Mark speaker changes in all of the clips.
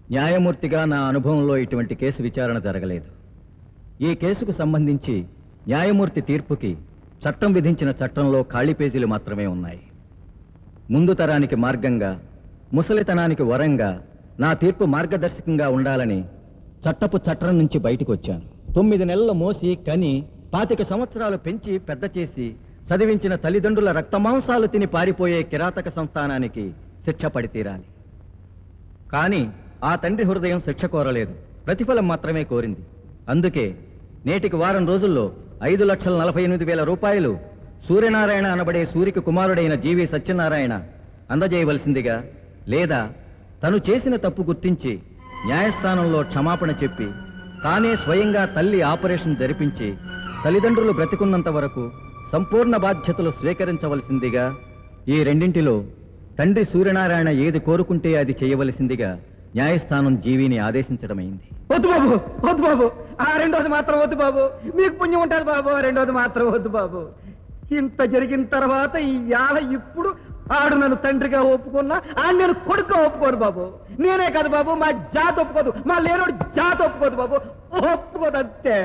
Speaker 1: న్యాయమూర్తిగా నా అనుభవంలో ఇటువంటి కేసు విచారణ జరగలేదు ఈ కేసుకు సంబంధించి న్యాయమూర్తి తీర్పుకి చట్టం విధించిన చట్టంలో ఖాళీ పేజీలు మాత్రమే ఉన్నాయి ముందు తరానికి మార్గంగా ముసలితనానికి వరంగా నా తీర్పు మార్గదర్శకంగా ఉండాలని చట్టపు చట్టం నుంచి బయటకు వచ్చాను తొమ్మిది నెలలు మోసి కని పాతిక సంవత్సరాలు పెంచి పెద్ద చేసి చదివించిన తల్లిదండ్రుల రక్తమాంసాలు తిని పారిపోయే కిరాతక సంస్థానానికి శిక్ష పడి తీరాలి కానీ ఆ తండ్రి హృదయం శిక్ష కోరలేదు ప్రతిఫలం మాత్రమే కోరింది అందుకే నేటికి వారం రోజుల్లో ఐదు లక్షల నలభై ఎనిమిది వేల రూపాయలు సూర్యనారాయణ అనబడే సూరికి కుమారుడైన జీవి సత్యనారాయణ అందజేయవలసిందిగా లేదా తను చేసిన తప్పు గుర్తించి న్యాయస్థానంలో క్షమాపణ చెప్పి తానే స్వయంగా తల్లి ఆపరేషన్ జరిపించి తల్లిదండ్రులు బ్రతికున్నంత వరకు సంపూర్ణ బాధ్యతలు స్వీకరించవలసిందిగా ఈ రెండింటిలో తండ్రి సూర్యనారాయణ ఏది కోరుకుంటే అది చేయవలసిందిగా న్యాయస్థానం జీవిని ఆదేశించడమైంది
Speaker 2: వద్దు బాబు వద్దు బాబు ఆ రెండోది మాత్రం వద్దు బాబు మీకు పుణ్యం ఉంటుంది బాబు ఆ రెండోది మాత్రం వద్దు బాబు ఇంత జరిగిన తర్వాత ఈ యాల ఇప్పుడు ఆడు నన్ను తండ్రిగా ఒప్పుకున్నా ఆ నేను కొడుకుగా ఒప్పుకోను బాబు నేనే కాదు బాబు మా జాతి ఒప్పుకోదు మా లేనోడు జాతి ఒప్పుకోదు బాబు ఒప్పుకోదు అంతే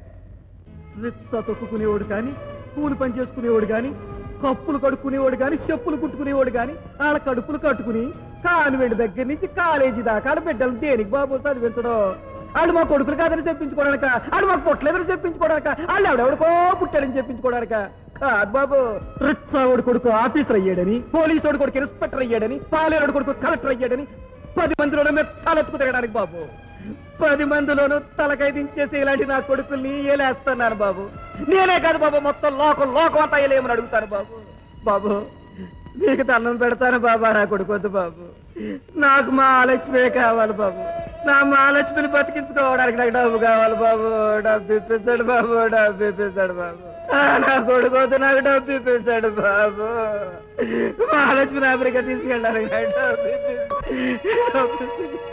Speaker 2: రిచ్చ తొక్కుకునేవాడు కానీ కూలి పని చేసుకునేవాడు కానీ కప్పులు కడుక్కునేవాడు కానీ చెప్పులు కుట్టుకునేవాడు కానీ వాళ్ళ కడుపులు కట్టుకుని కాన్వెంట్ దగ్గర నుంచి కాలేజీ దాకా ఆడ బిడ్డలు దేనికి బాబు చదివించడం వాళ్ళు మా కొడుకులు కాదని చెప్పించుకోవడానిక వాళ్ళు మాకు పుట్టలేదని చెప్పించుకోవడానిక వాళ్ళు ఎవడెవడికో పుట్టాడని చెప్పించుకోవడానిక కాదు బాబు రిచ్చావుడు కొడుకు ఆఫీసర్ అయ్యాడని పోలీసు కొడుకు ఇన్స్పెక్టర్ అయ్యాడని పాలేరుడు కొడుకు కలెక్టర్ అయ్యాడని పది మందిలోనే మేము తలెత్తుకు తిరగడానికి బాబు పది మందిలోనూ తలకై దించేసి ఇలాంటి నా కొడుకుల్ని ఏలేస్తున్నాను బాబు నేనే కాదు బాబు మొత్తం లోకం లోకం అంతా ఏలేమని అడుగుతాను బాబు బాబు నీకు దండం పెడతాను బాబా నా కొడుకొద్దు బాబు నాకు మా ఆలక్ష్మే కావాలి బాబు నా మహాలక్ష్మిని బతికించుకోవడానికి నాకు డబ్బు కావాలి బాబు డబ్బు ఇప్పించాడు బాబు డబ్బు ఇప్పించాడు బాబు ఆ, నా కొడుకోద్దు నాకు డబ్బు ఇప్పించాడు బాబు మహాలక్ష్మిని అమెరికా తీసుకెళ్ళడానికి నాకు డబ్బు ఇప్పించాడు. డబ్బు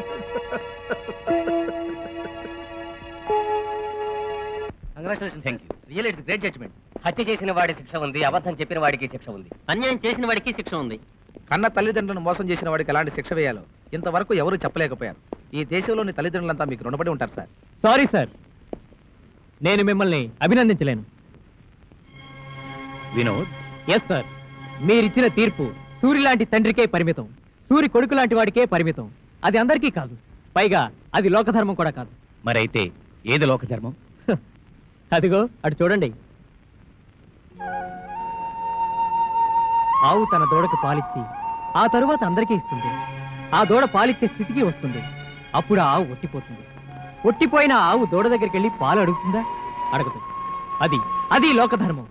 Speaker 3: congratulation thank you real it's great judgement హత్య చేసిన వాడి శిక్ష ఉంది అబద్ధం చెప్పిన వాడికి శిక్ష ఉంది అన్యాయం చేసిన వాడికి శిక్ష ఉంది
Speaker 4: కన్న తల్లిదండ్రులను మోసం చేసిన వాడికి ఎలాంటి శిక్ష వేయాలో ఇంతవరకు ఎవరు చెప్పలేకపోయారు ఈ దేశంలోని తల్లిదండ్రులంతా మీకు రుణపడి ఉంటారు సార్
Speaker 5: సారీ సార్ నేను మిమ్మల్ని అభినందించలేను
Speaker 1: వినోద్
Speaker 5: ఎస్ సార్ మీరిచ్చిన తీర్పు సూరి లాంటి తండ్రికే పరిమితం సూరి కొడుకు లాంటి వాడికే పరిమితం అది అందరికీ కాదు పైగా అది లోకధర్మం కూడా కాదు
Speaker 1: మరైతే ఏది లోకధర్మం
Speaker 5: హ, అదిగో అటు చూడండి ఆవు తన దూడకు పాలిచ్చి ఆ తరువాత అందరికీ ఇస్తుంది ఆ దూడ పాలిచ్చే స్థితికి వస్తుంది అప్పుడు ఆ ఆవు ఒట్టిపోతుంది ఒట్టిపోయిన ఆ ఆవు దూడ దగ్గరికి వెళ్ళి పాలు అడుగుతుందా అడగదు అది అది లోకధర్మం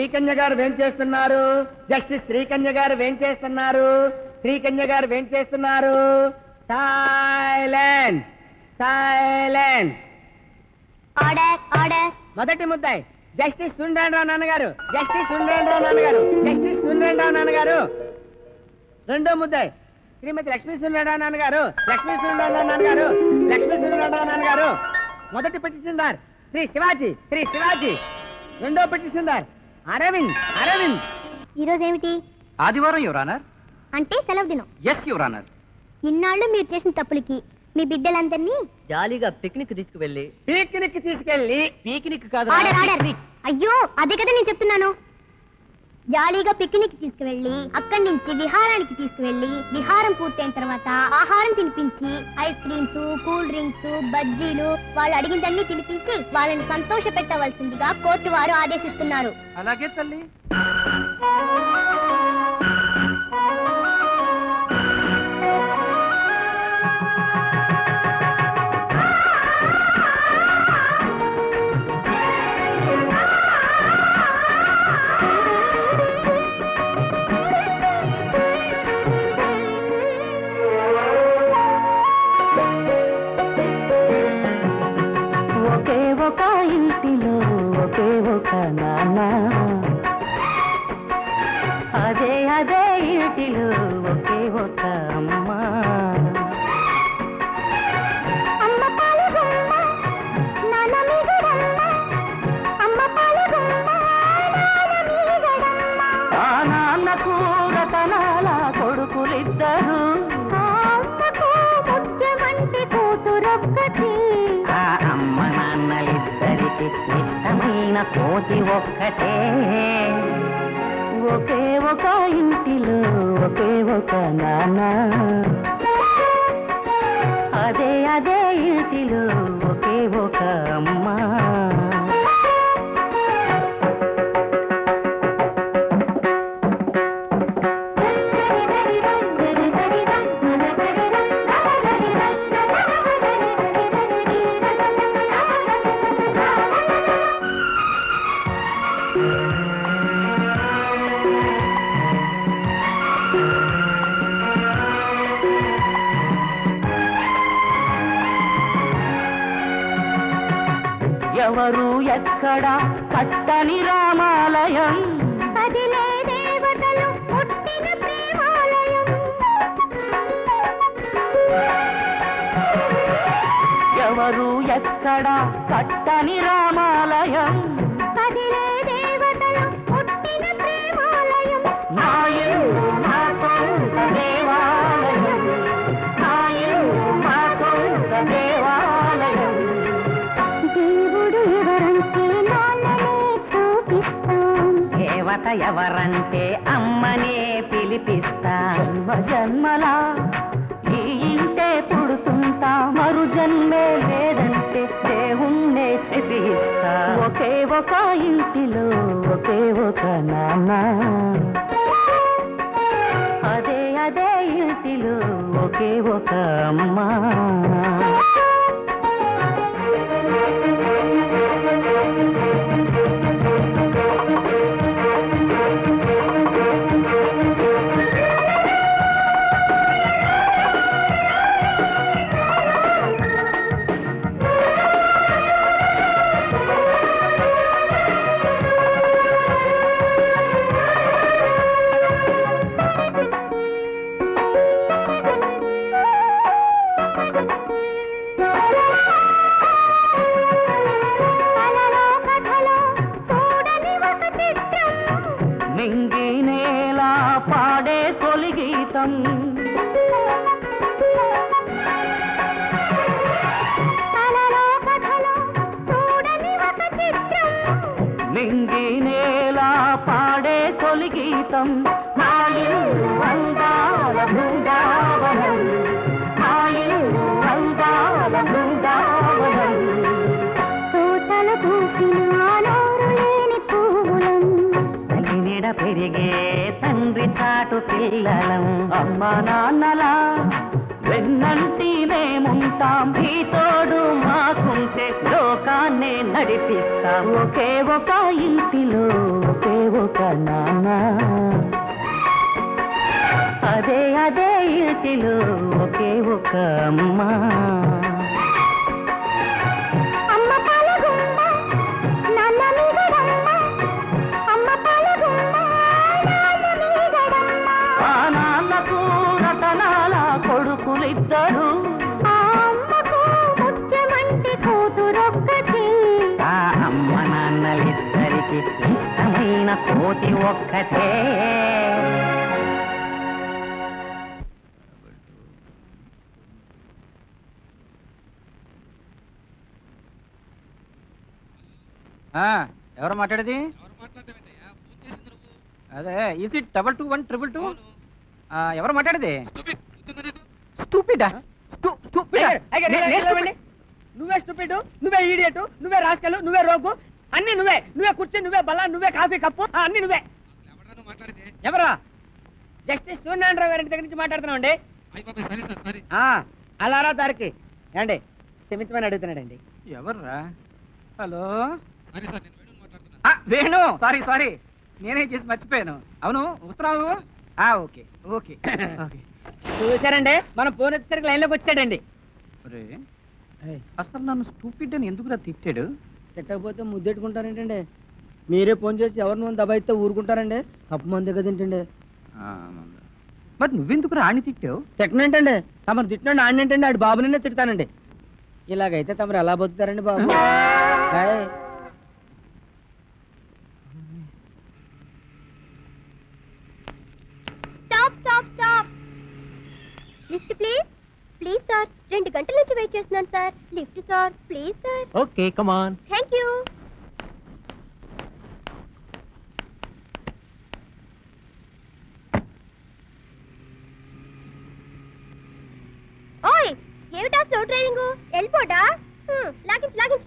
Speaker 2: శ్రీకన్య గారు ఏం చేస్తున్నారు జస్టిస్ శ్రీకన్య గారు ఏం చేస్తున్నారు శ్రీకన్య గారు ఏం చేస్తున్నారు సైలెన్స్ సైలెన్స్
Speaker 6: ఆర్డర్ ఆర్డర్
Speaker 2: మొదటి ముద్దాయి జస్టిస్ సుండ్రావు నాన్నగారు జస్టిస్ సుండ్రావు నాన్నగారు జస్టిస్ సుండ్రావు నాన్నగారు రెండో ముద్దాయి శ్రీమతి లక్ష్మీ సుందరరావు నాన్నగారు లక్ష్మీ సుందరరావు నాన్నగారు లక్ష్మీ సుందరరావు నాన్నగారు మొదటి పిటిషన్దార్ శ్రీ శివాజీ శ్రీ శివాజీ రెండో పిటిషన్దార్ అరవింద్ అరవింద్
Speaker 6: ఈరోజు ఏమిటి
Speaker 5: ఆదివారం యువరానర్
Speaker 6: అంటే సెలవు దినం
Speaker 5: ఎస్ యువరానర్
Speaker 6: ఇన్నాళ్ళు మీరు చేసిన తప్పులకి మీ బిడ్డలందరినీ
Speaker 3: జాలీగా పిక్నిక్ తీసుకువెళ్ళి
Speaker 2: పిక్నిక్ తీసుకెళ్ళి
Speaker 3: పిక్నిక్ కాదు
Speaker 6: ఆర్డర్ ఆర్డర్ అయ్యో అదే కదా నేను చెప్తున్నాను జాలీగా పిక్నిక్ తీసుకువెళ్ళి అక్కడి నుంచి విహారానికి తీసుకువెళ్ళి విహారం పూర్తయిన తర్వాత ఆహారం తినిపించి ఐస్ క్రీమ్స్ కూల్ డ్రింక్స్ బజ్జీలు వాళ్ళు అడిగిందన్నీ తినిపించి వాళ్ళని సంతోష పెట్టవలసిందిగా కోర్టు వారు ఆదేశిస్తున్నారు
Speaker 5: అలాగే తల్లి
Speaker 7: ఒకే ఒక ఇంటిలో ఒకే ఒక నాన్న అదే అదే ఇంటిలో ఒకే ఒక అమ్మ
Speaker 6: అమ్మ పాలగుమ్మ, నాన్న మీగడమ్మ. అమ్మ పాలగుమ్మ, నాన్న మీగడమ్మ.
Speaker 7: ఆ నాన్నకు రతనాల కొడుకులిద్దరు
Speaker 6: ఆ అమ్మకు ముత్యమంటి కూతురొక్కటి.
Speaker 7: ఆ అమ్మ నాన్నలిద్దరికి ఇష్టమైన కోతి ఒక్కటే ఒకే ఒక ఇంటిలో ఒకే ఒక నాన్న అదే అదే ఇంటిలో ఒకే ఒక అమ్మ ఎవరు ఎక్కడ కట్టని రామాలయం
Speaker 6: కదిలే దేవతలు పుట్టిన ప్రేమాలయం
Speaker 7: ఎవరు ఎక్కడ కట్టని రామాలయం
Speaker 6: కదిలే దేవతలు పుట్టిన ప్రేమాలయం
Speaker 7: నా ఇల్లు నా సొంత దేవాలయం నా ఇల్లు నా సొంత దేవాలయం
Speaker 6: దేవుడు ఎవరంటే నాన్ననే చూపిస్తాం
Speaker 7: దేవత ఎవరంటే అమ్మనే పిలిపిస్తా జన్మ జన్మలా ఈ ఇంటే పుడుతుంటా మరు జన్మే లేదంటే దేవుణ్ణే శపిస్తా ఒకే ఒక ఇంటిలో ఒకే ఒక నాన్న అదే అదే ఇంటిలో ఒకే ఒక అమ్మ
Speaker 6: కలలో కథలో చూడని ఒక చిత్రం
Speaker 7: నింగి నేల పాడే తొలి గీతం
Speaker 6: కలలో కథలో చూడని ఒక చిత్రం
Speaker 7: నింగి నేల పాడే తొలి గీతం మా ఇల్లు అందాల బృందావనం మా ఇల్లు అందాల బృందావనం
Speaker 6: పూతలు పూసిన నోరు లేని పువ్వులం
Speaker 7: తగినిడ పెరిగే తండ్రి చాటు పిల్లలం అమ్మ నాన్నలా వెన్నంటినేముంటాం ఈ తోడు మాకుంటే లోకాన్నే నడిపిస్తాం ఒకే ఒక ఇంటిలో ఒకే ఒక నాన్న అదే అదే ఇంటిలో ఒకే ఒక అమ్మ
Speaker 6: అమ్మ పాలగుమ్మ నాన్న మీగడమ్మ అమ్మ పాలగుమ్మ నాన్న మీగడమ్మ
Speaker 7: ఆ నాన్నకు రతనాల కొడుకులిద్దరు
Speaker 6: ఆ అమ్మకు ముత్యమంటి కూతురొక్కటి
Speaker 7: ఆ అమ్మ నాన్నలిద్దరికి ఇష్టమైన కోతి ఒక్కటే
Speaker 2: ఎవరు మాట్లాడేది అదే is it double two one triple two ఎవరు మాట్లాడేది స్టూపిడా
Speaker 8: నువ్వే స్టూపిడ్ నువ్వే ఈడియట్ నువ్వే రాస్కలు నువ్వే రోగు అన్ని నువ్వే నువ్వే కుర్చీ నువ్వే బల్ల నువ్వే కాఫీ కప్పు ఆ, అన్ని నువ్వే ఎవరా జస్టిస్ సూర్యనారాయణరావు గారి దగ్గర నుంచి మాట్లాడుతున్నామండి ఆ, అలారా దారికి ఏమండి క్షమించమని అడుగుతున్నాడండి
Speaker 2: ఎవర్రా హలో ఆ, వేణు సారీ సారీ నేనే చేసి మర్చిపోయాను అవును వస్తున్నావు ఆ, ఓకే ఓకే ఓకే
Speaker 8: చూసారండి మనం ఫోన్ వచ్చేసరికి లైన్లోకి వచ్చాడండి
Speaker 2: ఒరే, అసలు నన్ను స్టూపిడ్ అని ఎందుకురా తిట్టాడు
Speaker 8: తిట్టకపోతే ముద్దెట్టుకుంటారేంటండి మీరే ఫోన్ చేసి ఎవరిని ముందు దబాయిస్తే ఊరుకుంటారండి తప్పు మంది కదా ఏంటండి
Speaker 2: మరి నువ్వెందుకు రాణి తిట్టావు
Speaker 8: తిట్టనేంటండి తమరు తిట్టినండి ఆయన ఏంటండి ఆడి బాబునే తిడతానండి ఇలాగైతే తమరు ఎలా బతుకుతారండి బాబు hi.
Speaker 6: Stop stop stop lift please please sir రెండు గంటల నుంచి వెయిట్ చేస్తున్నాను sir lift sir please sir
Speaker 5: okay come on
Speaker 6: thank you ఓయ్ ఏమిటా స్లో డ్రైవింగ్ వెళ్ళిపోటా హ్మ్, లాగించు లాగించు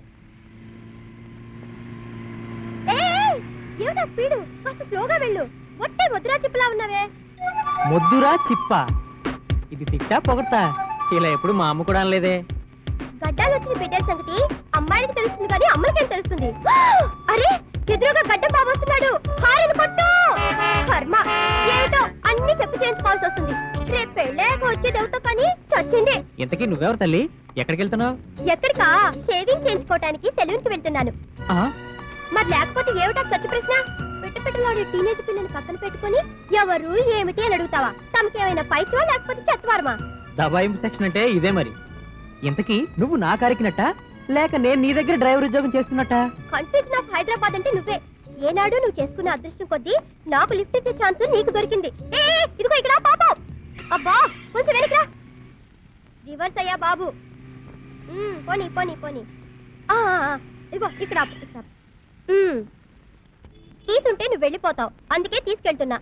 Speaker 6: ఏయ్, ఏమిటా స్పీడు కాస్త స్లోగా వెళ్ళు ఒట్టే ముద్రా చిప్పులా ఉన్నావే
Speaker 5: మొద్దురా చిప్ప ఇది తిట్టా పొగట్టా ఇలా ఎప్పుడు మా అమ్మ కూడా అనలేదే
Speaker 6: గడ్డాలు వచ్చిన బిడ్డల సంగతి అమ్మాయిలకి తెలుస్తుంది కానీ అమ్మలకేం తెలుస్తుంది అరే ఎదురుగా గడ్డం బాబు వస్తున్నాడు హారని కొట్టు కర్మ ఏమిటో అన్ని చెప్పి చేయించుకోవాల్సి వస్తుంది రేపు పెళ్ళాక వచ్చేది ఎవరితో కానీ చచ్చింది
Speaker 5: ఇంతకీ నువ్వెవరు తల్లి ఎక్కడికి వెళ్తున్నావు
Speaker 6: ఎక్కడికా షేవింగ్ చేయించుకోవటానికి సెలూన్కి వెళ్తున్నాను మరి లేకపోతే ఏమిటా చచ్చి ప్రశ్న పెట్ట పెట్టలాడే టీనేజ్ పిల్లని పక్కన పెట్టుకొని ఎవరు ఏమిటి అని అడుగుతావా తమకేమైనా పైచో లేకపోతే చెత్తవారమా
Speaker 5: దబాయింపు సెక్షన్ అంటే ఇదే మరి ఇంతకీ నువ్వు నా కారికినట్ట లేక నేను నీ దగ్గర డ్రైవర్ ఉద్యోగం చేస్తున్నట్ట
Speaker 6: కన్ఫ్యూజన్ ఆఫ్ హైదరాబాద్ అంటే నువ్వే ఏనాడు నువ్వు చేసుకున్న అదృష్టం కొద్దీ నాకు లిఫ్ట్ ఇచ్చే ఛాన్స్ నీకు దొరికింది ఏ ఏ, ఇదిగో ఇక్కడ పాపం అబ్బా కొంచెం వెనక్రా రివర్స్ అయ్యా బాబు ఉమ్, పోనీ పోనీ పోనీ ఆ, ఆ, ఆ, ఇదిగో ఇక్కడ ఆపు, ఇక్కడ ఆపు. ఉమ్. తీసుంటే నువ్వు వెళ్ళిపోతావు అందుకే తీసుకెళ్తున్నా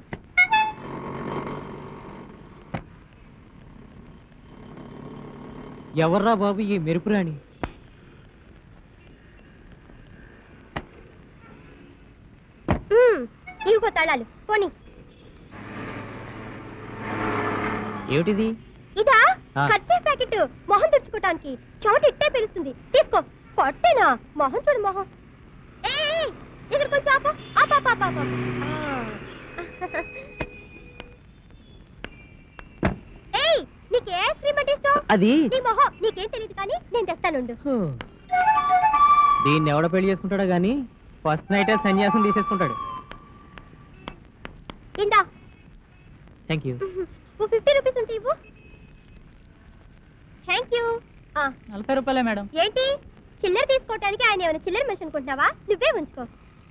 Speaker 5: ఎవర్రా బాబు ఈ మెరుపురాణి
Speaker 6: ఉమ్, ఇవిగో తాళాలు పోనీ
Speaker 5: ఏమిటిది
Speaker 6: ఇదా
Speaker 5: ఆ.
Speaker 6: ఖర్చే ప్యాకెట్ మొహం తుడుచుకోవటానికి చెమట ఇట్టే పిలుస్తుంది తీసుకో కొట్టేనా మొహం చూడు మొహం ఏ ఇక్కడ కొంచెం ఆపు ఆపు ఆపు ఆపు ఆపు ఆ. ఏయ్ నీకే క్రీమ్ అంటే ఇష్టం
Speaker 5: అది
Speaker 6: నీ మొహం నీకేం తెలియదు కానీ నేను తెస్తానుండు
Speaker 5: హో. దీన్ని ఎవడ పెళ్లి చేసుకుంటాడో గాని ఫస్ట్ నైటే సన్యాసం తీసేసుకుంటాడు
Speaker 6: ఇందా
Speaker 5: థ్యాంక్ యూ
Speaker 6: ఓ ఫిఫ్టీ రూపీస్ ఉంటే ఇవ్వు థ్యాంక్ యూ ఆ,
Speaker 5: నలభై రూపాయలే మేడం
Speaker 6: ఏంటి చిల్లర తీసుకోవటానికి ఆయన ఏమైనా చిల్లర మనిషి అనుకుంటున్నావా నువ్వే ఉంచుకో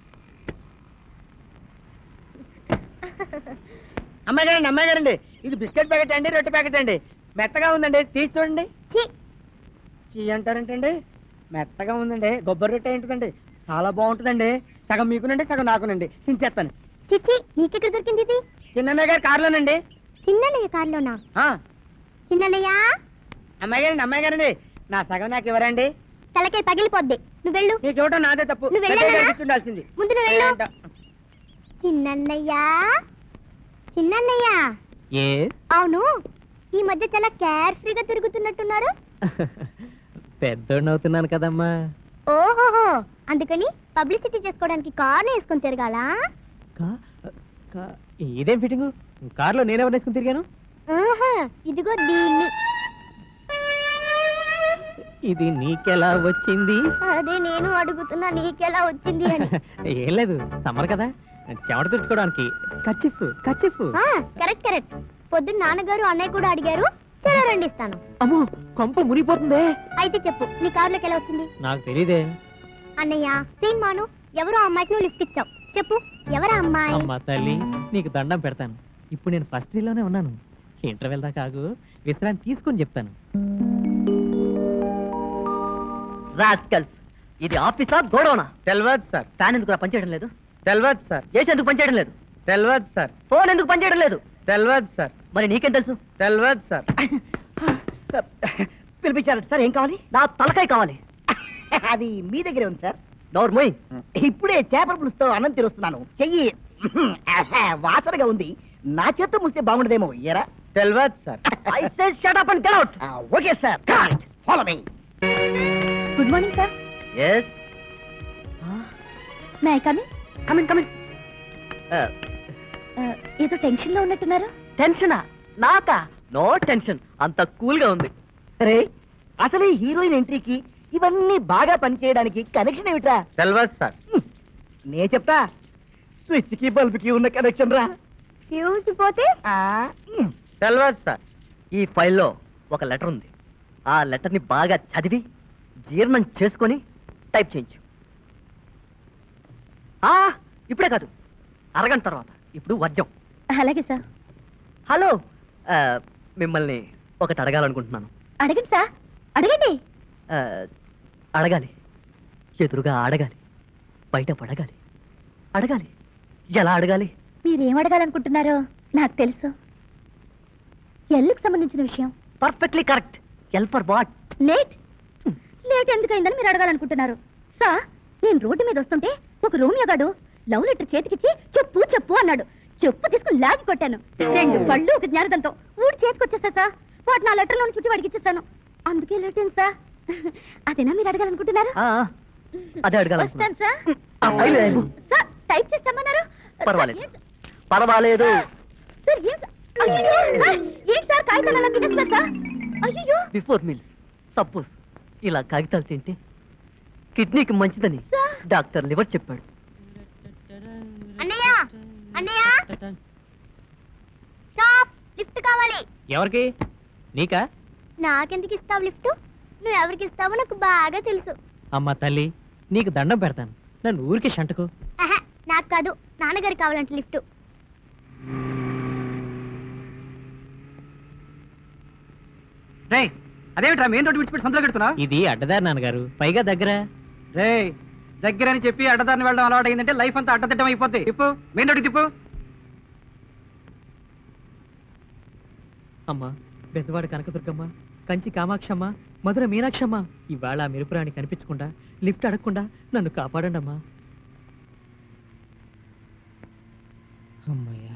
Speaker 8: అమ్మాయి గారండి అమ్మాయి గారండి ఇది బిస్కెట్ ప్యాకెట్ అండి రొట్టె ప్యాకెట్ అండి మెత్తగా ఉందండి తీసి చూడండి
Speaker 6: ఛీ,
Speaker 8: చీ అంటారేంటండి మెత్తగా ఉందండి కొబ్బరి రొట్టె ఏంటిదండి చాలా బాగుంటుందండి సగం మీకునండి సగం నాకునండి చించేస్తాను
Speaker 6: చిచ్చి నీకెక్కడ దొరికింది ఇది
Speaker 8: చిన్నయ్య గారి కారులోనండి
Speaker 6: చిన్నయ్య కారులోనా
Speaker 8: ఆ,
Speaker 6: చిన్నయ్య
Speaker 8: అమ్మాయి గారండి అమ్మాయి గారండి నా సగం నాకు ఇవ్వరండి
Speaker 6: తలకే పగిలిపోద్ది నువ్వు వెళ్ళు
Speaker 8: మీకు ఇవ్వటం నాదే తప్పు
Speaker 6: నువ్వు వెళ్ళానా?
Speaker 8: పెద్దయ్య గారికి ఇచ్చి ఉండాల్సింది
Speaker 6: ముందు నువ్వు వెళ్ళు
Speaker 8: ఏంటో.
Speaker 6: చిన్నన్నయ్య చిన్నన్నయ్య
Speaker 5: ఏ
Speaker 6: అవును ఈ మధ్య చాలా కేర్ ఫ్రీగా తిరుగుతున్నట్టున్నారు
Speaker 5: పెద్దోడినవుతున్నాను కదమ్మా
Speaker 6: ఓహోహో అందుకని పబ్లిసిటీ చేసుకోవడానికి కార్లు వేసుకొని తిరగాలా
Speaker 5: కా కా ఇదేం ఫిట్టింగు కారులో నేనెవరు వేసుకుని తిరిగాను
Speaker 6: ఆహా, ఇదిగో దీన్ని
Speaker 5: ఇది నీకెలా వచ్చింది
Speaker 6: అదే నేను అడుగుతున్నా నీకెలా వచ్చింది అని
Speaker 5: ఏం లేదు సమ్మర్ కదా చెమట తుడుచుకోవడానికి కచ్చిఫ్ కచ్చిఫ్
Speaker 6: ఆ, కరెక్ట్ కరెక్ట్ పొద్దున్న నాన్నగారు అన్నయ్య కూడా అడిగారు చలో రండి ఇస్తాను
Speaker 5: అమ్మో కొంప మునిగిపోతుందే
Speaker 6: అయితే చెప్పు నీ కారులోకి ఎలా వచ్చింది
Speaker 5: నాకు తెలియదే
Speaker 6: అన్నయ్య సీన్ మాను ఎవరో అమ్మాయికి నువ్వు లిఫ్ట్ ఇచ్చావు చెప్పు ఎవరా అమ్మాయి
Speaker 5: అమ్మా తల్లి నీకు దండం పెడతాను ఇప్పుడు నేను ఫస్ట్ లోనే ఉన్నాను ఇంటర్వెల్ దాకా ఆగు విశ్రాంతి తీసుకొని చెప్తాను
Speaker 3: రాస్కల్స్ ఇది ఆఫీసా గోడౌనా
Speaker 2: తెలియదు సార్
Speaker 3: ఫ్యాన్ ఎందుకు పనిచేయడం లేదు
Speaker 2: తెలియదు సార్
Speaker 3: ఏసీ ఎందుకు పనిచేయడం లేదు
Speaker 2: తెలియదు సార్
Speaker 3: ఫోన్ ఎందుకు పనిచేయడం లేదు
Speaker 2: తెలియదు సార్
Speaker 3: మరి నీకేం తెలుసు
Speaker 2: తెలియదు సార్
Speaker 8: పిలిపించారు సార్ ఏం కావాలి
Speaker 3: నా తలకాయ కావాలి
Speaker 8: అది మీ దగ్గరే ఉంది సార్
Speaker 3: నోరు మొయ్
Speaker 8: ఇప్పుడే చేపల పులుసుతో అన్నం తిరుస్తున్నాను చెయ్యి వాసనగా ఉంది నా చేత్తో ముస్తే బాగుండదేమో ఎరా
Speaker 2: తెలియదు sir
Speaker 3: I say shut up and get out
Speaker 8: okay sir follow me
Speaker 6: good morning sir
Speaker 3: yes
Speaker 6: may coming
Speaker 3: come in come in
Speaker 6: ఏదో టెన్షన్ లో ఉన్నట్టున్నారు
Speaker 3: టెన్షనా నాకా నో టెన్షన్ అంత కూల్ గా ఉంది
Speaker 8: రే అసలు ఈ హీరోయిన్ ఎంట్రీకి ఇవన్నీ బాగా పనిచేయడానికి కనెక్షన్ ఏమిట్రా
Speaker 2: తెలియదు సార్
Speaker 8: హ్మ్. నే చెప్తా స్విచ్ కి బల్బ్ కి ఉన్న కనెక్షన్ రా
Speaker 6: ఫ్యూజ్ పోతే
Speaker 8: ఆ, హ్మ్.
Speaker 2: తెలియదు సార్
Speaker 3: ఈ ఫైల్లో ఒక లెటర్ ఉంది ఆ లెటర్ ని బాగా చదివి జీర్ణం చేసుకొని టైప్ చేయించు ఆ, ఇప్పుడే కాదు అరగంట తర్వాత ఇప్పుడు వర్జం
Speaker 6: అలాగే సార్
Speaker 3: హలో ఆ, మిమ్మల్ని ఒకటి అడగాలనుకుంటున్నాను
Speaker 6: అడగండి సార్ అడగండి
Speaker 3: ఆ, అడగాలి ఎదురుగా అడగాలి బయట పడగాలి అడగాలి ఎలా అడగాలి
Speaker 6: మీరేం అడగాలనుకుంటున్నారో నాకు తెలుసు ఎల్లుకు సంబంధించిన విషయం
Speaker 3: perfectly correct L for what
Speaker 6: late late ఎందుకైందని మీరు అడగాలనుకుంటున్నారు సార్ నేను రోడ్డు మీద వస్తుంటే ఒక రోమియోగాడు లవ్ లెటర్ చేతికిచ్చి చెప్పు చెప్పు అన్నాడు చెప్పు తీసుకుని లాగి కొట్టాను రెండు కళ్ళు ఒక జ్ఞానదంతో ఊడి చేతికొచ్చేసా సార్ వాటి నా లెటర్లో చుట్టి వాడికి ఇచ్చేసాను అందుకే లేట్ అయింది సార్ అదేనా మీరు అడగాలనుకుంటున్నారు
Speaker 3: అదే అడగాలనుకున్నా
Speaker 6: వస్తాను సార్
Speaker 3: ఆ, ఫైల్ లేదు.
Speaker 6: సార్ టైప్ చేస్తామన్నారు
Speaker 3: పర్వాలేదు
Speaker 6: ఏం సార్?
Speaker 3: పర్వాలేదు
Speaker 6: సార్ ఏం సార్ అయ్యో సార్ ఏం సార్ కాగితాలు అలా తినేస్తున్నారు సార్ అయ్యో
Speaker 3: బిఫోర్ మీల్ సపోజ్ ఇలా కాగితాలు తింటే కిడ్నీకి మంచిదని
Speaker 6: సార్.
Speaker 3: డాక్టర్ లివర్ చెప్పాడు
Speaker 6: అన్నయ్య అన్నయ్య స్టాప్ లిఫ్ట్ కావాలి
Speaker 5: ఎవరికి నీకా
Speaker 6: నాకెందుకు ఇస్తావు లిఫ్ట్ నువ్వు ఎవరికి ఇస్తావో నాకు బాగా తెలుసు
Speaker 5: అమ్మా తల్లి నీకు దండం పెడతాను నన్ను ఊరికి షంటకు
Speaker 6: ఆహా, నాకు కాదు నాన్నగారు కావాలంటే లిఫ్ట్
Speaker 2: రే అదేమిట్రా మెయిన్ రోడ్డు విడిచిపెట్టి సంతలో పెడుతున్నావు
Speaker 5: ఇది అడ్డదారి నాన్నగారు పైగా దగ్గర
Speaker 2: రే దగ్గర అని చెప్పి అడ్డదారిని వెళ్ళడం అలవాటు అయిందంటే లైఫ్ అంతా అడ్డదిడ్డం అయిపోద్ది తిప్పు మెయిన్ రోడ్డు తిప్పు
Speaker 5: అమ్మా బెజవాడ కనకదుర్గమ్మ కంచి కామాక్షమ్మ మధుర మీనాక్షమ్మ ఇవాళ ఆ మెరుపురాణి కనిపించకుండా లిఫ్ట్ అడగకుండా నన్ను కాపాడండి అమ్మా అమ్మయ్యా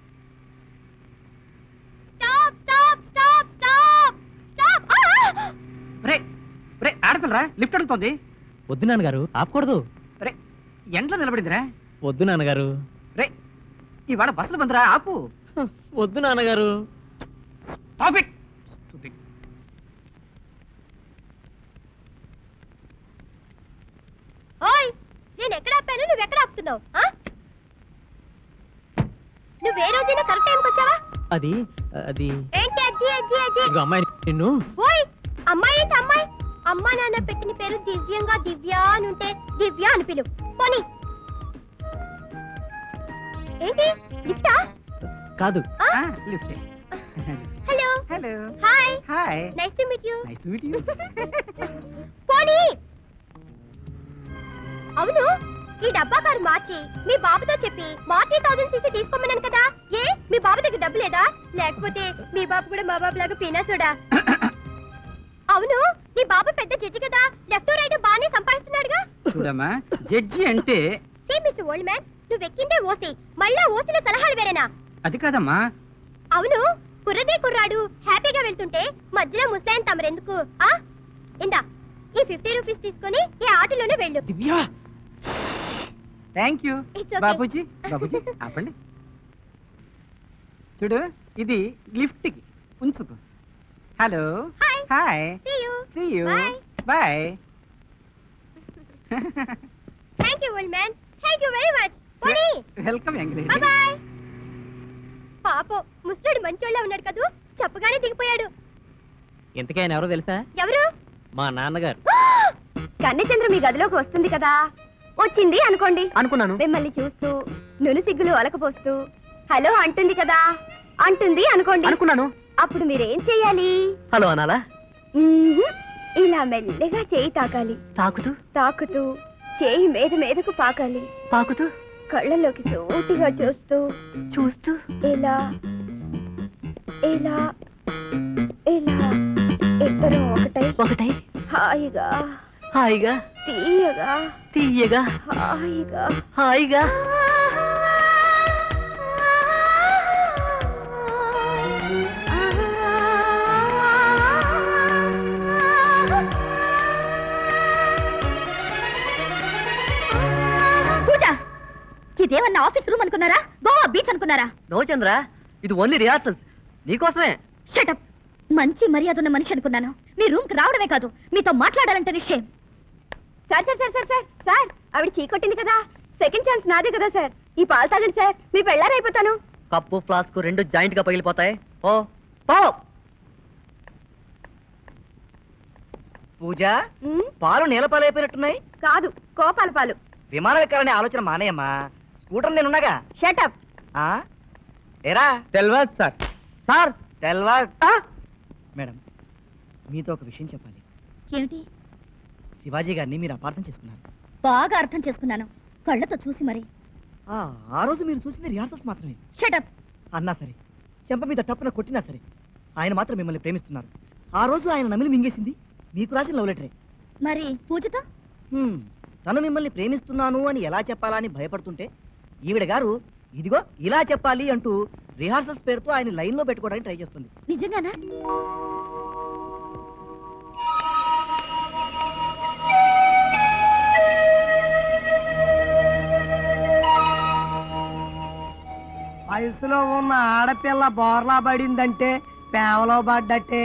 Speaker 6: stop stop stop stop stop
Speaker 2: రే రే ఆడపిల్లరా లిఫ్ట్ అడుగుతోంది
Speaker 5: వద్దు నాన్నగారు ఆపకూడదు
Speaker 2: రే ఎండ్లో నిలబడిందిరా
Speaker 5: వద్దు నాన్నగారు
Speaker 2: రే ఇవాళ బస్సులు బందిరా ఆపు
Speaker 5: హ, వద్దు నాన్నగారు
Speaker 2: టాపిక్
Speaker 6: ఓయ్ నేను ఎక్కడ ఆపాను నువ్వు ఎక్కడ ఆపుతున్నావు ఆ? నువ్వు ఏ రోజైనా కరెక్ట్ టైంకి వచ్చావా
Speaker 5: అది అది
Speaker 6: ఏంటి అజ్జి అజ్జి అజ్జి
Speaker 5: ఇదిగో అమ్మాయి నిన్ను
Speaker 6: ఓయ్ అమ్మాయి ఏంటి అమ్మాయి అమ్మా నాన్న పెట్టిన పేరు దివ్యంగా దివ్య అని ఉంటే దివ్య అని పిలు పోనీ ఏంటి లిఫ్టా
Speaker 5: కాదు
Speaker 2: lift
Speaker 6: hello
Speaker 2: hello
Speaker 6: hi
Speaker 2: hi
Speaker 6: nice to meet you
Speaker 2: nice to meet you
Speaker 6: పోనీ అవును ఈ డబ్బా కారు మార్చి మీ బాబుతో చెప్పి మార్చి థౌసండ్ సీసీ తీసుకోమన్నాను కదా ఏ మీ బాబు దగ్గర డబ్బు లేదా లేకపోతే మీ బాబు కూడా మా బాబు లాగా పీనాసోడా అవును నీ బాబు పెద్ద జడ్జి కదా లెఫ్ట్ రైట్ బాగానే సంపాదిస్తున్నాడుగా
Speaker 2: చూడమ్మా జడ్జి అంటే
Speaker 6: సే మిస్టర్ ఓల్డ్ మ్యాన్ నువ్వు ఎక్కిందే ఓసి మళ్ళా ఓసిన సలహాలు వేరేనా
Speaker 2: అది కాదమ్మా
Speaker 6: అవును కుర్రదే కుర్రాడు హ్యాపీగా వెళ్తుంటే మధ్యలో ముసాయన్ తమరెందుకు ఆ ఇందా ఈ ఫిఫ్టీ రూపీస్ తీసుకొని ఈ ఆటోలోనే వెళ్ళు
Speaker 5: Divya
Speaker 2: thank you
Speaker 6: It's okay.
Speaker 2: Babuji Babuji ఆపండి చూడు ఇది లిఫ్ట్ కి ఉంచుకో hello
Speaker 6: Hi.
Speaker 2: Hi
Speaker 6: See you.
Speaker 2: See you
Speaker 6: Bye.
Speaker 2: Bye
Speaker 6: thank you old man thank you very much పోనీ
Speaker 2: welcome young
Speaker 6: boy
Speaker 2: lady
Speaker 6: boy పాపం ముసలుడు మంచోళ్ళ ఉన్నాడు కదూ చెప్పగానే దిగిపోయాడు
Speaker 5: ఇంతకీ ఆయన ఎవరో తెలుసా
Speaker 6: ఎవరు
Speaker 5: మా నాన్నగారు
Speaker 6: కన్నచంద్ర మీ గదిలోకి వస్తుంది కదా వచ్చింది అనుకోండి
Speaker 2: అనుకున్నాను
Speaker 6: మిమ్మల్ని చూస్తూ నును సిగ్గులు అలకపోస్తూ హలో అంటుంది కదా అంటుంది అనుకోండి
Speaker 2: అనుకున్నాను
Speaker 6: అప్పుడు మీరేం చెయ్యాలి
Speaker 5: హలో అనాలా
Speaker 6: మ్మ్. ఇలా మెల్లగా చేయి తాకాలి
Speaker 5: తాకుతూ
Speaker 6: తాకుతూ చేయి మీద మీదకు పాకాలి
Speaker 5: పాకుతూ
Speaker 6: కళ్ళలోకి సూటిగా చూస్తూ
Speaker 5: చూస్తూ
Speaker 6: ఇలా ఇలా ఇలా ఇద్దరు ఒకటై
Speaker 5: ఒకటై
Speaker 6: హాయిగా
Speaker 5: హాయిగా
Speaker 6: తీయగా
Speaker 5: తీయగా
Speaker 6: హాయిగా
Speaker 5: హాయిగా
Speaker 6: పూజ ఇదేమన్నా ఆఫీస్ రూమ్ అనుకున్నారా గోవా బీచ్ అనుకున్నారా
Speaker 5: నో చంద్ర ఇది ఓన్లీ రిహార్సల్స్ నీకోసమే
Speaker 6: షటప్ మంచి మర్యాద ఉన్న మనిషి అనుకున్నాను మీ రూమ్ కి రావడమే కాదు మీతో మాట్లాడాలంటే విషయం sir sir sir sir sir sir ఆవిడ చీకొట్టింది కదా సెకండ్ ఛాన్స్ నాదే కదా సార్ ఈ పాలు తాగండి సార్ మీ పెళ్ళారైపోతాను
Speaker 5: కప్పు ఫ్లాస్క్ రెండు జాయింట్ గా పగిలిపోతాయి ఓ ఓ పూజ
Speaker 6: ఉమ్,
Speaker 5: పాలు నీలపాలైపోయినట్టున్నాయి
Speaker 6: కాదు కోపాల పాలు
Speaker 5: విమానం ఎక్కాలనే ఆలోచన మానేయమ్మా స్కూటర్ నేనున్నాగా
Speaker 6: షటప్
Speaker 5: ఆ? ఏరా
Speaker 2: తెలియదు సార్ సార్
Speaker 5: తెల్వా మేడం మీతో ఒక విషయం చెప్పాలి
Speaker 6: ఏమిటి
Speaker 5: శివాజీ గారిని మీరు అపార్థం చేసుకున్నారు
Speaker 6: బాగా అర్థం చేసుకున్నాను కళ్ళతో చూసి మరి
Speaker 5: ఆ, ఆ రోజు మీరు చూసింది రిహార్సల్స్ మాత్రమే
Speaker 6: షటప్
Speaker 5: అన్నా సరే చెంప మీద టప్పున కొట్టినా సరే ఆయన మాత్రం మిమ్మల్ని ప్రేమిస్తున్నారు ఆ రోజు ఆయన నమిలి మింగేసింది మీకు రాసిన లవ్ లెటరే
Speaker 6: మరి పూజతో
Speaker 5: హ్మ్, తను మిమ్మల్ని ప్రేమిస్తున్నాను అని ఎలా చెప్పాలా అని భయపడుతుంటే ఈవిడ గారు ఇదిగో ఇలా చెప్పాలి అంటూ రిహార్సల్స్ పేరుతో ఆయన లైన్లో పెట్టుకోవడానికి ట్రై చేస్తుంది
Speaker 6: నిజంగానా
Speaker 8: వయసులో ఉన్న ఆడపిల్ల బోర్లా పడిందంటే ప్రేమలో పడ్డట్టే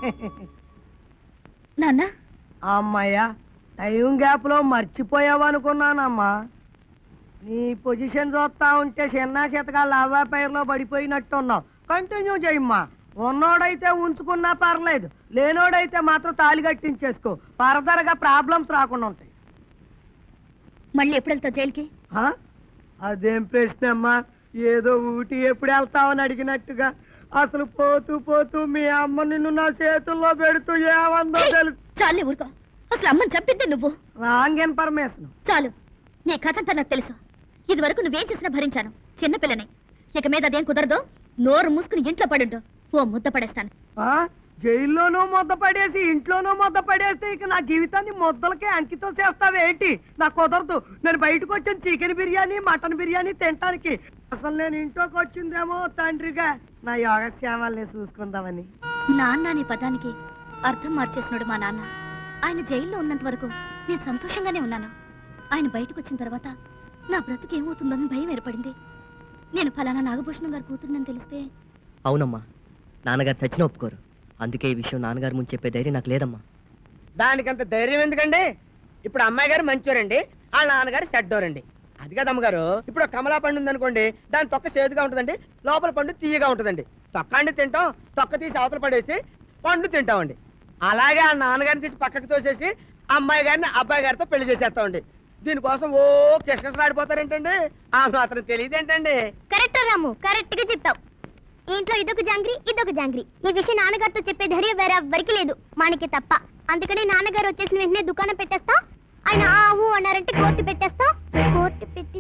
Speaker 6: నాన్న
Speaker 8: అమ్మయ్యా టైం గ్యాప్ లో మర్చిపోయావనుకున్నానమ్మా నీ పొజిషన్ చూస్తా ఉంటే చిన్న శతకాలు అవ్వ పైరులో పడిపోయినట్టున్నావు కంటిన్యూ చేయమ్మా ఉన్నోడైతే ఉంచుకున్నా పర్లేదు లేనోడైతే మాత్రం తాళి కట్టించేసుకో ఫర్దర్గా ప్రాబ్లమ్స్ రాకుండా ఉంటాయి
Speaker 6: మళ్ళీ ఎప్పుడు వెళ్తావు జైలుకి
Speaker 8: ఆ? అదేం ప్రశ్న అమ్మా ఏదో ఊటి ఎప్పుడు వెళ్తావని అడిగినట్టుగా అసలు పోతూ పోతూ మీ అమ్మ నిన్ను నా చేతుల్లో పెడుతూ ఏమందో తెలుసు
Speaker 6: చాలే ఊరుకో అసలు అమ్మని చంపింది నువ్వు
Speaker 8: రాంగ్ ఇన్ఫర్మేషన్
Speaker 6: చాలు నీ కథ అంతా నాకు తెలుసు ఇది వరకు నువ్వేం చేసినా భరించాను చిన్నపిల్లని ఇక మీద అదేం కుదరదు నోరు మూసుకుని ఇంట్లో పడుండు ఓ ముద్ద పడేస్తాను
Speaker 8: ఆ? జైల్లోనూ ముద్ద పడేసి ఇంట్లోనూ ముద్ద పడేసి ఇక నా జీవితాన్ని ముద్దలకే అంకితం చేస్తావేంటి నాకు కుదరదు నేను బయటకు వచ్చిన చికెన్ బిర్యానీ మటన్ బిర్యానీ తినటానికి అసలు నేను ఇంట్లోకి వచ్చిందేమో తండ్రిగా నా యోగక్షేమాల్ని చూసుకుందామని
Speaker 6: నాన్న అనే పదానికి అర్థం మార్చేసినాడు మా నాన్న ఆయన జైల్లో ఉన్నంత వరకు నేను సంతోషంగానే ఉన్నాను ఆయన బయటకు వచ్చిన తర్వాత నా బ్రతుకు ఏమవుతుందని భయం ఏర్పడింది నేను ఫలానా నాగభూషణం గారు కూతురునని తెలిస్తే
Speaker 5: అవునమ్మా నాన్నగారు చచ్చిన ఒప్పుకోరు అందుకే ఈ విషయం నాన్నగారు ముందు చెప్పే ధైర్యం నాకు లేదమ్మా
Speaker 8: దానికంత ధైర్యం ఎందుకండి ఇప్పుడు అమ్మాయి గారు మంచోరండి వాళ్ళ నాన్నగారు చెడ్డోరండి అది కదా అమ్మగారు ఇప్పుడు ఒక కమలా పండు ఉందనుకోండి దాని తొక్క చేదుగా ఉంటుందండి లోపల పండు తీయగా ఉంటుందండి తొక్క అండి తింటాం తొక్క తీసి అవతల పడేసి పండు తింటామండి అలాగే ఆ నాన్నగారిని తీసి పక్కకి తోసేసి అమ్మాయి గారిని అబ్బాయి గారితో పెళ్లి చేసేస్తామండి దీనికోసం ఓ కిసకిసలాడిపోతారేంటండి ఆ మాత్రం తెలియదేంటండి
Speaker 6: కరెక్ట్ రాము కరెక్ట్ గా చెప్తావు ఇంట్లో ఇదొక జాంగ్రీ ఇదొక జాంగ్రీ ఈ విషయం నాన్నగారితో చెప్పే ధైర్యం వేరే ఎవ్వరికి లేదు మనకి తప్ప అందుకని నాన్నగారు వచ్చేసిన వెంటనే దుకాణం పెట్టేస్తా ఆయన ఆవు అన్నారంటే కోర్టు పెట్టేస్తా కోర్టు పెట్టి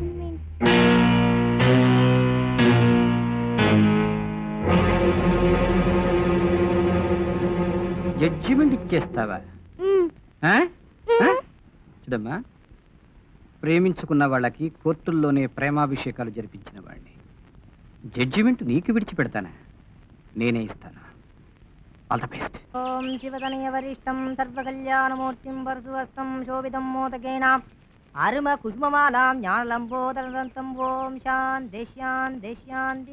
Speaker 2: జడ్జిమెంట్ ఇచ్చేస్తావా
Speaker 6: ఉమ్,
Speaker 2: ఆ? ఆ?
Speaker 6: ఉమ్.
Speaker 2: చూడమ్మా ప్రేమించుకున్న వాళ్ళకి కోర్టుల్లోనే ప్రేమాభిషేకాలు జరిపించిన వాడిని జడ్జిమెంట్ నీకు విడిచిపెడతానా నేనే ఇస్తాను ఆల్ ద బెస్ట్
Speaker 6: ఓం శివతనయ వరిష్టం సర్వకళ్యాణమూర్తిం పరశువస్తం శోభితం మోదకేన
Speaker 9: అరుమ కుష్మమాలాం జ్ఞానలంబోదరంతం ఓం శాంతి శాంతి శాంతి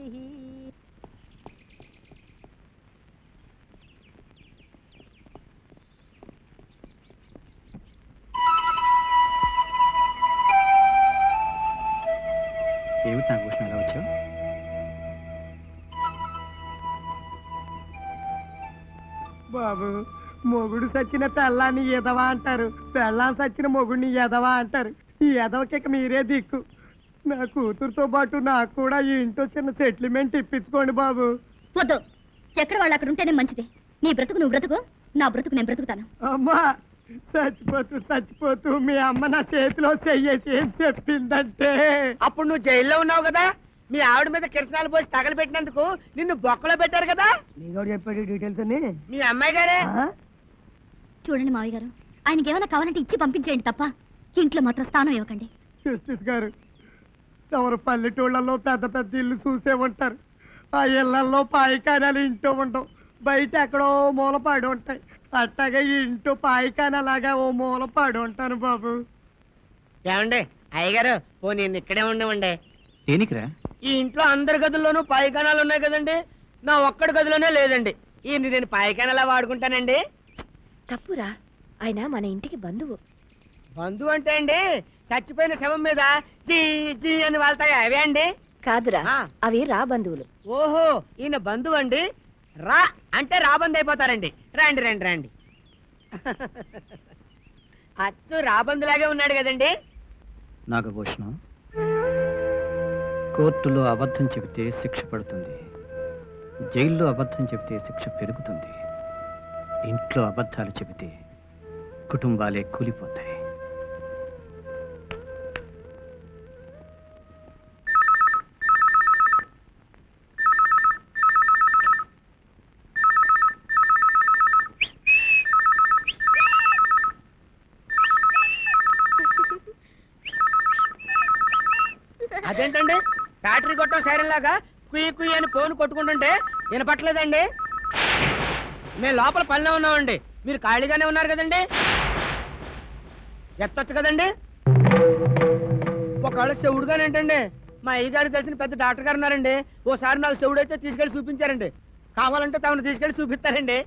Speaker 5: ఏమిటి నాకు కృష్ణ ఎలా వచ్చావు
Speaker 2: బాబు మొగుడు సచ్చిన పెళ్ళాన్ని ఎదవా అంటారు పెళ్ళాం సచ్చిన మొగుడిని ఎదవా అంటారు ఈ ఎదవకి ఇక మీరే దిక్కు నా కూతురుతో పాటు నాకు కూడా ఈ ఇంట్లో చిన్న సెటిల్మెంట్ ఇప్పించుకోండి బాబు
Speaker 6: వద్దు ఎక్కడ వాళ్ళు అక్కడ ఉంటేనే మంచిది నీ బ్రతుకు నువ్వు బ్రతుకు నా బ్రతుకు నేను బ్రతుకుతాను
Speaker 2: అమ్మా చచ్చిపోతూ చచ్చిపోతూ మీ అమ్మ నా చేతిలో చెయ్యేసి ఏం చెప్పిందంటే
Speaker 8: అప్పుడు నువ్వు జైల్లో ఉన్నావు కదా మీ ఆవిడ మీద కిరసనాలు పోసి తగలబెట్టినందుకు నిన్ను బొక్కలో పెట్టారు కదా
Speaker 2: నీకు చెప్పాడు డీటెయిల్స్ అని
Speaker 8: మీ అమ్మాయి గారే
Speaker 6: చూడండి మావయ్య గారు ఆయనకి ఏమైనా కావాలంటే ఇచ్చి పంపించేయండి తప్ప ఇంట్లో మాత్రం స్థానం ఇవ్వకండి
Speaker 2: జస్టిస్ గారు తమరు పల్లెటూళ్ళలో పెద్ద పెద్ద ఇల్లు చూసే ఉంటారు ఆ ఇళ్లలో పాయికానాలు ఇంటూ ఉండవు బయట ఎక్కడో మూల పడి ఉంటాయి అట్టగా ఈ ఇంటూ పాయికానలాగా ఓ మూల పడి ఉంటాను బాబు
Speaker 8: ఏమండి అయ్యగారు పో నేను ఇక్కడే ఉండేవండి
Speaker 5: దేనికిరా
Speaker 8: ఈ ఇంట్లో అందరి గదుల్లోనూ పాయికానాలు ఉన్నాయి కదండి నా ఒక్కడి గదిలోనే లేదండి ఈ నేను పాయికానాలా వాడుకుంటానండి
Speaker 9: తప్పురా ఆయన మన ఇంటికి బంధువు
Speaker 8: బంధువు అంటే అండి చచ్చిపోయిన శవం మీద జీ జీ అని వాళ్తాయి అవే అండి
Speaker 9: కాదురా
Speaker 8: ఆ.
Speaker 9: అవి రా బంధువులు
Speaker 8: ఓహో ఈయన బంధువు అండి రా అంటే రాబంద్ అయిపోతారండి రండి రండి రండి అచ్చు రాబందులాగే ఉన్నాడు కదండి
Speaker 5: నాగభూషణం కోర్టులో అబద్ధం చెబితే శిక్ష పడుతుంది జైల్లో అబద్ధం చెబితే శిక్ష పెరుగుతుంది ఇంట్లో అబద్ధాలు చెబితే కుటుంబాలే కూలిపోతాయి
Speaker 8: అదేంటండి బ్యాటరీ కొట్టం సైరన్ లాగా కుయ్యి కుయ్యి అని ఫోన్ కొట్టుకుంటుంటే వినపట్లేదండి మేము లోపల పనిలో ఉన్నామండి మీరు ఖాళీగానే ఉన్నారు కదండి ఎత్తొచ్చు కదండి ఒకవేళ చెవుడుగానేంటండి మా అయ్యగారికి తెలిసిన పెద్ద డాక్టర్ గారు ఉన్నారండి ఓసారి నాకు చెవుడు అయితే తీసుకెళ్లి చూపించారండి కావాలంటే తమను తీసుకెళ్లి చూపిస్తారండి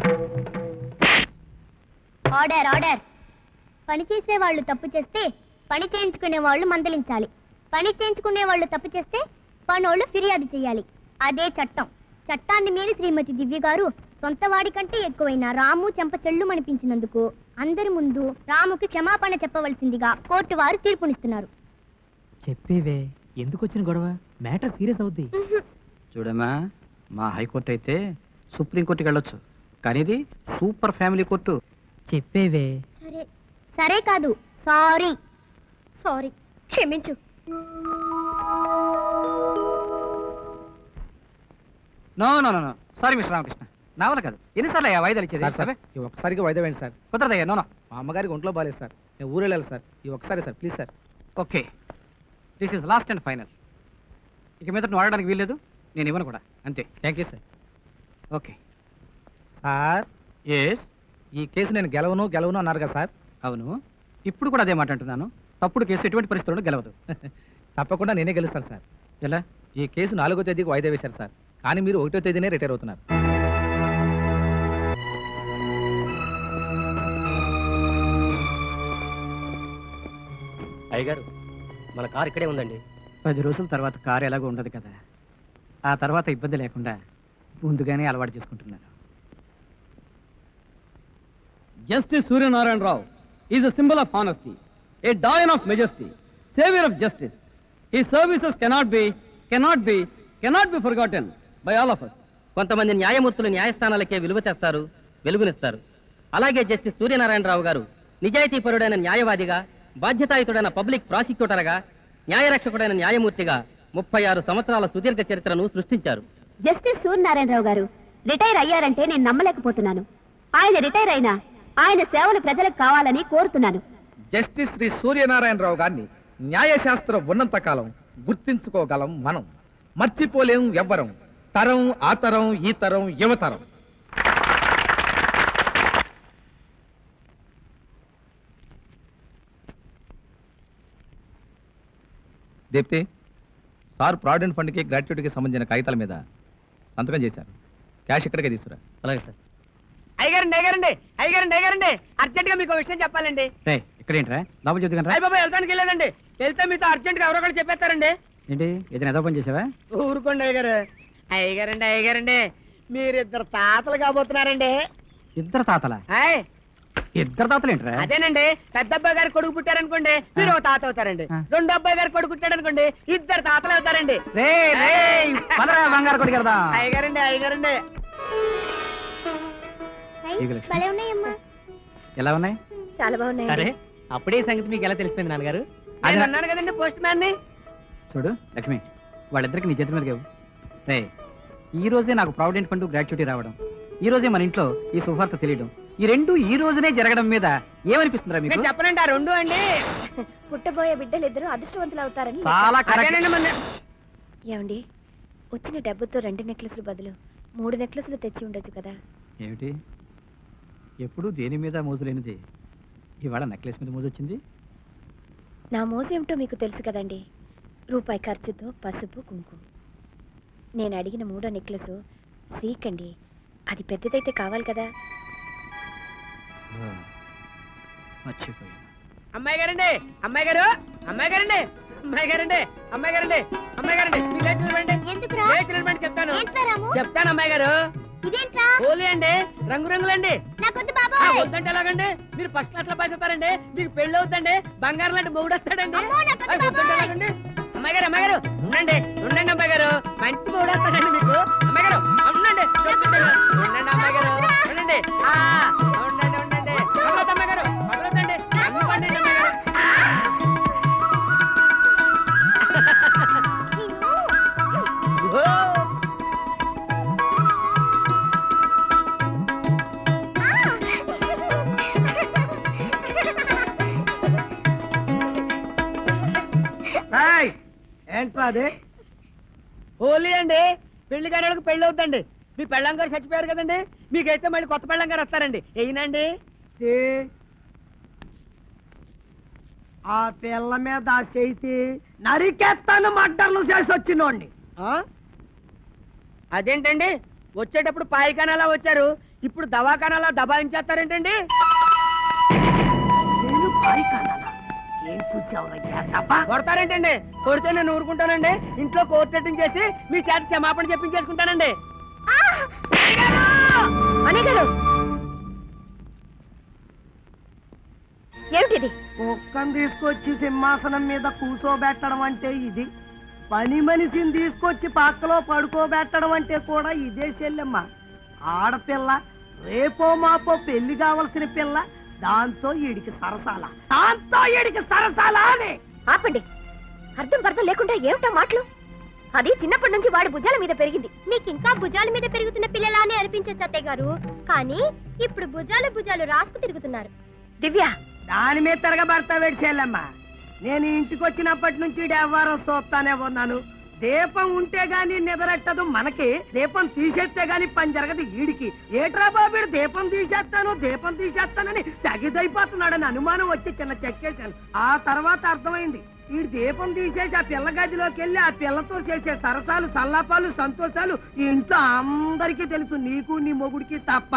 Speaker 6: ఆర్డర్ ఆర్డర్ పని చేసే వాళ్ళు తప్పు చేస్తే పని చేయించుకునే వాళ్ళు మందలించాలి పని చేయించుకునే వాళ్ళు తప్పు చేస్తే పనోళ్ళు ఫిర్యాదు చేయాలి అదే చట్టం చట్టాన్ని మీరి శ్రీమతి దివ్య గారు సొంత వాడి కంటే ఎక్కువైన రాము చెంప చెల్లు అనిపించినందుకు అందరి ముందు రాముకి క్షమాపణ చెప్పవలసిందిగా కోర్టు వారు తీర్పునిస్తున్నారు
Speaker 5: చెప్పేవే ఎందుకు వచ్చిన గొడవ మ్యాటర్ సీరియస్ అవుద్ది చూడమ్మా మా హైకోర్టు అయితే సుప్రీంకోర్టుకి వెళ్ళొచ్చు కానీ ఇది సూపర్ ఫ్యామిలీ కోర్టు చెప్పేవే
Speaker 6: సరే సరే కాదు సారీ సారీ క్షమించు
Speaker 5: no no no sorry mister Ramakrishna నా వల్ల కాదు ఎన్నిసార్లు అయ్యా వాయిదాలు ఇచ్చేది
Speaker 4: సార్ సార్
Speaker 5: అవే?
Speaker 4: ఈ ఒక్కసారికి వాయిదా వేయండి సార్
Speaker 5: కుదరదయ్యా నో నో
Speaker 4: మా అమ్మగారికి ఒంట్లో బాగాలేదు సార్ నేను ఊరు వెళ్ళాలి సార్ ఈ ఒక్కసారి sir please sir
Speaker 5: okay this is last and final ఇక మీద నువ్వు ఆడడానికి వీల్లేదు నేను ఇవ్వను కూడా అంతే
Speaker 4: thank you sir
Speaker 5: okay
Speaker 4: sir
Speaker 5: yes
Speaker 4: ఈ కేసు నేను గెలవను గెలవను అన్నారు కదా సార్
Speaker 5: అవును ఇప్పుడు కూడా అదే మాట అంటున్నాను తప్పుడు కేసు ఎటువంటి పరిస్థితుల్లో గెలవదు
Speaker 4: తప్పకుండా నేనే గెలుస్తాను సార్
Speaker 5: ఎలా
Speaker 4: ఈ కేసు నాలుగో తేదీకి వాయిదా వేశారు సార్ కానీ మీరు ఒకటో తేదీనే రిటైర్ అవుతున్నారు
Speaker 3: అయ్యగారు మన కారు ఇక్కడే ఉందండి
Speaker 5: పది రోజుల తర్వాత కారు ఎలాగో ఉండదు కదా ఆ తర్వాత ఇబ్బంది లేకుండా ముందుగానే అలవాటు చేసుకుంటున్నాను
Speaker 10: Justice Suryanarayan Rao is a symbol of honesty, a doyen of majesty, savior of justice. His services cannot be, cannot be, cannot be forgotten by all of us.
Speaker 3: కొంతమంది న్యాయమూర్తులు న్యాయస్థానాలకే విలువ తెస్తారు వెలుగునిస్తారు అలాగే జస్టిస్ సూర్యనారాయణరావు గారు నిజాయితీపరుడైన న్యాయవాదిగా బాధ్యతాయుతుడైన పబ్లిక్ ప్రాసిక్యూటర్గా న్యాయరక్షకుడైన న్యాయమూర్తిగా ముప్పై ఆరు సంవత్సరాల సుదీర్ఘ చరిత్రను సృష్టించారు
Speaker 6: జస్టిస్ సూర్యనారాయణరావు గారు రిటైర్ అయ్యారంటే నేను నమ్మలేకపోతున్నాను ఆయన రిటైర్ అయినా ఆయన సేవలు ప్రజలకు కావాలని కోరుతున్నాను
Speaker 4: జస్టిస్ శ్రీ సూర్యనారాయణరావు గారిని న్యాయశాస్త్రం ఉన్నంత కాలం గుర్తించుకోగలం మనం మర్చిపోలేం ఎవ్వరం తరం ఆ తరం ఈ తరం యువతరం దీప్తి సార్ ప్రావిడెంట్ ఫండ్కి గ్రాట్యుటీకి సంబంధించిన కాగితాల మీద సంతకం చేశారు క్యాష్ ఇక్కడికే తీసుకురా
Speaker 3: అలాగే సార్
Speaker 8: అయ్యగారండి అయ్యగారండి అయ్యగారండి అయ్యగారండి అర్జెంట్ గా మీకు ఒక విషయం చెప్పాలండి
Speaker 5: ఇక్కడ ఏంట్రా లోపల చదువుకుని
Speaker 8: అయ్య బాబా వెళ్తానికి వెళ్ళానండి వెళ్తే మీతో అర్జెంట్ గా ఎవరో ఒకరు చెప్పేస్తారండి
Speaker 5: ఏంటి ఏదైనా ఏదో పని చేసావా
Speaker 8: ఊరుకోండి అయ్యగారు అయ్యగారండి అయ్యగారండి మీరు ఇద్దరు తాతలు కాబోతున్నారండి
Speaker 5: ఇద్దరు తాతల
Speaker 8: ఆయ్
Speaker 5: ఇద్దరు తాతలు ఏంట్రా
Speaker 8: అదేనండి పెద్ద అబ్బాయి గారు కొడుకు పుట్టారనుకోండి మీరు ఒక తాత అవుతారండి
Speaker 5: ఆ.
Speaker 8: రెండు అబ్బాయి గారు కొడుకు పుట్టాడనుకోండి ఇద్దరు తాతలు అవుతారండి
Speaker 5: రే రే పదరా బంగారు కొడుకు వెళ్దాం
Speaker 8: అయ్యగారండి అయ్యగారండి
Speaker 6: రైట్,
Speaker 5: ఈగలక్ష్మి.
Speaker 6: భలే ఉన్నాయమ్మా
Speaker 5: ఎలా ఉన్నాయి
Speaker 9: చాలా బాగున్నాయి
Speaker 5: అరే
Speaker 3: అప్పుడే ఈ సంగతి మీకు ఎలా తెలిసిపోయింది నాన్నగారు
Speaker 8: నేను అన్నాను కదండి పోస్ట్ మ్యాన్ ని
Speaker 5: చూడు లక్ష్మి వాళ్ళిద్దరికి నీ చేతి మీద లేవు రే ఈ రోజే నాకు ప్రావిడెంట్ ఫండ్ గ్రాట్యుటీ రావడం ఈ రోజే మన ఇంట్లో ఈ శుభార్త తెలియడం ఈ రెండు ఈ రోజునే జరగడం మీద ఏమనిపిస్తుందిరా మీకు
Speaker 8: నేను చెప్పనండి ఆ రెండు అండి
Speaker 9: పుట్టబోయే బిడ్డలు ఇద్దరు అదృష్టవంతులు అవుతారని
Speaker 5: చాలా కరెక్ట్
Speaker 8: అదేనండి మన
Speaker 9: ఏమండి వచ్చిన డబ్బుతో రెండు నెక్లెస్లు బదులు మూడు నెక్లెస్లు తెచ్చి ఉండొచ్చు కదా
Speaker 5: ఏమిటి ఎప్పుడు దేని మీద మోజు లేనిది ఇవాళ నెక్లెస్ మీద మోజు వచ్చింది
Speaker 9: నా మోసేమిటో మీకు తెలుసు కదండి రూపాయి ఖర్చుతో పసుపు కుంకుమ నేను అడిగిన మూడో నెక్లెస్ శ్రీకండి అది పెద్దదైతే కావాలి కదా
Speaker 5: మర్చిపోయాను
Speaker 8: అమ్మాయి గారండి అమ్మాయి గారు అమ్మాయి గారండి అమ్మాయి గారండి అమ్మాయి గారండి అమ్మాయి గారండి మీకు లేచి నిలబడండి.
Speaker 6: ఎందుకురా
Speaker 8: లేచి నిలబడండి చెప్తాను
Speaker 6: ఏంట్రా రాము
Speaker 8: చెప్తాను అమ్మాయి గారు
Speaker 6: ఇదేంట్రా
Speaker 8: హోలీ అండి రంగు రంగులండి
Speaker 6: నాకొద్దు
Speaker 8: ఆ,
Speaker 6: బాబాయ్
Speaker 8: వద్దంటే ఎలాగండి మీరు ఫస్ట్ క్లాస్ లో పాస్ మీకు పెళ్లి అవుతుందండి బంగారం లాంటి మొగుడు వస్తాడండి
Speaker 6: అమ్మో, నాకు వద్దు
Speaker 8: ఆ, వద్దంటే
Speaker 6: బాబాయ్.
Speaker 8: ఎలాగండి? అమ్మాయి గారు అమ్మాయి గారు ఉండండి ఉండండి అమ్మాయి గారు మంచి మొగుడు వస్తాడండి మీకు అమ్మాయి గారు ఉండండి చెప్తుంటే ఉండండి అమ్మాయి గారు ఉండండి ఆ, ఉండండి ఉండండి పర్లేదు అమ్మాయి గారు పర్లేదండి అమ్మ పండండి అమ్మాయి గారు
Speaker 6: నిన్ను
Speaker 8: ఓ! ఏంట్రా అది హోలీ అండి పెళ్లి కాని వాళ్ళకి పెళ్లి అవుతుందండి మీ పెళ్ళం గారు చచ్చిపోయారు కదండి మీకైతే మళ్ళీ కొత్త పెళ్ళం గారు వస్తారండి ఏయినండి
Speaker 2: ఆ పిల్ల మీద ఆ చేతి నరికేస్తాను మడ్డర్లు చేసి వచ్చినోండి
Speaker 8: ఆ? అదేంటండి వచ్చేటప్పుడు పాయిఖానాలా వచ్చారు ఇప్పుడు దవాఖానాలా దబాయించేస్తారేంటండి
Speaker 2: నేను పాయికానా ఏం చూసావురయ్యా తప్ప
Speaker 8: కొడతారేంటండి కొడితే నేను ఊరుకుంటానండి ఇంట్లో కోర్టు చేసి మీ చేత క్షమాపణ చెప్పించేసుకుంటానండి
Speaker 9: అనే గారు ఏమిటిది
Speaker 2: కుక్కను తీసుకొచ్చి సింహాసనం మీద కూర్చోబెట్టడం అంటే ఇది పని మనిషిని తీసుకొచ్చి పక్కలో పడుకోబెట్టడం అంటే కూడా ఇదే చెల్లెమ్మ ఆడపిల్ల రేపో మాపో పెళ్లి కావలసిన పిల్ల దాంతో ఈడికి సరసాల దాంతో ఈడికి సరసాల అని
Speaker 9: ఆపండి అర్థం పర్థం లేకుండా ఏమిటా మాటలు అది చిన్నప్పటి నుంచి వాడి భుజాల మీద పెరిగింది
Speaker 6: మీకు ఇంకా భుజాల మీద పెరుగుతున్న పిల్లలానే అనిపించచ్చు అత్తయ్య గారు కానీ ఇప్పుడు భుజాలు భుజాలు రాసుకు తిరుగుతున్నారు
Speaker 9: దివ్య
Speaker 2: దాని మీద తిరగబడతావేడి చెల్లెమ్మ నేను ఇంటికి వచ్చినప్పటి నుంచి ఈడి వ్యవహారం చూస్తానే ఉన్నాను దీపం ఉంటే గాని నిద్రట్టదు మనకి దీపం తీసేస్తే గాని పని జరగదు ఈడికి ఏట్రా బాబీడు దీపం తీసేస్తాను దీపం తీసేస్తానని తగిదైపోతున్నాడని అనుమానం వచ్చి చిన్న చెక్కేశాను ఆ తర్వాత అర్థమైంది ఈడు దీపం తీసేసి ఆ పిల్ల గదిలోకి వెళ్ళి ఆ పిల్లతో చేసే సరసాలు సల్లాపాలు సంతోషాలు ఈ ఇంట్లో అందరికీ తెలుసు నీకు నీ మొగుడికి తప్ప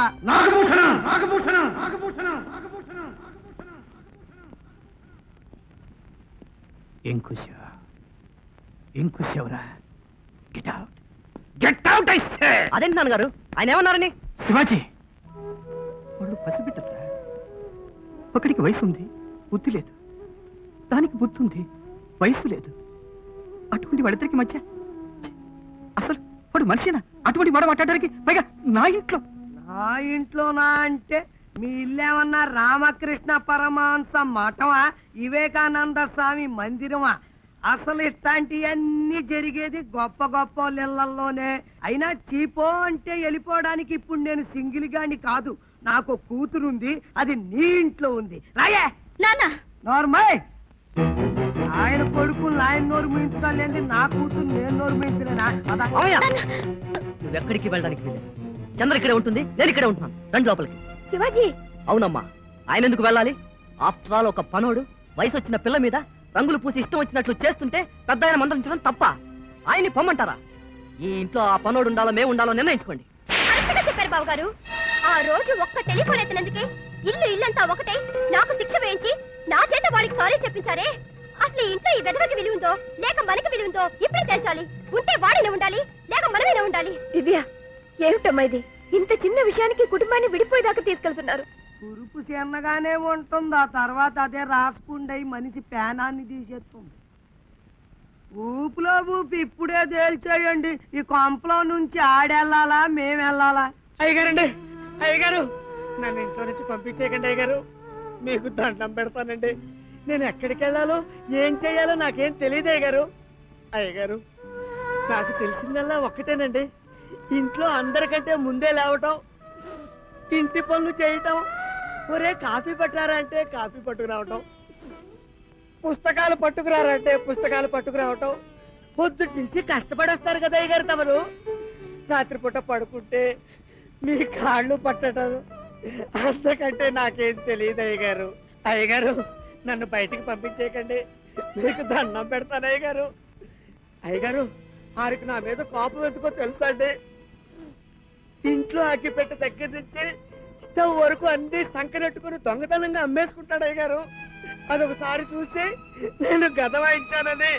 Speaker 5: ఏం కూసావు ఏం కూసావురా get out get out I say
Speaker 3: అదేంటి నాన్నగారు ఆయన ఏమన్నారని
Speaker 5: శివాజీ వాళ్ళు పసిబిడ్డరా ఒకడికి వయసు ఉంది బుద్ధి లేదు దానికి బుద్ధి ఉంది వయసు లేదు అటువంటి వాళ్ళిద్దరికి మధ్య ఛీ, అసలు వాడు మనిషినా అటువంటి వాడు మాట్లాడడానికి పైగా నా ఇంట్లో
Speaker 2: నా ఇంట్లోనా అంటే మీ ఇల్లేమన్నా రామకృష్ణ పరమహంస మఠమా వివేకానంద స్వామి మందిరమా అసలు ఇట్లాంటివన్నీ జరిగేది గొప్ప గొప్ప ఇళ్లలోనే అయినా చీపో అంటే వెళ్ళిపోవడానికి ఇప్పుడు నేను సింగిల్ గాని కాదు నాకు కూతురుంది అది నీ ఇంట్లో ఉంది రాయే
Speaker 6: నానా
Speaker 2: నార్మల్ ఆయన కొడుకుని ఆయన నోరు మించుకోలేంది నా కూతురు నేను నోరు మించలేనా అదా
Speaker 3: నువ్వు ఎక్కడికి వెళ్ళడానికి వీలేదు చంద్ర ఇక్కడే ఉంటుంది నేను ఇక్కడే ఉంటున్నాను రండి లోపలికి
Speaker 9: శివాజీ
Speaker 3: అవునమ్మా ఆయన ఎందుకు వెళ్ళాలి ఆఫ్టర్ ఆల్ ఒక పనోడు వయసు వచ్చిన పిల్ల మీద రంగులు పూసి ఇష్టం వచ్చినట్లు చేస్తుంటే పెద్ద ఆయన మందలించడం తప్ప ఆయన్ని పొమ్మంటారా ఈ ఇంట్లో ఆ పనోడు ఉండాలో మేము ఉండాలో నిర్ణయించుకోండి
Speaker 6: కరెక్ట్గా చెప్పారు బాబు గారు ఆ రోజు ఒక్క టెలిఫోన్ ఎత్తినందుకే ఇల్లు ఇల్లంతా ఒకటే నాకు శిక్ష వేయించి నా చేత వాడికి సారీ చెప్పించారే అసలు ఈ ఇంట్లో ఈ వెదవకి విలువ ఉందో లేక మనకి విలువ ఉందో ఇప్పుడే తేల్చాలి ఉంటే వాడినే ఉండాలి లేక మనమైనా ఉండాలి
Speaker 9: దివ్య ఏమిటమ్మా ఇది ఇంత చిన్న విషయానికి కుటుంబాన్ని విడిపోయేదాకా తీసుకెళ్తున్నారు
Speaker 8: ఉరుపు చిన్నగానే ఉంటుంది ఆ తర్వాత అదే రాసుకుండయి మనిషి పేనాన్ని తీసేస్తుంది ఊపులో ఊపి ఇప్పుడే తేల్చేయండి ఈ కొంపలో నుంచి ఆడెళ్ళాలా మేము వెళ్ళాలా అయ్యగారండి అయ్యగారు నన్ను ఇంట్లో నుంచి పంపించేయకండి అయ్యగారు మీకు దండం పెడతానండి నేను ఎక్కడికి వెళ్ళాలో ఏం చేయాలో నాకేం తెలియదు అయ్యగారు అయ్యగారు నాకు తెలిసిందల్లా ఒక్కటేనండి ఇంట్లో అందరికంటే ముందే లేవటం ఇంటి పనులు చేయటం ఒరే కాఫీ పట్టారా అంటే కాఫీ పట్టుకురావటం పుస్తకాలు పట్టుకురారంటే పుస్తకాలు పట్టుకురావటం పొద్దుటి నుంచి కష్టపడి వస్తారు కదా అయ్యగారు తమరు రాత్రిపూట పడుకుంటే మీ కాళ్ళు పట్టడం అంతకంటే నాకేం తెలియదు అయ్యగారు అయ్యగారు నన్ను బయటికి పంపించేయకండి మీకు దండం పెడతాను అయ్యగారు అయ్యగారు ఆరికి నా మీద కోపం ఎందుకో తెలుసండి ఇంట్లో అగ్గిపెట్ట దగ్గర నుంచి స్టవ్ వరకు అన్ని సంకనెట్టుకుని దొంగతనంగా అమ్మేసుకుంటాడు అయ్యగారు అదొకసారి చూస్తే నేను గద వాయించానని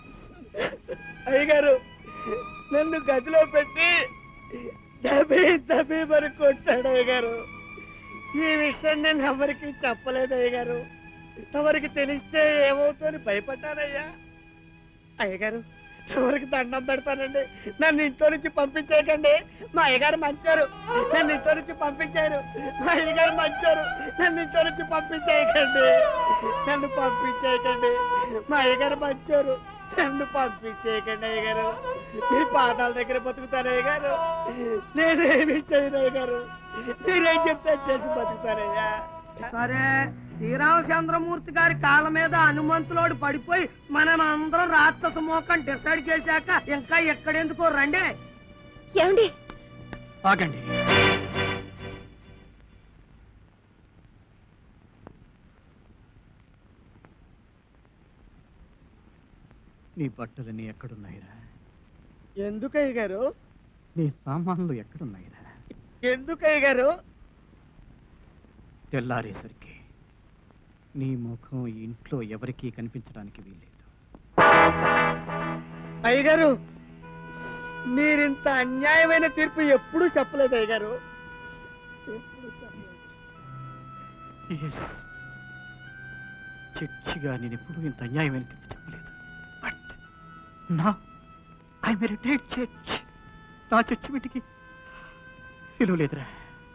Speaker 8: అయ్యగారు నన్ను గదిలో పెట్టి దబీ దబీ మరి కొట్టాడు అయ్యగారు ఈ విషయం నేను ఎవరికి చెప్పలేదు అయ్యగారు ఎవరికి తెలిస్తే ఏమవుతుందని భయపడ్డానయ్యా అయ్యగారు ఎవరికి దండం పెడతానండి నన్ను ఇంట్లో నుంచి పంపించేయకండి మా అయ్యగారు మంచారు నన్ను ఇంట్లో నుంచి పంపించారు మా అయ్యగారు మంచారు నన్ను ఇంట్లో నుంచి పంపించేయకండి నన్ను పంపించేయకండి మా అయ్యగారు మంచారు నన్ను పంపించేయకండి అయ్యగారు మీ పాదాల దగ్గర బతుకుతాను అయ్యగారు నేనేమి చేయను అయ్యగారు మీరేం చెప్తే చేసి బతుకుతానయ్యా సరే శ్రీరామచంద్రమూర్తి గారి కాళ్ళ మీద హనుమంతులోడు పడిపోయి మనం అందరం రాక్షస మోకం డిసైడ్ చేశాక ఇంకా ఎక్కడెందుకో రండి
Speaker 9: ఏమండి
Speaker 5: ఆగండి నీ బట్టలన్నీ ఎక్కడున్నాయిరా
Speaker 8: ఎందుకయ్య గారు
Speaker 5: నీ సామాన్లు ఎక్కడున్నాయిరా
Speaker 8: ఎందుకయ్య గారు
Speaker 5: తెల్లారేసరికి నీ ముఖం ఈ ఇంట్లో ఎవరికీ కనిపించడానికి వీల్లేదు
Speaker 8: అయ్యగారు మీరింత అన్యాయమైన తీర్పు ఎప్పుడూ చెప్పలేదు అయ్యగారు
Speaker 5: Yes. చర్చిగా నేను ఎప్పుడూ ఇంత అన్యాయమైన తీర్పు చెప్పలేదు బట్ నా ఐ మెరిటేట్ చర్చ్ నా చర్చి వీటికి విలువ లేదురా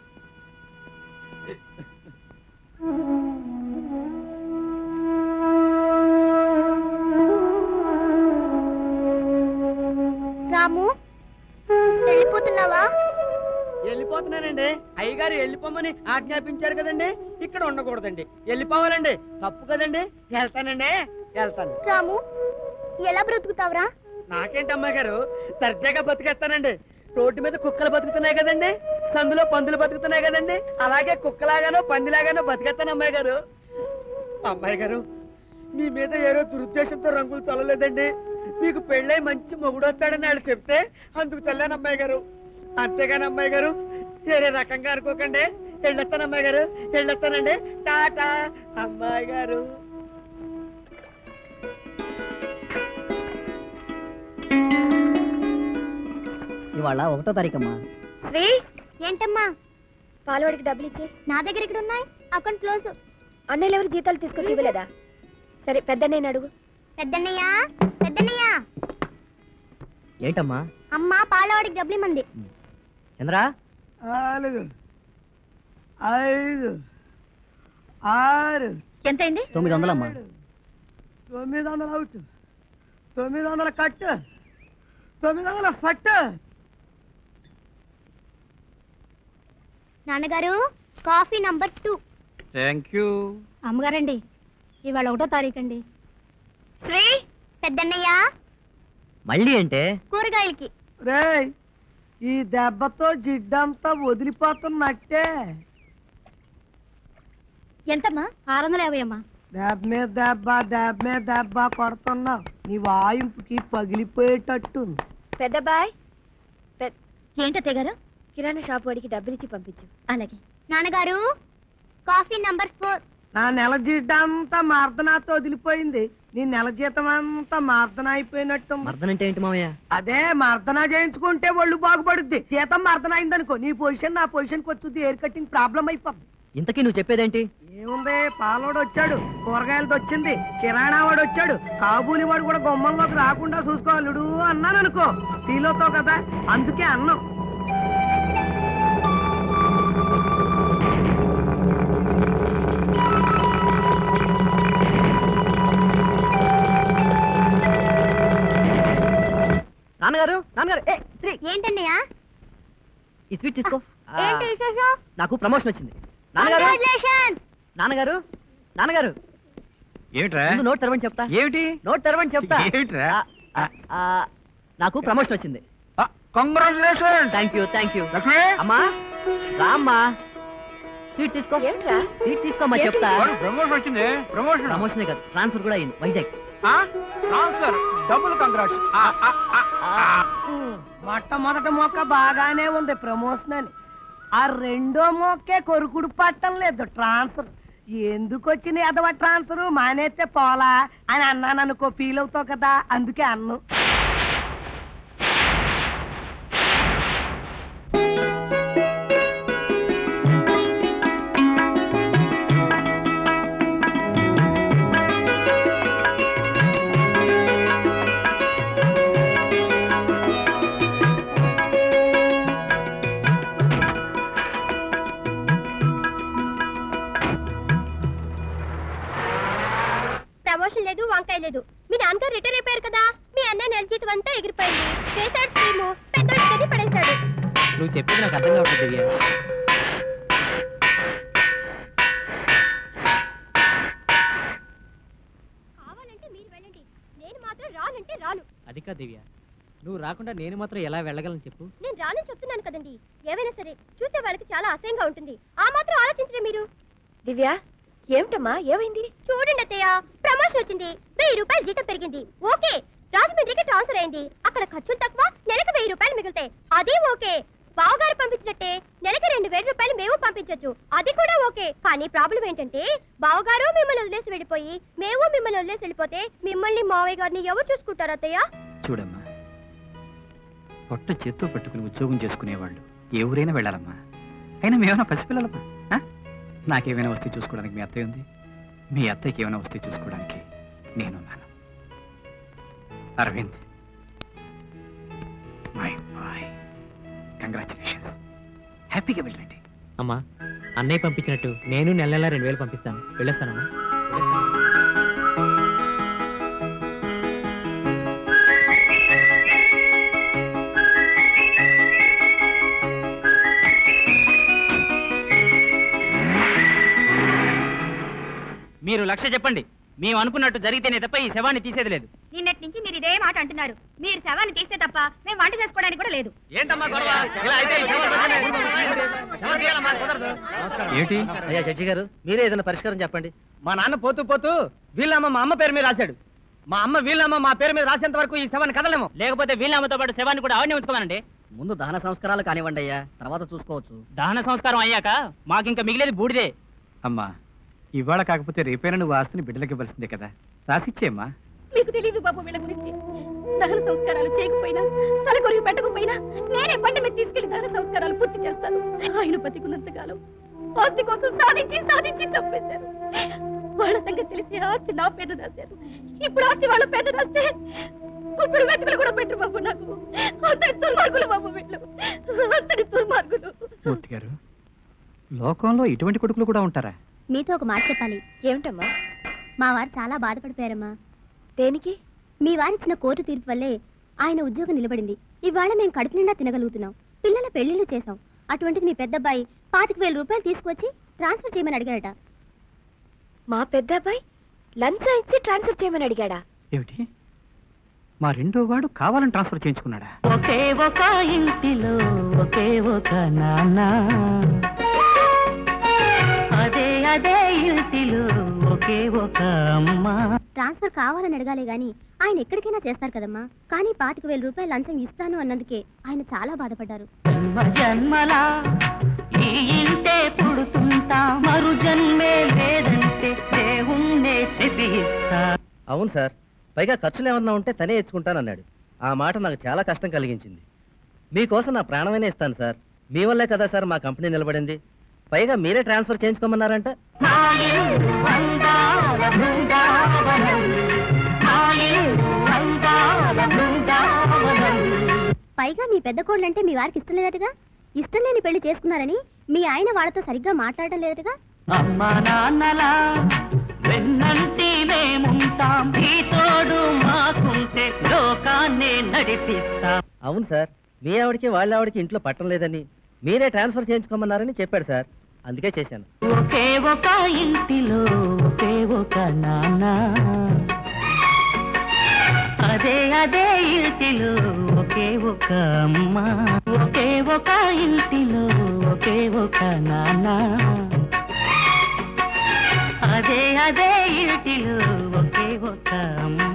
Speaker 6: రాము వెళ్ళిపోతున్నావా
Speaker 8: వెళ్ళిపోతున్నానండి అయ్యగారు వెళ్ళిపోమని ఆజ్ఞాపించారు కదండి ఇక్కడ ఉండకూడదండి వెళ్ళిపోవాలండి తప్పు కదండి వెళ్తానండి వెళ్తాను
Speaker 6: రాము ఎలా బ్రతుకుతావురా
Speaker 8: నాకేంటి అమ్మాయి గారు దర్జాగా బతికేస్తానండి రోడ్డు మీద కుక్కలు బతుకుతున్నాయి కదండి సందులో పందులు బతుకుతున్నాయి కదండి అలాగే కుక్కలాగానో పందిలాగానో బతికేస్తాను అమ్మాయి గారు అమ్మాయి గారు మీ మీద ఏదో దురుద్దేశంతో రంగులు చల్లలేదండి మీకు పెళ్ళై మంచి మొగుడు వస్తాడని వాళ్ళు చెప్తే అందుకు చల్లాను అమ్మాయి గారు అంతేగాని అమ్మాయి గారు వేరే రకంగా అనుకోకండి వెళ్ళొస్తాను అమ్మాయి గారు వెళ్ళొస్తానండి టాటా అమ్మాయి గారు
Speaker 3: ఇవాళ ఒకటో తారీఖమ్మా
Speaker 9: శ్రీ
Speaker 6: ఏంటమ్మా
Speaker 9: పాలవాడికి డబ్బులు ఇచ్చే
Speaker 6: నా దగ్గర ఇక్కడ ఉన్నాయి అకౌంట్ క్లోజ్
Speaker 9: అన్నయ్యలు ఎవరు జీతాలు తీసుకొచ్చి ఇవ్వలేదా సరే పెద్దన్నయ్యని అడుగు
Speaker 6: పెద్దన్నయ్య పెద్దన్నయ్య
Speaker 3: ఏంటమ్మా
Speaker 6: అమ్మ పాలవాడికి డబ్బులు ఇమ్మంది
Speaker 3: చంద్రా
Speaker 8: నాలుగు ఐదు ఆరు
Speaker 6: ఎంతైంది
Speaker 3: తొమ్మిది వందలమ్మా
Speaker 8: తొమ్మిది వందల అవుట్ తొమ్మిది వందల కట్టు తొమ్మిది వందల ఫట్టు
Speaker 6: నాన్నగారు coffee number two
Speaker 5: thank you
Speaker 6: అమ్మగారండి ఇవాళ ఒకటో తారీఖు అండి శ్రీ పెద్దన్నయ్య
Speaker 3: మళ్ళీ అంటే
Speaker 6: కూరగాయలకి
Speaker 8: రేయ్ ఈ దెబ్బతో జిడ్డంతా వదిలిపోతున్నట్టే
Speaker 6: ఎంతమ్మా ఆరు వందల యాభై అమ్మా
Speaker 8: దెబ్బ మీద దెబ్బ దెబ్బ మీద దెబ్బ కొడుతున్నావు నీ వాయింపుకి పగిలిపోయేటట్టుంది
Speaker 9: పెద్దబాయ్ పెద్ద
Speaker 6: ఏంటత్తయ్య గారు
Speaker 9: కిరాణా షాప్ వాడికి డబ్బులిచ్చి పంపించు
Speaker 6: అలాగే నాన్నగారు కాఫీ నంబర్ ఫోర్
Speaker 8: నా నెల జీతం అంతా మార్దనాతో వదిలిపోయింది నీ నెల జీతం అంతా మార్దన అయిపోయినట్టు
Speaker 5: మర్దనంటే ఏంటి మామయ్య
Speaker 8: అదే మర్దన చేయించుకుంటే ఒళ్ళు బాగుపడుద్ది జీతం మర్దన అయిందనుకో నీ పొజిషన్ నా పొజిషన్కి వచ్చుద్ది ఎయిర్ కటింగ్ ప్రాబ్లం అయిపోద్ది
Speaker 5: ఇంతకీ నువ్వు చెప్పేదేంటి
Speaker 8: ఏముంది పాలోడు వచ్చాడు కూరగాయలతో వచ్చింది కిరాణా వాడు వచ్చాడు కాబూలి వాడు కూడా గుమ్మంలోకి రాకుండా చూసుకోవాలుడు అన్నాను అనుకో ఫీల్ అవుతావు కదా అందుకే అన్నం
Speaker 5: నాన్నగారు నాన్నగారు ఏ శ్రీ
Speaker 6: ఏంటన్నయ్య
Speaker 5: ఈ స్వీట్ తీసుకో ఆ,
Speaker 6: ఏంటి విశేషం
Speaker 5: నాకు ప్రమోషన్ వచ్చింది నాన్నగారు
Speaker 6: Congratulations!
Speaker 5: నాన్నగారు నాన్నగారు
Speaker 1: ఏమిట్రా
Speaker 5: ముందు నోట్ తెరవని చెప్తా
Speaker 1: ఏమిటి
Speaker 5: నోట్ తెరవని చెప్తా
Speaker 1: ఏమిట్రా?
Speaker 5: ఆ, ఆ, ఆ, నాకు ప్రమోషన్ వచ్చింది
Speaker 1: congratulation
Speaker 5: thank you thank you
Speaker 1: Lakshmi
Speaker 5: అమ్మా రామ్మా స్వీట్ తీసుకో
Speaker 9: ఏమిట్రా
Speaker 5: స్వీట్ తీసుకోమ్మా చెప్తా
Speaker 1: ప్రమోషన్ వచ్చింది ప్రమోషన్
Speaker 5: ప్రమోషనే కాదు ట్రాన్స్ఫర్ కూడా అయింది వైజాగ్
Speaker 1: ట్రాన్స్ఫర్ డబుల్ కంగ్రాట్స్
Speaker 8: మొట్టమొదటి మొక్క బాగానే ఉంది ప్రమోషన్ అని ఆ రెండో మొక్కే కొరుకుడు పట్టం లేదు ట్రాన్స్ఫర్ ఎందుకు వచ్చింది అదవ ట్రాన్స్ఫర్ మానేస్తే పోలా అని అన్నాను అనుకో ఫీల్ అవుతావు కదా అందుకే అన్ను
Speaker 6: ప్రమోషన్ లేదు వంకాయ లేదు మీ నాన్నగారు రిటైర్ అయిపోయారు కదా మీ అన్నయ్య నెల జీతం అంతా ఎగిరిపోయింది చేశాడు స్కీము పెద్దోడి గది పడేశాడు
Speaker 5: నువ్వు చెప్పేది నాకు అర్థం కావట్లేదు దివ్య
Speaker 6: కావాలంటే మీరు వెళ్ళండి నేను మాత్రం రానంటే రాను
Speaker 5: అది కాదు దివ్య నువ్వు రాకుండా నేను మాత్రం ఎలా వెళ్ళగలను చెప్పు
Speaker 6: నేను రానని చెప్తున్నాను కదండి ఏమైనా సరే చూసే వాళ్ళకి చాలా అసహ్యంగా ఉంటుంది ఆ మాత్రం ఆలోచించరే మీరు
Speaker 9: దివ్య ఏమిటమ్మా ఏమైంది
Speaker 6: చూడండి అత్తయ్య ప్రమోషన్ వచ్చింది వెయ్యి రూపాయలు జీతం పెరిగింది ఓకే రాజమండ్రికి ట్రాన్స్ఫర్ అయింది అక్కడ ఖర్చులు తక్కువ నెలకు వెయ్యి రూపాయలు మిగులుతాయి అది ఓకే బావగారు పంపించినట్టే నెలకి రెండు వేల రూపాయలు మేము పంపించొచ్చు అది కూడా ఓకే కానీ ప్రాబ్లం ఏంటంటే బావగారు మిమ్మల్ని వదిలేసి వెళ్ళిపోయి మేము మిమ్మల్ని వదిలేసి వెళ్ళిపోతే మిమ్మల్ని మావయ్య గారిని ఎవరు చూసుకుంటారు అత్తయ్య
Speaker 11: చూడమ్మా పొట్ట చేత్తో పట్టుకుని ఉద్యోగం చేసుకునేవాళ్ళు ఏ ఊరైనా వెళ్ళాలమ్మా అయినా మేమైనా పసిపిల్లలమ్మా ఆ? నాకేమైనా వస్తే చూసుకోవడానికి మీ అత్తయ్య ఉంది మీ అత్తయ్యకి ఏమైనా వస్తే చూసుకోవడానికి నేనున్నాను అరవింద్ మై బాయ్ కంగ్రాచులేషన్స్ హ్యాపీగా వెళ్ళండి
Speaker 5: అమ్మా అన్నయ్య పంపించినట్టు నేను నెల నెల రెండు వేలు పంపిస్తాను వెళ్ళొస్తానమ్మా
Speaker 3: మీరు లక్ష్య చెప్పండి మేము అనుకున్నట్టు జరిగితేనే తప్ప ఈ శవాన్ని తీసేది లేదు
Speaker 6: నిన్నటి నుంచి మీరు ఇదే మాట అంటున్నారు మీరు శవాన్ని తీస్తే తప్ప మేము వంట చేసుకోవడానికి కూడా లేదు
Speaker 3: ఏంటమ్మా గొడవ ఇలా అయితే శవం తీయాలమ్మా, కుదరదు.
Speaker 11: ఏమిటి
Speaker 5: అయ్యా జడ్జి గారు మీరే ఏదైనా పరిష్కారం చెప్పండి
Speaker 3: మా నాన్న పోతూ పోతూ వీళ్ళమ్మ మా అమ్మ పేరు మీద రాశాడు మా అమ్మ వీళ్ళమ్మ మా పేరు మీద రాసేంత వరకు ఈ శవాన్ని కదలేము లేకపోతే వీళ్ళమ్మతో పాటు శవాన్ని కూడా ఆవిడనే ఉంచుకోమనండి
Speaker 5: ముందు దహన సంస్కారాలు కానివ్వండి అయ్యా తర్వాత చూసుకోవచ్చు
Speaker 3: దహన సంస్కారం అయ్యాక మాకింక మిగిలేది బూడిదే
Speaker 11: అమ్మా ఇవాళ కాకపోతే రేపైనా నువ్వు ఆస్తిని బిడ్డలకి ఇవ్వాల్సిందే కదా రాసిచ్చేమ్మా
Speaker 9: మీకు తెలియదు బాబు వీళ్ళ గురించి దహన సంస్కారాలు చేయకపోయినా తలకొరిగి పెట్టకపోయినా నేనే బండి మీద తీసుకెళ్లి దహన సంస్కారాలు పూర్తి చేస్తాను ఆయన బతికున్నంత కాలం ఆస్తి కోసం సాధించి సాధించి చంపేశారు వాళ్ళ సంగతి తెలిసి ఆస్తి నా పేద రాశారు ఇప్పుడు ఆస్తి వాళ్ళ పేద రాస్తే ఇప్పుడు వెతుకులు కూడా పెట్టరు బాబు నాకు అంతటి దుర్మార్గులు బాబు వీళ్ళు అంతటి దుర్మార్గులు
Speaker 11: మూర్తి గారు లోకంలో ఇటువంటి కొడుకులు కూడా ఉంటారా
Speaker 6: మీతో ఒక మాట చెప్పాలి
Speaker 9: ఏమిటమ్మా
Speaker 6: మా వారు చాలా బాధపడిపోయారమ్మా
Speaker 9: దేనికి
Speaker 6: మీ వారిచ్చిన కోర్టు తీర్పు వల్లే ఆయన ఉద్యోగం నిలబడింది ఇవాళ మేము కడుపు నిండా తినగలుగుతున్నాం పిల్లల పెళ్లిళ్ళు చేశాం అటువంటిది మీ పెద్దబ్బాయి పాతిక వేల రూపాయలు తీసుకొచ్చి ట్రాన్స్ఫర్ చేయమని అడిగాడట
Speaker 9: మా పెద్ద అబ్బాయి లంచం ఇచ్చి ట్రాన్స్ఫర్ చేయమని అడిగాడా
Speaker 11: ఏమిటి మా రెండో వాడు కావాలని ట్రాన్స్ఫర్ చేయించుకున్నాడా
Speaker 7: ఒకే ఒక ఇంటిలో ఒకే ఒక నాన్న అదే అదే ఇంటిలో ఒకే ఒక అమ్మ
Speaker 6: ట్రాన్స్ఫర్ కావాలని అడగాలే గాని ఆయన ఎక్కడికైనా చేస్తారు కదమ్మా కానీ పాతిక వేల రూపాయలు లంచం ఇస్తాను అన్నందుకే ఆయన చాలా బాధపడ్డారు
Speaker 7: జన్మ జన్మలా ఈ ఇంటే పుడుతుంటా మరు జన్మే లేదంటే దేవుణ్ణే శపిస్తా
Speaker 12: అవును సార్ పైగా ఖర్చులు ఏమన్నా ఉంటే తనే ఇచ్చుకుంటానన్నాడు ఆ మాట నాకు చాలా కష్టం కలిగించింది మీకోసం నా ప్రాణమైనా ఇస్తాను సార్ మీ వల్లే కదా సార్ మా కంపెనీ నిలబడింది పైగా మీరే ట్రాన్స్ఫర్ చేయించుకోమన్నారంట
Speaker 7: నా ఇల్లు అందాల బృందావనం నా ఇల్లు అందాల బృందావనం
Speaker 6: పైగా మీ పెద్ద కోళ్ళంటే మీ వారికి ఇష్టం లేదటగా ఇష్టం లేని పెళ్లి చేసుకున్నారని మీ ఆయన వాళ్ళతో సరిగ్గా మాట్లాడడం లేదటగా
Speaker 7: అమ్మ నాన్నలా వెన్నంటి మేముంటాం ఈ తోడు మాకుంటే లోకాన్నే నడిపిస్తాం
Speaker 12: అవును సార్ మీ ఆవిడకి వాళ్ళ ఆవిడకి ఇంట్లో పట్టం లేదని మీరే ట్రాన్స్ఫర్ చేయించుకోమన్నారని చెప్పాడు సార్ అందుకే చేశాను
Speaker 7: ఒకే ఒక ఇంటిలో ఒకే ఒక నాన్న అదే అదే ఇంటిలో ఒకే ఒక అమ్మ ఒకే ఒక ఇంటిలో ఒకే ఒక నాన్న అదే అదే ఇంటిలో ఒకే ఒక అమ్మ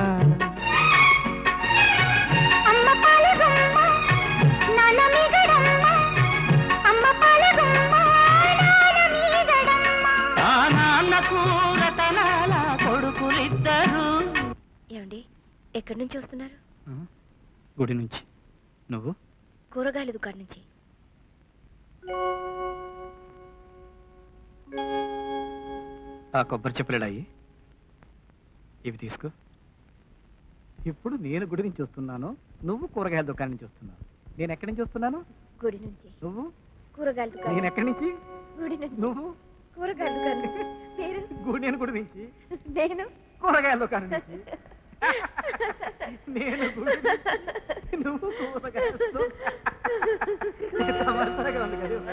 Speaker 6: అమ్మ పాలగుమ్మ, నాన్న మీగడమ్మ. అమ్మ పాలగుమ్మ, నాన్న మీగడమ్మ.
Speaker 7: ఆ నాన్న కూరతనాల కొడుకులిద్దరు
Speaker 9: ఏమండి ఎక్కడి నుంచి వస్తున్నారు
Speaker 11: గుడి నుంచి నువ్వు
Speaker 9: కూరగాయల దుకాణం నుంచి
Speaker 11: ఆ కొబ్బరి చెప్పులేడాయి ఇవి తీసుకో ఇప్పుడు నేను గుడి నుంచి వస్తున్నాను నువ్వు కూరగాయల దుకాణం నుంచి వస్తున్నావు నేను ఎక్కడి నుంచి వస్తున్నాను
Speaker 9: గుడి నుంచి
Speaker 11: నువ్వు
Speaker 9: కూరగాయల
Speaker 11: నేను
Speaker 9: దుకాణం
Speaker 11: ఎక్కడి నుంచి
Speaker 9: గుడి నుంచి
Speaker 11: నువ్వు
Speaker 9: కూరగాయల దుకాణం నుంచి మీరు
Speaker 11: గు- నేను గుడి నుంచి
Speaker 9: నేను
Speaker 11: కూరగాయల దుకాణం నుంచి నేను గుడి నుంచి, నువ్వు కూరగాయల దుకాణం. తమాషాగా ఉంది కదా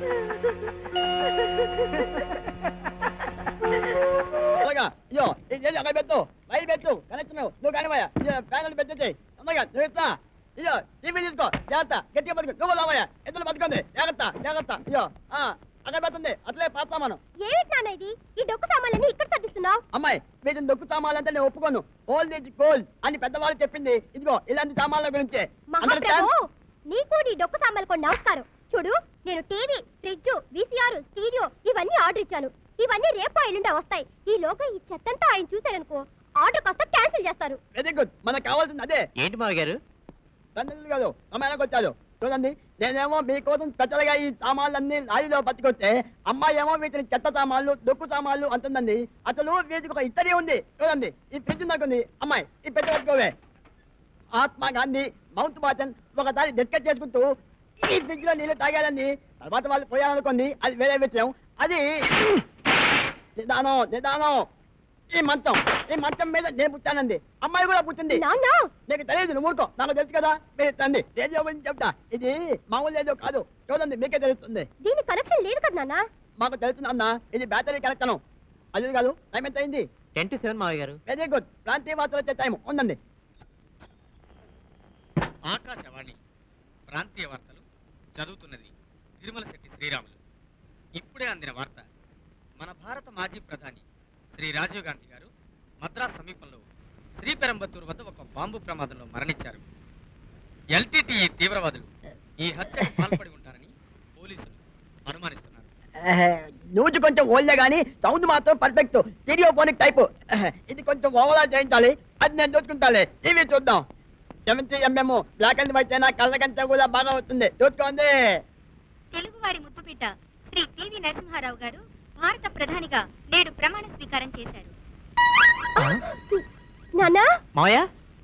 Speaker 8: అలాగా అయ్యో ఇది అక్కడ పెట్టు బయట పెట్టు కనెక్షన్ నువ్వు కానివయ్యా ప్యానల్ పెట్టేసి అమ్మగా నువ్వు ఇట్లా అయ్యో టీవీ తీసుకో జాగ్రత్త గట్టిగా బతుకు నువ్వు లావయ్యా ఎద్దులు బతుకుంది జాగ్రత్త జాగ్రత్త అయ్యో ఆ, అక్కడ పెడుతుంది అట్లే పాత్ర మనం
Speaker 6: ఏమిటి నాన్న ఇది ఈ డొక్కు సామాన్లన్నీ ఇక్కడ సర్దిస్తున్నావు
Speaker 8: అమ్మాయి వీటిని దొక్కు సామాన్లంటే నేను ఒప్పుకోను ఓల్డ్ ఈజ్ గోల్డ్ అని పెద్దవాళ్ళు చెప్పింది ఇదిగో ఇలాంటి సామాన్ల గురించే అందరూ
Speaker 6: మహాప్రభు నీకు నీ డొక్కు సామాన్లు కొన్ని నమస్కారం చూడు నేను టీవీ ఫ్రిడ్జ్ విసిఆర్ స్టీరియో ఇవన్నీ ఆర్డర్ ఇచ్చాను ఇవన్నీ రేపు ఎల్లుండా వస్తాయి ఈ లోగా ఈ చెత్తంతా ఆయన చూశారనుకో ఆర్డర్ కాస్త క్యాన్సిల్ చేస్తారు
Speaker 8: వెరీ గుడ్ మనకు కావాల్సింది అదే
Speaker 3: ఏంటి మావ గారు
Speaker 8: తండ్రి కాదు సమయానికి వచ్చాడు చూడండి నేనేమో మీకోసం స్పెషల్గా ఈ సామాన్లన్నీ లారీలో పట్టుకొస్తే అమ్మాయి ఏమో వీటిని చెత్త సామాన్లు దొక్కు సామాన్లు అంటుందండి అసలు వీటికి ఒక ఇత్తడి ఉంది చూడండి ఈ ఫ్రిడ్జ్ నాకుంది అమ్మాయి ఈ పెట్టి పట్టుకోవే మహాత్మా గాంధీ మౌంట్ బాటన్ ఒకసారి డిస్కస్ చేసుకుంటూ ఈ ఫ్రిడ్జ్ లో నీళ్ళు తాగాలండి తర్వాత వాళ్ళు పోయాలనుకోండి అది వేరే విషయం అది నిదానం నిదానం ఈ మంచం ఈ మంచం మీద నేను పుట్టానండి అమ్మాయి కూడా పుట్టింది నీకు తెలియదు నువ్వు ఊరుకో నాకు తెలుసు కదా మీరు తండి రేడియో గురించి చెప్తా ఇది మామూలు రేడియో కాదు చూడండి మీకే తెలుస్తుంది
Speaker 6: దీని కనెక్షన్ లేదు కదా నాన్న
Speaker 8: మాకు తెలుస్తుంది అన్న ఇది బ్యాటరీ కనెక్షన్ అది కాదు టైం ఎంత అయింది
Speaker 3: టెన్ టు సెవెన్ మావయ్య గారు
Speaker 8: వెరీ గుడ్ ప్రాంతీయ వార్తలు వచ్చే టైం ఉందండి
Speaker 13: ఆకాశవాణి ప్రాంతీయ వార్తలు చదువుతున్నది తిరుమల శెట్టి శ్రీరాములు ఇప్పుడే అందిన వార్త మన భారత మాజీ ప్రధాని శ్రీ రాజీవ్ గాంధీ గారు మద్రాస్ సమీపంలో శ్రీపెరంబత్తూరు వద్ద ఒక బాంబు ప్రమాదంలో మరణించారు ఎల్టీటీఈ తీవ్రవాదులు ఈ హత్యకు పాల్పడి ఉంటారని పోలీసులు అనుమానిస్తున్నారు
Speaker 8: న్యూస్ కొంచెం ఓల్డే గానీ సౌండ్ మాత్రం పర్ఫెక్ట్ స్టీరియోఫోనిక్ టైప్ ఇది కొంచెం ఓవరా చేయించాలి అది నేను చూసుకుంటాలే టీవీ చూద్దాం seventy MM black and white అయినా కళ్ళ కంటే కూడా బాగా వస్తుంది చూసుకోండి
Speaker 14: తెలుగువారి ముద్దుబిడ్డ శ్రీ పివి నరసింహారావు గారు భారత ప్రధానిగా నేడు ప్రమాణ స్వీకారం చేశారు
Speaker 6: నాన్నా
Speaker 3: మావయ్య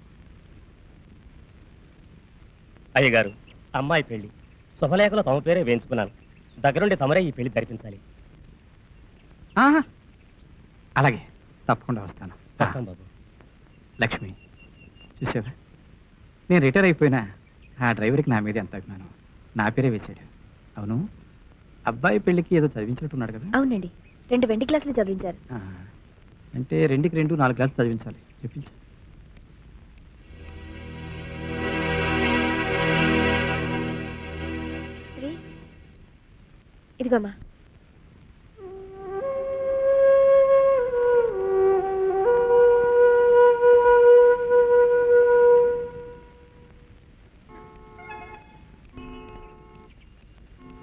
Speaker 3: అయ్యగారు అమ్మాయి పెళ్లి శుభలేఖలో తమ పేరే వేయించుకున్నాను దగ్గరుండి తమరే ఈ పెళ్లి జరిపించాలి
Speaker 11: ఆహా. అలాగే తప్పకుండా వస్తాను ఆ,
Speaker 3: వస్తాం బాబు
Speaker 11: లక్ష్మి చూసావా నేను రిటైర్ అయిపోయినా ఆ డ్రైవర్కి నా మీద ఎంత అభిమానం నా పేరే వేశాడు అవును అబ్బాయి పెళ్ళికి ఏదో చదివించినట్టున్నాడు కదా
Speaker 9: అవునండి రెండు వెండి క్లాసులు చదివించారు
Speaker 11: ఆ, అంటే రెండుకి రెండు నాలుగు క్లాసులు చదివించాలి చెప్పించు
Speaker 9: శ్రీ ఇదిగోమ్మా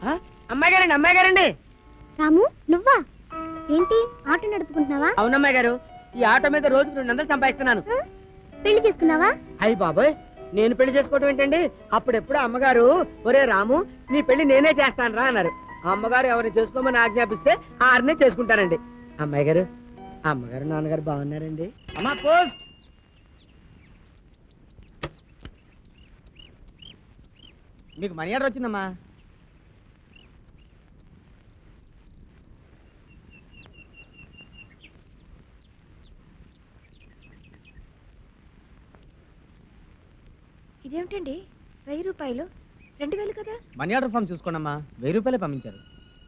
Speaker 8: అమ్మాయి గారండి అమ్మాయి గారండి
Speaker 6: రాము నువ్వా ఏంటి ఆటో నడుపుకుంటున్నావా
Speaker 8: అవునమ్మాయి గారు ఈ ఆటో మీద రోజుకు రెండు వందలు సంపాదిస్తున్నాను
Speaker 6: పెళ్లి చేసుకున్నావా
Speaker 8: అయ్యి బాబోయ్ నేను పెళ్లి చేసుకోవడం ఏంటండి అప్పుడెప్పుడు అమ్మగారు ఒరే రాము నీ పెళ్లి నేనే చేస్తాను రా అన్నారు ఆ అమ్మగారు ఎవరిని చేసుకోమని ఆజ్ఞాపిస్తే ఆరినే చేసుకుంటానండి అమ్మాయి గారు అమ్మగారు నాన్నగారు బాగున్నారండి అమ్మా పోస్ట్ మీకు మనీ ఆర్డర్ వచ్చిందమ్మా
Speaker 14: ఇదేమిటండి వెయ్యి రూపాయలు రెండు వేలు కదా
Speaker 8: మనీ ఆర్డర్ ఫామ్ చూసుకోండమ్మా వెయ్యి రూపాయలే పంపించారు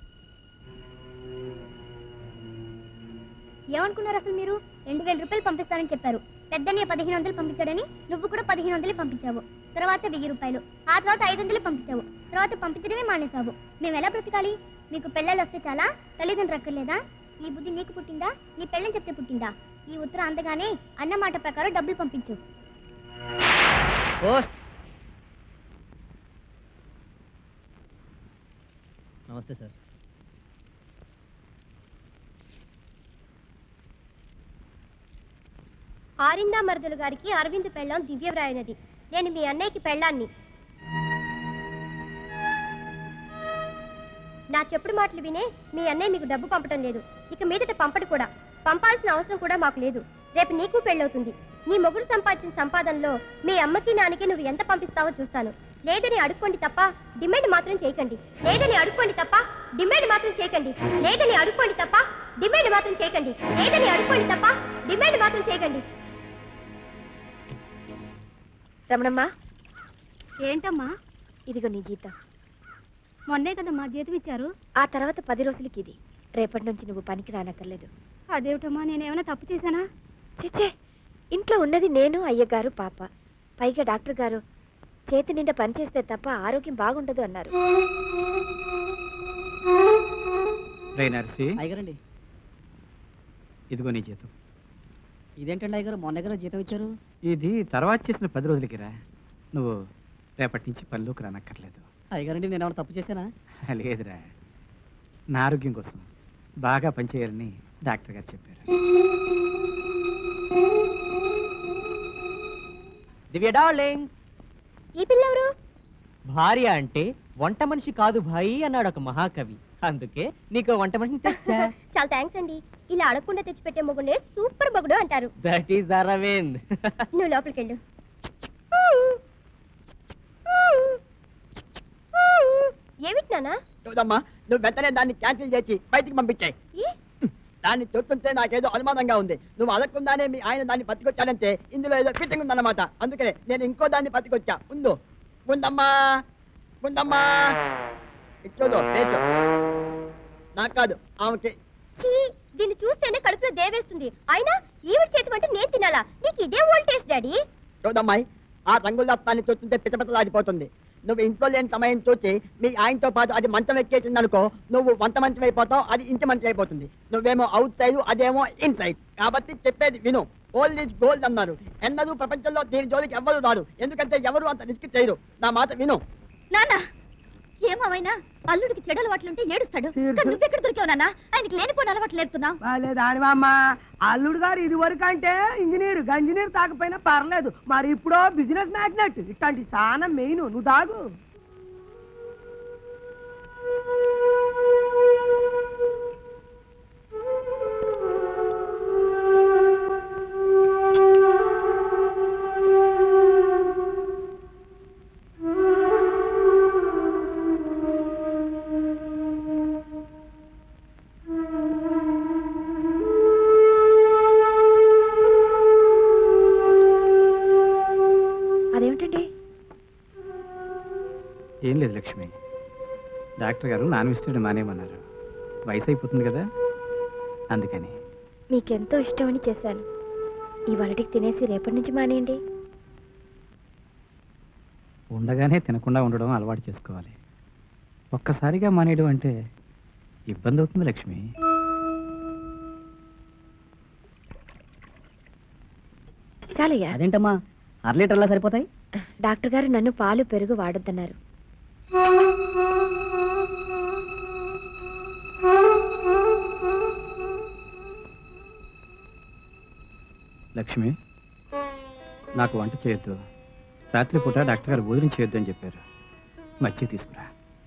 Speaker 6: ఏమనుకున్నారు అసలు మీరు రెండు వేల రూపాయలు పంపిస్తానని చెప్పారు పెద్దనే పదిహేను వందలు పంపించాడని నువ్వు కూడా పదిహేను వందలు పంపించావు తర్వాత వెయ్యి రూపాయలు ఆ తర్వాత ఐదు వందలు పంపించావు తర్వాత పంపించడమే మానేశావు మేము ఎలా బ్రతకాలి మీకు పెళ్ళాలు వస్తే చాలా తల్లిదండ్రులు అక్కర్లేదా ఈ బుద్ధి నీకు పుట్టిందా నీ పెళ్ళని చెప్తే పుట్టిందా ఈ ఉత్తరం అందగానే అన్న మాట ప్రకారం డబ్బులు పంపించు
Speaker 12: పోస్ట్
Speaker 5: నమస్తే సార్
Speaker 6: ఆరిందా మరుదులు గారికి అరవింద్ పెళ్ళం దివ్య వ్రాయినది నేను మీ అన్నయ్యకి పెళ్ళాన్ని నా చెప్పుడు మాటలు వినే మీ అన్నయ్య మీకు డబ్బు పంపటం లేదు ఇక మీదట పంపడు కూడా పంపాల్సిన అవసరం కూడా మాకు లేదు రేపు నీకు పెళ్ళవుతుంది నీ మొగుడు సంపాదించిన సంపాదనలో మీ అమ్మకి నాన్నకి నువ్వు ఎంత పంపిస్తావో చూస్తాను లేదని అడుక్కోండి తప్ప డిమాండ్ మాత్రం చేయకండి లేదని అడుక్కోండి తప్ప డిమాండ్ మాత్రం చేయకండి లేదని అడుక్కోండి తప్ప డిమాండ్ మాత్రం చేయకండి లేదని అడుక్కోండి తప్ప డిమాండ్ మాత్రం చేయకండి
Speaker 14: రమణమ్మ
Speaker 6: ఏంటమ్మా
Speaker 14: ఇదిగో నీ జీతం
Speaker 6: మొన్నే కదమ్మా జీతం ఇచ్చారు
Speaker 14: ఆ తర్వాత పది రోజులకి ఇది రేపటి నుంచి నువ్వు పనికి రానక్కర్లేదు
Speaker 6: అదేమిటమ్మా నేనేమైనా తప్పు చేశానా
Speaker 14: చిచ్చే ఇంట్లో ఉన్నది నేను అయ్యగారు పాప పైగా డాక్టర్ గారు చేతి నిండా పనిచేస్తే తప్ప ఆరోగ్యం బాగుండదు అన్నారు
Speaker 11: రే నర్సి
Speaker 5: అయ్యగారండి
Speaker 11: ఇదిగో నీ జీతం
Speaker 5: ఇదేంటండి అయ్యగారు మొన్న కదా జీతం ఇచ్చారు
Speaker 11: ఇది తర్వాత చేసిన పది రోజులకి రా నువ్వు రేపటి నుంచి పనిలోకి రానక్కర్లేదు
Speaker 5: అయ్యగారండి నేను ఏమైనా తప్పు చేశానా
Speaker 11: లేదురా నా ఆరోగ్యం కోసం బాగా పనిచేయాలని డాక్టర్ గారు చెప్పారు
Speaker 5: దివ్య డార్లింగ్
Speaker 6: ఈ పిల్లెవరు
Speaker 5: భార్య అంటే వంట మనిషి కాదు భాయి అన్నాడు ఒక మహాకవి అందుకే నీకు వంట మనిషిని తెచ్చా
Speaker 6: చాలా థ్యాంక్స్ అండి ఇలా అడగకుండా తెచ్చిపెట్టే మొగుడే సూపర్ మొగుడు అంటారు
Speaker 5: దట్ ఈస్ అరవింద్
Speaker 6: నువ్వు లోపలికి వెళ్ళు ఏమిటి నానా
Speaker 8: చూడమ్మా నువ్వు వెంటనే దాన్ని క్యాన్సిల్ చేసి బయటికి పంపించాయి దాన్ని చూస్తుంటే నాకేదో అనుమానంగా ఉంది నువ్వు అడగకుండానే మీ ఆయన దాన్ని పట్టుకొచ్చాడంటే ఇందులో ఏదో ఫిట్టింగ్ ఉందన్నమాట అందుకనే నేను ఇంకో దాన్ని పట్టుకొచ్చా ఉండు ఉందమ్మా ఉందమ్మా ఇచ్చోదు పేచు నాకు కాదు ఆమెకి
Speaker 6: ఛీ, దీన్ని చూస్తేనే కడుపులో దేవేస్తుంది అయినా ఈవిడ చేతి అంటే నేను తినాలా నీకు ఇదే వోల్టేజ్ డాడీ
Speaker 8: చూడమ్మాయి ఆ రంగుల దాన్ని చూస్తుంటే పిచ్చపిచ్చలాడిపోతుంది నువ్వు ఇంట్లో లేని సమయం చూసి మీ ఆయనతో పాటు అది మంచం ఎక్కేసింది అనుకో నువ్వు వంట మంచం అయిపోతావు అది ఇంటి మంచం అయిపోతుంది నువ్వేమో అవుట్ సైడ్ అదేమో ఇన్ సైడ్ కాబట్టి చెప్పేది విను ఓల్డ్ ఈజ్ గోల్డ్ అన్నారు ఎన్నడూ ప్రపంచంలో దీని జోలికి ఎవ్వరు రాదు ఎందుకంటే ఎవరు అంత రిస్క్ చేయరు నా మాట విను
Speaker 6: నాన్న ఏమావైనా అల్లుడికి చెడు అలవాట్లుంటే ఏడుస్తాడు కానీ నువ్వెక్కడ దొరికావు నాన్న ఆయనకి లేనిపోయిన అలవాట్లు నేర్పుతున్నావు
Speaker 2: దానివమ్మ అల్లుడు గారు ఇది వరకు అంటే ఇంజనీర్ గంజనీర్ తాకపోయినా పర్లేదు మరి ఇప్పుడు బిజినెస్ మ్యాగ్నెట్ ఇట్లాంటి చాలా మెయిన్ నువ్వు తాగు
Speaker 14: అదేమిటండి
Speaker 11: ఏం లేదు లక్ష్మి డాక్టర్ గారు నాన్ వెజిటేరియన్ మానేయమన్నారు వయసు అయిపోతుంది కదా అందుకని
Speaker 14: మీకెంతో ఇష్టమని చేశాను ఇవాళకి తినేసి రేపటి నుంచి మానేయండి
Speaker 11: ఉండగానే తినకుండా ఉండడం అలవాటు చేసుకోవాలి ఒక్కసారిగా మానేయడం అంటే ఇబ్బంది అవుతుంది లక్ష్మి
Speaker 14: చాలయ్యా
Speaker 5: అదేంటమ్మా అర లీటర్లా సరిపోతాయి
Speaker 14: డాక్టర్ గారు నన్ను పాలు పెరుగు వాడొద్దన్నారు
Speaker 11: లక్ష్మి నాకు వంట చేయొద్దు రాత్రిపూట డాక్టర్ గారు భోజనం చేయొద్దు అని చెప్పారు మజ్జిగ తీసుకురా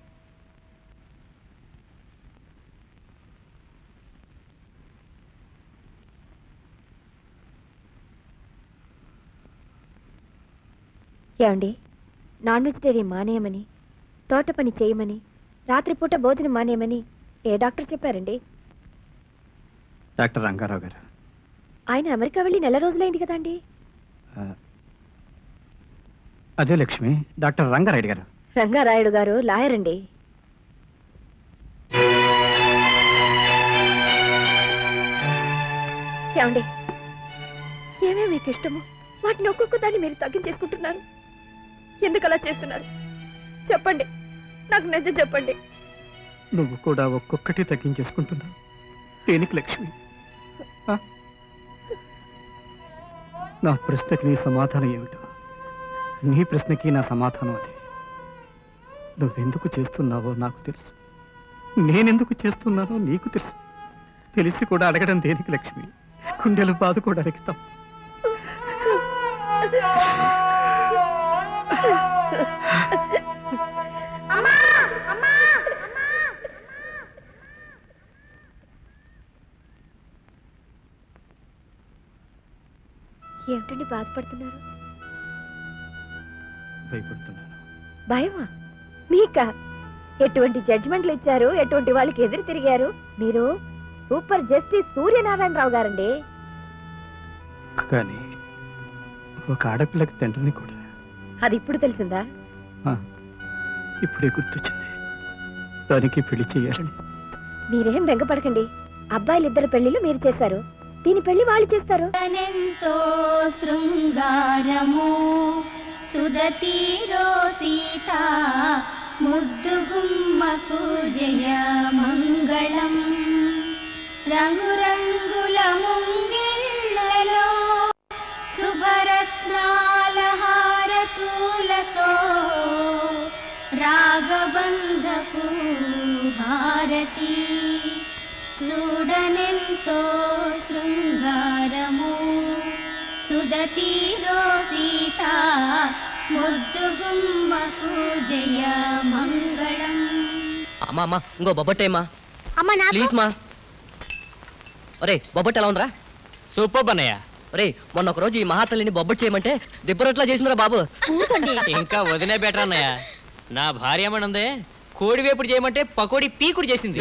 Speaker 14: ఏమండి నాన్ వెజిటేరియన్ మానేయమని తోట పని చేయమని రాత్రిపూట భోజనం మానేయమని ఏ డాక్టర్ చెప్పారండి
Speaker 11: డాక్టర్ రంగారావు గారు
Speaker 14: ఆయన అమెరికా వెళ్ళి నెల రోజులైంది కదండి
Speaker 11: ఆ, అదే లక్ష్మి డాక్టర్ రంగారాయుడు గారు
Speaker 14: రంగారాయుడు గారు లాయర్ అండి ఏమండి ఏమేమి మీకు ఇష్టమో వాటిని ఒక్కొక్క దాన్ని మీరు తగ్గించేసుకుంటున్నారు ఎందుకు అలా చేస్తున్నారు చెప్పండి నాకు నిజం చెప్పండి
Speaker 11: నువ్వు కూడా ఒక్కొక్కటి తగ్గించేసుకుంటున్నావు దేనికి లక్ష్మి ఆ? నా ప్రశ్నకి నీ సమాధానం ఏమిటో నీ ప్రశ్నకి నా సమాధానం అదే నువ్వెందుకు చేస్తున్నావో నాకు తెలుసు నేనెందుకు చేస్తున్నానో నీకు తెలుసు తెలిసి కూడా అడగడం దేనికి లక్ష్మి గుండెలు బాదుకోవడానికి తప్ప
Speaker 6: అమ్మా అమ్మా
Speaker 14: ఏమిటండి బాధపడుతున్నారు
Speaker 11: భయపడుతున్నాను
Speaker 14: భయమా మీక ఎటువంటి జడ్జిమెంట్లు ఇచ్చారు ఎటువంటి వాళ్ళకి ఎదురు తిరిగారు మీరు సూపర్ జస్టిస్ సూర్యనారాయణరావు గారండి
Speaker 11: కానీ ఒక ఆడపిల్లకి తండ్రిని కూడా
Speaker 14: అది ఇప్పుడు తెలిసిందా
Speaker 11: ఆ, ఇప్పుడే గుర్తొచ్చింది దానికి పెళ్లి చేయాలని
Speaker 14: మీరేం బెంగపడకండి అబ్బాయిలిద్దరు పెళ్లిళ్ళు మీరు చేశారు దీని పెళ్లి వాళ్ళు చేస్తారు
Speaker 15: ఎంతో శృంగారము సుదతీరో సీత ముద్దు గుమ్మకు జయ మంగళం రంగురంగుల ముంగిళ్ళలో శుభరత్నాల హారతులతో రాగబంధపు భారతి చూడనెంతో శృంగారము సుదతీరో సీత ముద్దు గుమ్మకు జయ మంగళం
Speaker 3: అమ్మా అమ్మా ఇంకో బొబ్బట్టే అమ్మా
Speaker 6: అమ్మ నాకు
Speaker 3: ప్లీజ్ మా ఒరే బొబ్బట్ ఎలా ఉందిరా
Speaker 5: సూపర్ అన్నయ్య
Speaker 3: ఒరే మొన్న ఒక రోజు ఈ మహాతల్లిని బొబ్బట్ చేయమంటే దిబ్బరొట్లా చేసిందిరా బాబు
Speaker 5: ఇంకా వదిలే బెటర్ అన్నయ్య నా భార్య ఏమనుంది కోడి వేపుడు చేయమంటే పకోడి పీకుడు చేసింది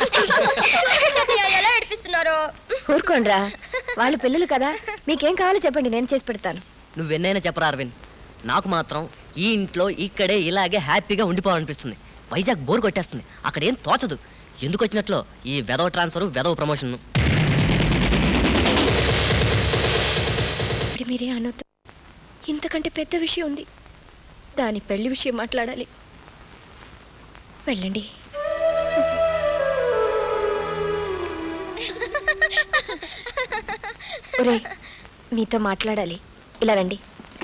Speaker 6: ఎలా ఏడిపిస్తున్నారు
Speaker 14: ఊరుకోండ్రా వాళ్ళ పిల్లలు కదా మీకేం కావాలో చెప్పండి నేను చేసి పెడతాను
Speaker 3: నువ్వెన్నైనా చెప్పరా అరవింద్ నాకు మాత్రం ఈ ఇంట్లో ఇక్కడే ఇలాగే హ్యాపీగా ఉండిపోవాలనిపిస్తుంది వైజాగ్ బోర్ కొట్టేస్తుంది అక్కడ ఏం తోచదు ఎందుకు వచ్చినట్లు ఈ వెదవ ట్రాన్స్ఫర్ వెదవ ప్రమోషన్
Speaker 14: ఇప్పుడు మీరే అనొద్దు ఇంతకంటే పెద్ద విషయం ఉంది దాని పెళ్లి విషయం మాట్లాడాలి వెళ్ళండి ఒరే మీతో మాట్లాడాలి ఇలా రండి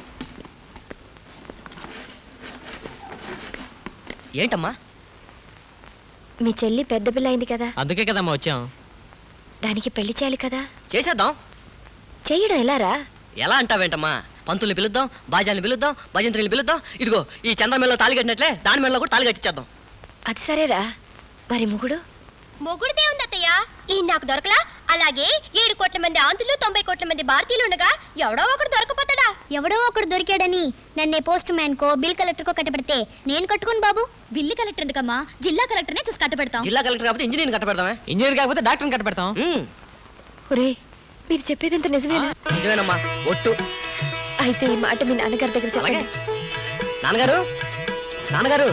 Speaker 3: ఏంటమ్మా
Speaker 14: మీ చెల్లి పెద్ద పిల్ల అయింది కదా
Speaker 5: అందుకే కదమ్మా వచ్చాం
Speaker 14: దానికి పెళ్లి చేయాలి కదా
Speaker 3: చేసేద్దాం
Speaker 14: చేయడం ఎలారా
Speaker 3: ఎలా అంటావేంటమ్మా పంతుల్ని పిలుద్దాం బాజాని పిలుద్దాం భజంత్రిని పిలుద్దాం ఇదిగో ఈ చంద్రమేళలో తాళి కట్టినట్లే దాని మెడలో కూడా తాళి కట్టించేద్దాం
Speaker 14: అది సరేరా మరి ముగుడు
Speaker 6: మొగుడితే ఉంది అత్తయ్య ఈ నాకు దొరకలా అలాగే ఏడు కోట్ల మంది ఆంధ్రులు తొంభై కోట్ల మంది భారతీయులు ఉండగా ఎవడో ఒకడు దొరకపోతాడా ఎవడో ఒకడు దొరికాడని నన్నే పోస్ట్ మ్యాన్ కో బిల్ కలెక్టర్ కో కట్టబెడితే నేను కట్టుకుని బాబు బిల్లు కలెక్టర్ ఎందుకమ్మా జిల్లా కలెక్టర్నే చూసి కట్టబెడతాం
Speaker 3: జిల్లా కలెక్టర్ కాకపోతే ఇంజనీర్ కట్టబెడదామే
Speaker 5: ఇంజనీర్ కాకపోతే డాక్టర్ని కట్ట పెడతాం
Speaker 14: ఒరే మీరు చెప్పేదంత నిజమేనా
Speaker 3: నిజమేనమ్మా ఒట్టు
Speaker 14: అయితే ఈ మాట మీ నాన్నగారి దగ్గర చెప్పండి
Speaker 3: నాన్నగారు నాన్నగారు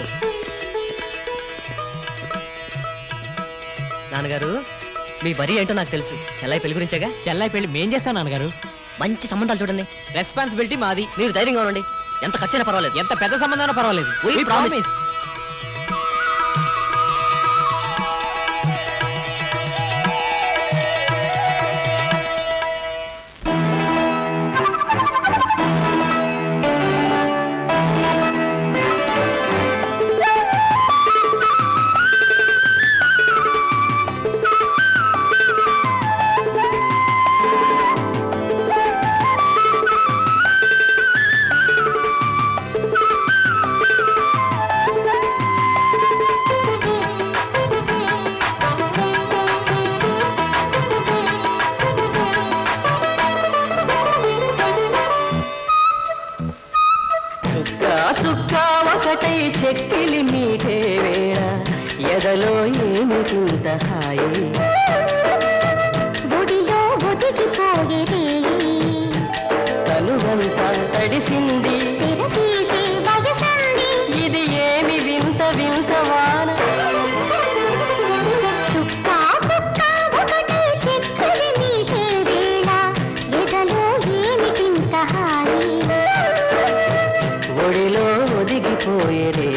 Speaker 3: నాన్నగారు మీ వరి ఏంటో నాకు తెలుసు చెల్లాయి పెళ్లి గురించేగా
Speaker 5: చెల్లాయి పెళ్లి మేం చేస్తాం నాన్నగారు
Speaker 3: మంచి సంబంధాలు చూడండి
Speaker 5: రెస్పాన్సిబిలిటీ మాది
Speaker 3: మీరు ధైర్యంగా ఉండండి ఎంత ఖర్చైనా పర్వాలేదు
Speaker 5: ఎంత పెద్ద సంబంధమైనా పర్వాలేదు
Speaker 3: We
Speaker 5: We
Speaker 3: promise.
Speaker 5: promise.
Speaker 7: ఎదలో ఏమిటింత హాయి
Speaker 6: ఒడిలో ఒదిగిపోయేదే
Speaker 7: తనువంతా తడిసింది
Speaker 6: తెరతీసే వయసంది
Speaker 7: ఇది ఏమి వింత వింత వాన
Speaker 6: చుక్క చుక్క ఒకటే చెక్కలి మీటే వేళ ఎదలో ఏమిటింత హాయి
Speaker 7: ఒడిలో ఒదిగిపోయేదే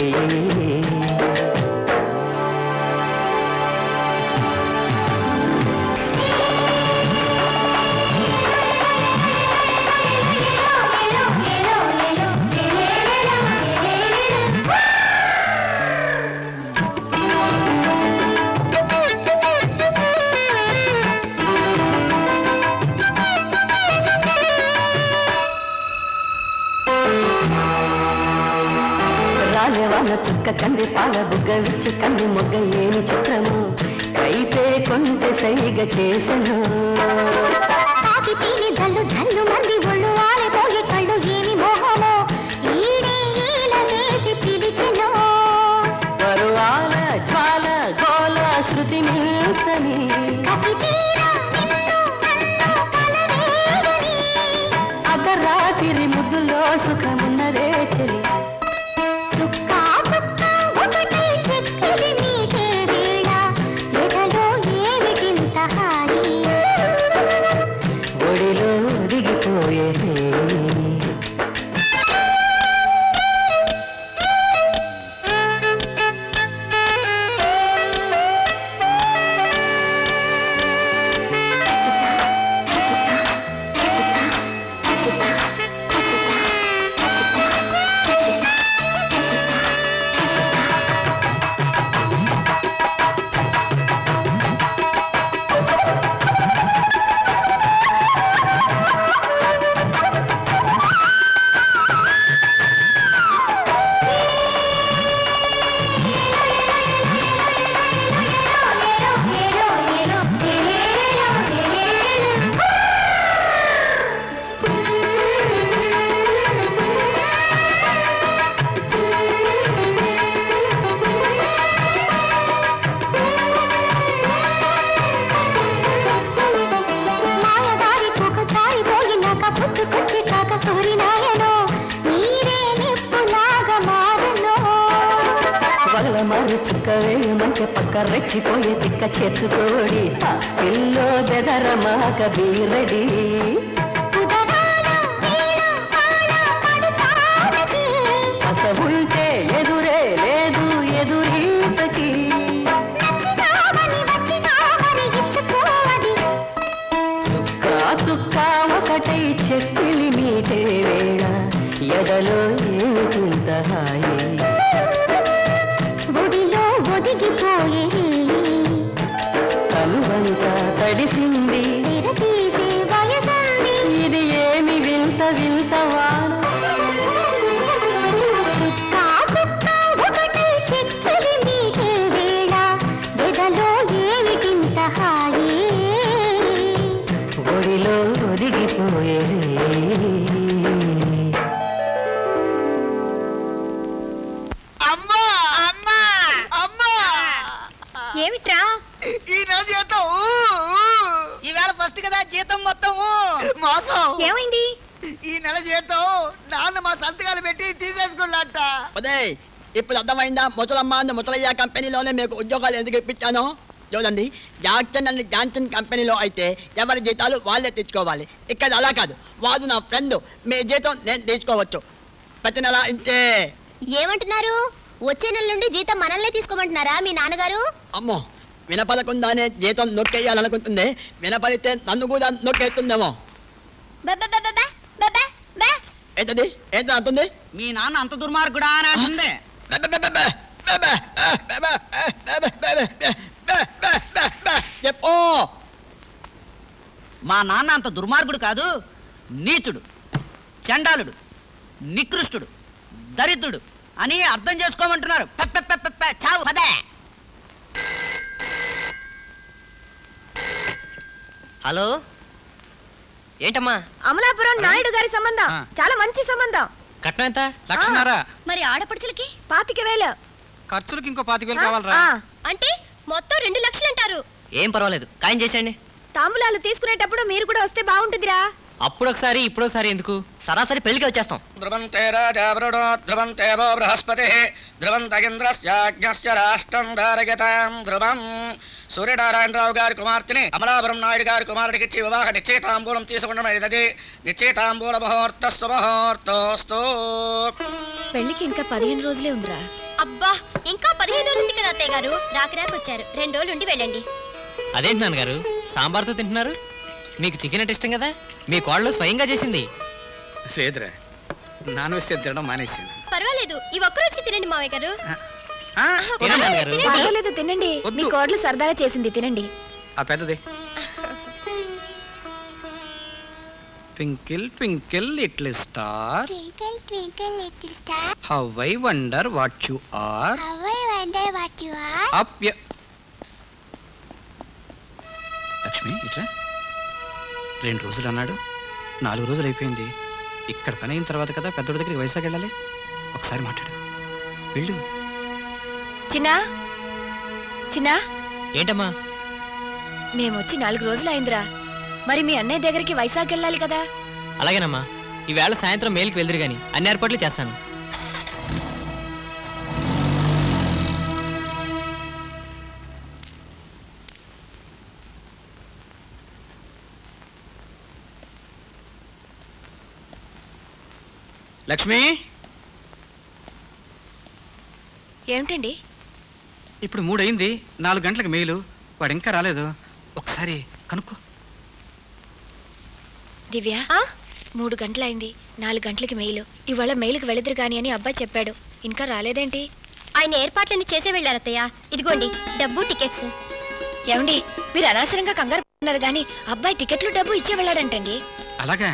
Speaker 7: రాలేవాన చుక్క కంది పాల బుగ్గ విచ్చు కంది మొగ్గ ఏమి చిత్రము కైపే కొంటె సైగ చేసను
Speaker 6: తాకితీని జల్లు జల్లు మంది ఒళ్ళు ఆలిపోయే కళ్ళు ఏమి మోహమో ఈడే ఈల వేసి పిలిచెను
Speaker 7: పరువాల జ్వాల గోల శృతి మిల్చని అర్ధరాత్రి ముద్దులో సుఖమున్నదే చెలి
Speaker 6: చుక్క చుక్క ఒకటే చెక్కలి మీటే వేళ ఎదలో ఏమిటింత హాయి
Speaker 7: ఒడిలో దిగిపోయే
Speaker 6: మాయదారి ఒకసారి పోయినాక పుట్టుకొచ్చి కాక సూరినాయనో నీరే నిప్పులాగా మారనో
Speaker 7: వగల మారి చుక్క వేయమంటే పక్క రెచ్చిపోయే తిక్క చేర్చుకోడి ఆ పిల్లో బెదరమాక బీరడి అస ఉంటే ఎదురే లేదు ఎదురీతకి చుక్క చుక్క ఒకటై చెక్కిలి మీటే వేళ ఎదలో ఏమిటింత హాయి
Speaker 6: ఒడిలో ఒదిగిపోయే
Speaker 7: కనువంతా తడిసింది
Speaker 6: తెరతీసే వయసంది
Speaker 7: ఇది ఏమి వింత వింత వాన
Speaker 6: చుక్క చుక్క ఒకటే చెక్కలి మీటే వేళ ఎదలో ఏమిటింత హాయి
Speaker 7: ఒడిలో ఒదిగిపోయే
Speaker 16: అమ్మా అమ్మా అమ్మా
Speaker 14: ఏమిట్రా
Speaker 16: ఈ నెల జీతం ఈవేళ ఫస్ట్ కదా జీతం మొత్తం మోసం
Speaker 14: ఏమైంది
Speaker 16: ఈ నెల జీతం నాన్న మా సంతకాలు పెట్టి తీసేసుకున్నట్ట
Speaker 8: అదే ఇప్పుడు అర్థమైందా ముసలమ్మ అండ్ ముసలయ్య కంపెనీలోనే మీకు ఉద్యోగాలు ఎందుకు ఇప్పించాను చూడండి జాక్సన్ అండ్ జాన్సన్ కంపెనీలో అయితే ఎవరి జీతాలు వాళ్ళే తెచ్చుకోవాలి ఇక్కడ అలా కాదు వాడు నా ఫ్రెండ్ మీ జీతం నేను తీసుకోవచ్చు ప్రతి నెల ఇంతే
Speaker 6: ఏమంటున్నారు వచ్చే నెల నుండి జీతం మనల్నే తీసుకోమంటున్నారా మీ నాన్నగారు
Speaker 8: అమ్మో వినపడకుండానే జీతం నొక్కేయాలనుకుంటుంది వినపడితే నన్ను కూడా నొక్కేస్తుందేమో ఏంటది ఏంటో అంటుంది
Speaker 16: మీ నాన్న అంత దుర్మార్గుడా అని అంటుంది
Speaker 8: చెప్పు
Speaker 16: మా నాన్న అంత దుర్మార్గుడు కాదు నీచుడు చండాలుడు నికృష్టుడు దరిద్రుడు అని అర్థం చేసుకోమంటున్నారు పె, పె, పె, పె, పె, చావు పదే
Speaker 17: హలో ఏంటమ్మా
Speaker 14: అమలాపురం నాయుడు గారి సంబంధం చాలా మంచి సంబంధం
Speaker 17: కట్నం ఎంత
Speaker 14: లక్షన్నర.
Speaker 6: మరి ఆడపడుచులకి
Speaker 14: పాతిక వేలు
Speaker 11: ఖర్చులకు ఇంకో పాతిక వేలు కావాలరా
Speaker 14: అంటే మొత్తం రెండు లక్షలు అంటారు
Speaker 17: ఏం పర్వాలేదు ఖాయం చేసేయండి
Speaker 14: తాంబూలాలు తీసుకునేటప్పుడు మీరు కూడా వస్తే బాగుంటుందిరా
Speaker 17: అప్పుడు ఒకసారి ఇప్పుడు ఒకసారి ఎందుకు సరాసరి పెళ్లికి వచ్చేస్తాం
Speaker 13: ధ్రువంతే రాజావరుడో ధ్రువంతేవో బృహస్పతి ధ్రువంతగింద్రస్యాజ్ఞస్య రాష్ట్రం ధారయతాం ధ్రువం సూర్యనారాయణరావు గారి కుమార్తెని అమలాపురం నాయుడు గారి కుమారుడికిచ్చి వివాహ నిశ్చయితాంబూలం తీసుకుండడం ఇది నిశ్చయితాంబూల ముహూర్త సుముహూర్తోస్తు
Speaker 14: పెళ్లికి ఇంకా పదిహేను రోజులే ఉందిరా
Speaker 6: అబ్బా ఇంకా పదిహేను రోజులు ఉంది కదా అత్తయ్య గారు రాక రాక వచ్చారు రెండు రోజులు ఉండి వెళ్ళండి
Speaker 17: అదేంటి నాన్నగారు సాంబార్తో తింటున్నారు మీకు చికెన్ అంటే ఇష్టం కదా మీ కోడలు స్వయంగా చేసింది
Speaker 11: లేదురా నాన్ వెజ్ తినడం మానేసింది
Speaker 6: పర్వాలేదు ఈ ఒక్క రోజుకి తినండి మావయ్య గారు
Speaker 17: తినండి నాన్నగారు
Speaker 14: పర్వాలేదు తినండి మీ కోడలు సరదాగా చేసింది తినండి
Speaker 11: ఆ పెద్దది twinkle twinkle little star
Speaker 15: Twinkle, twinkle, little star,
Speaker 11: how I wonder what you are
Speaker 15: how I wonder what you are.
Speaker 11: అప్ లక్ష్మి ఇట్రా రెండు రోజులు అన్నాడు నాలుగు రోజులు అయిపోయింది ఇక్కడ పని అయిన తర్వాత కదా పెద్దోడి దగ్గరికి వైజాగ్ వెళ్ళాలి ఒకసారి మాట్లాడు వెళ్ళు
Speaker 14: చిన్నా చిన్నా
Speaker 17: ఏంటమ్మా
Speaker 14: మేము వచ్చి నాలుగు రోజులు అయిందిరా మరి మీ అన్నయ్య దగ్గరికి వైజాగ్ వెళ్ళాలి కదా
Speaker 17: అలాగేనమ్మా ఈవేళ సాయంత్రం మేలుకి వెళ్దురు గాని అన్ని ఏర్పాట్లు చేస్తాను
Speaker 11: లక్ష్మి
Speaker 14: ఏమిటండి
Speaker 11: ఇప్పుడు మూడయింది నాలుగు గంటలకు మెయిలు వాడు ఇంకా రాలేదు ఒకసారి కనుక్కో
Speaker 14: దివ్య మూడు గంటలైంది నాలుగు గంటలకి మెయిల్ ఇవాళ మెయిల్కి వెళుదురు గాని అని అబ్బాయి చెప్పాడు ఇంకా రాలేదేంటి
Speaker 6: ఆయన ఏర్పాట్లన్నీ చేసే వెళ్ళారు అత్తయ్య ఇదిగోండి డబ్బు టికెట్స్
Speaker 14: ఏమండి మీరు అనవసరంగా కంగారు పడుతున్నారు గాని అబ్బాయి టికెట్లు డబ్బు ఇచ్చే వెళ్ళాడంటండి
Speaker 11: అలాగా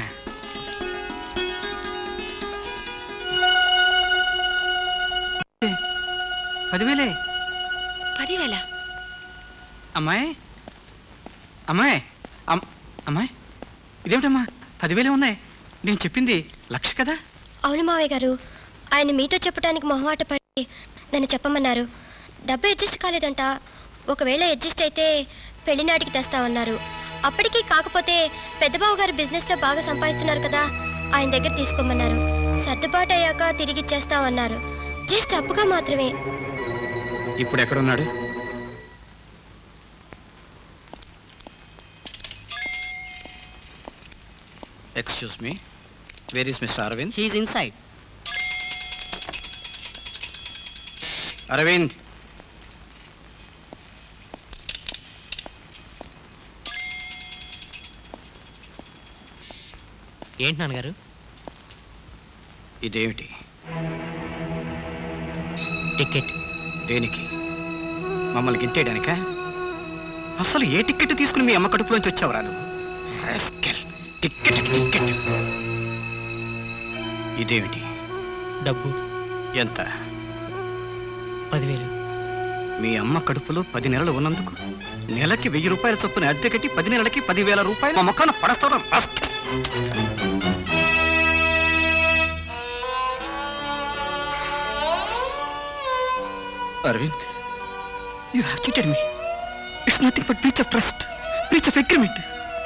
Speaker 11: పదివేలే
Speaker 14: పదివేల
Speaker 11: అమ్మాయి అమ్మాయి అమ్- అమ్మాయి ఇదేమిటమ్మా పదివేలే ఉన్నాయి నేను చెప్పింది లక్ష కదా
Speaker 6: అవును మావయ్య గారు ఆయన మీతో చెప్పడానికి మొహమాట పడి నన్ను చెప్పమన్నారు డబ్బు అడ్జస్ట్ కాలేదంట ఒకవేళ అడ్జస్ట్ అయితే పెళ్లినాటికి తెస్తామన్నారు అప్పటికీ కాకపోతే పెద్దబాబు గారు బిజినెస్లో బాగా సంపాదిస్తున్నారు కదా ఆయన దగ్గర తీసుకోమన్నారు సర్దుబాటు అయ్యాక తిరిగి ఇచ్చేస్తామన్నారు జస్ట్ అప్పుగా మాత్రమే
Speaker 11: ఇప్పుడు ఎక్కడున్నాడు excuse me where is mister Aravind
Speaker 17: he's inside
Speaker 11: Aravind
Speaker 17: ఏంటి నాన్నగారు
Speaker 11: ఇదేమిటి
Speaker 17: టికెట్
Speaker 11: దేనికి మమ్మల్ని గింటేయడానికా అసలు ఏ టికెట్ తీసుకుని మీ అమ్మ కడుపులోంచి వచ్చావురా నువ్వు Rascal. టికెట్ టికెట్ ఇదేమిటి
Speaker 17: డబ్బు
Speaker 11: ఎంత
Speaker 17: పదివేలు
Speaker 11: మీ అమ్మ కడుపులో పది నెలలు ఉన్నందుకు నెలకి వెయ్యి రూపాయల చొప్పున అద్దె కట్టి పది నెలలకి పదివేల రూపాయలు మా మొక్కన పడస్తారా rascal. Aravind you have cheated me it's nothing but breach of trust breach of agreement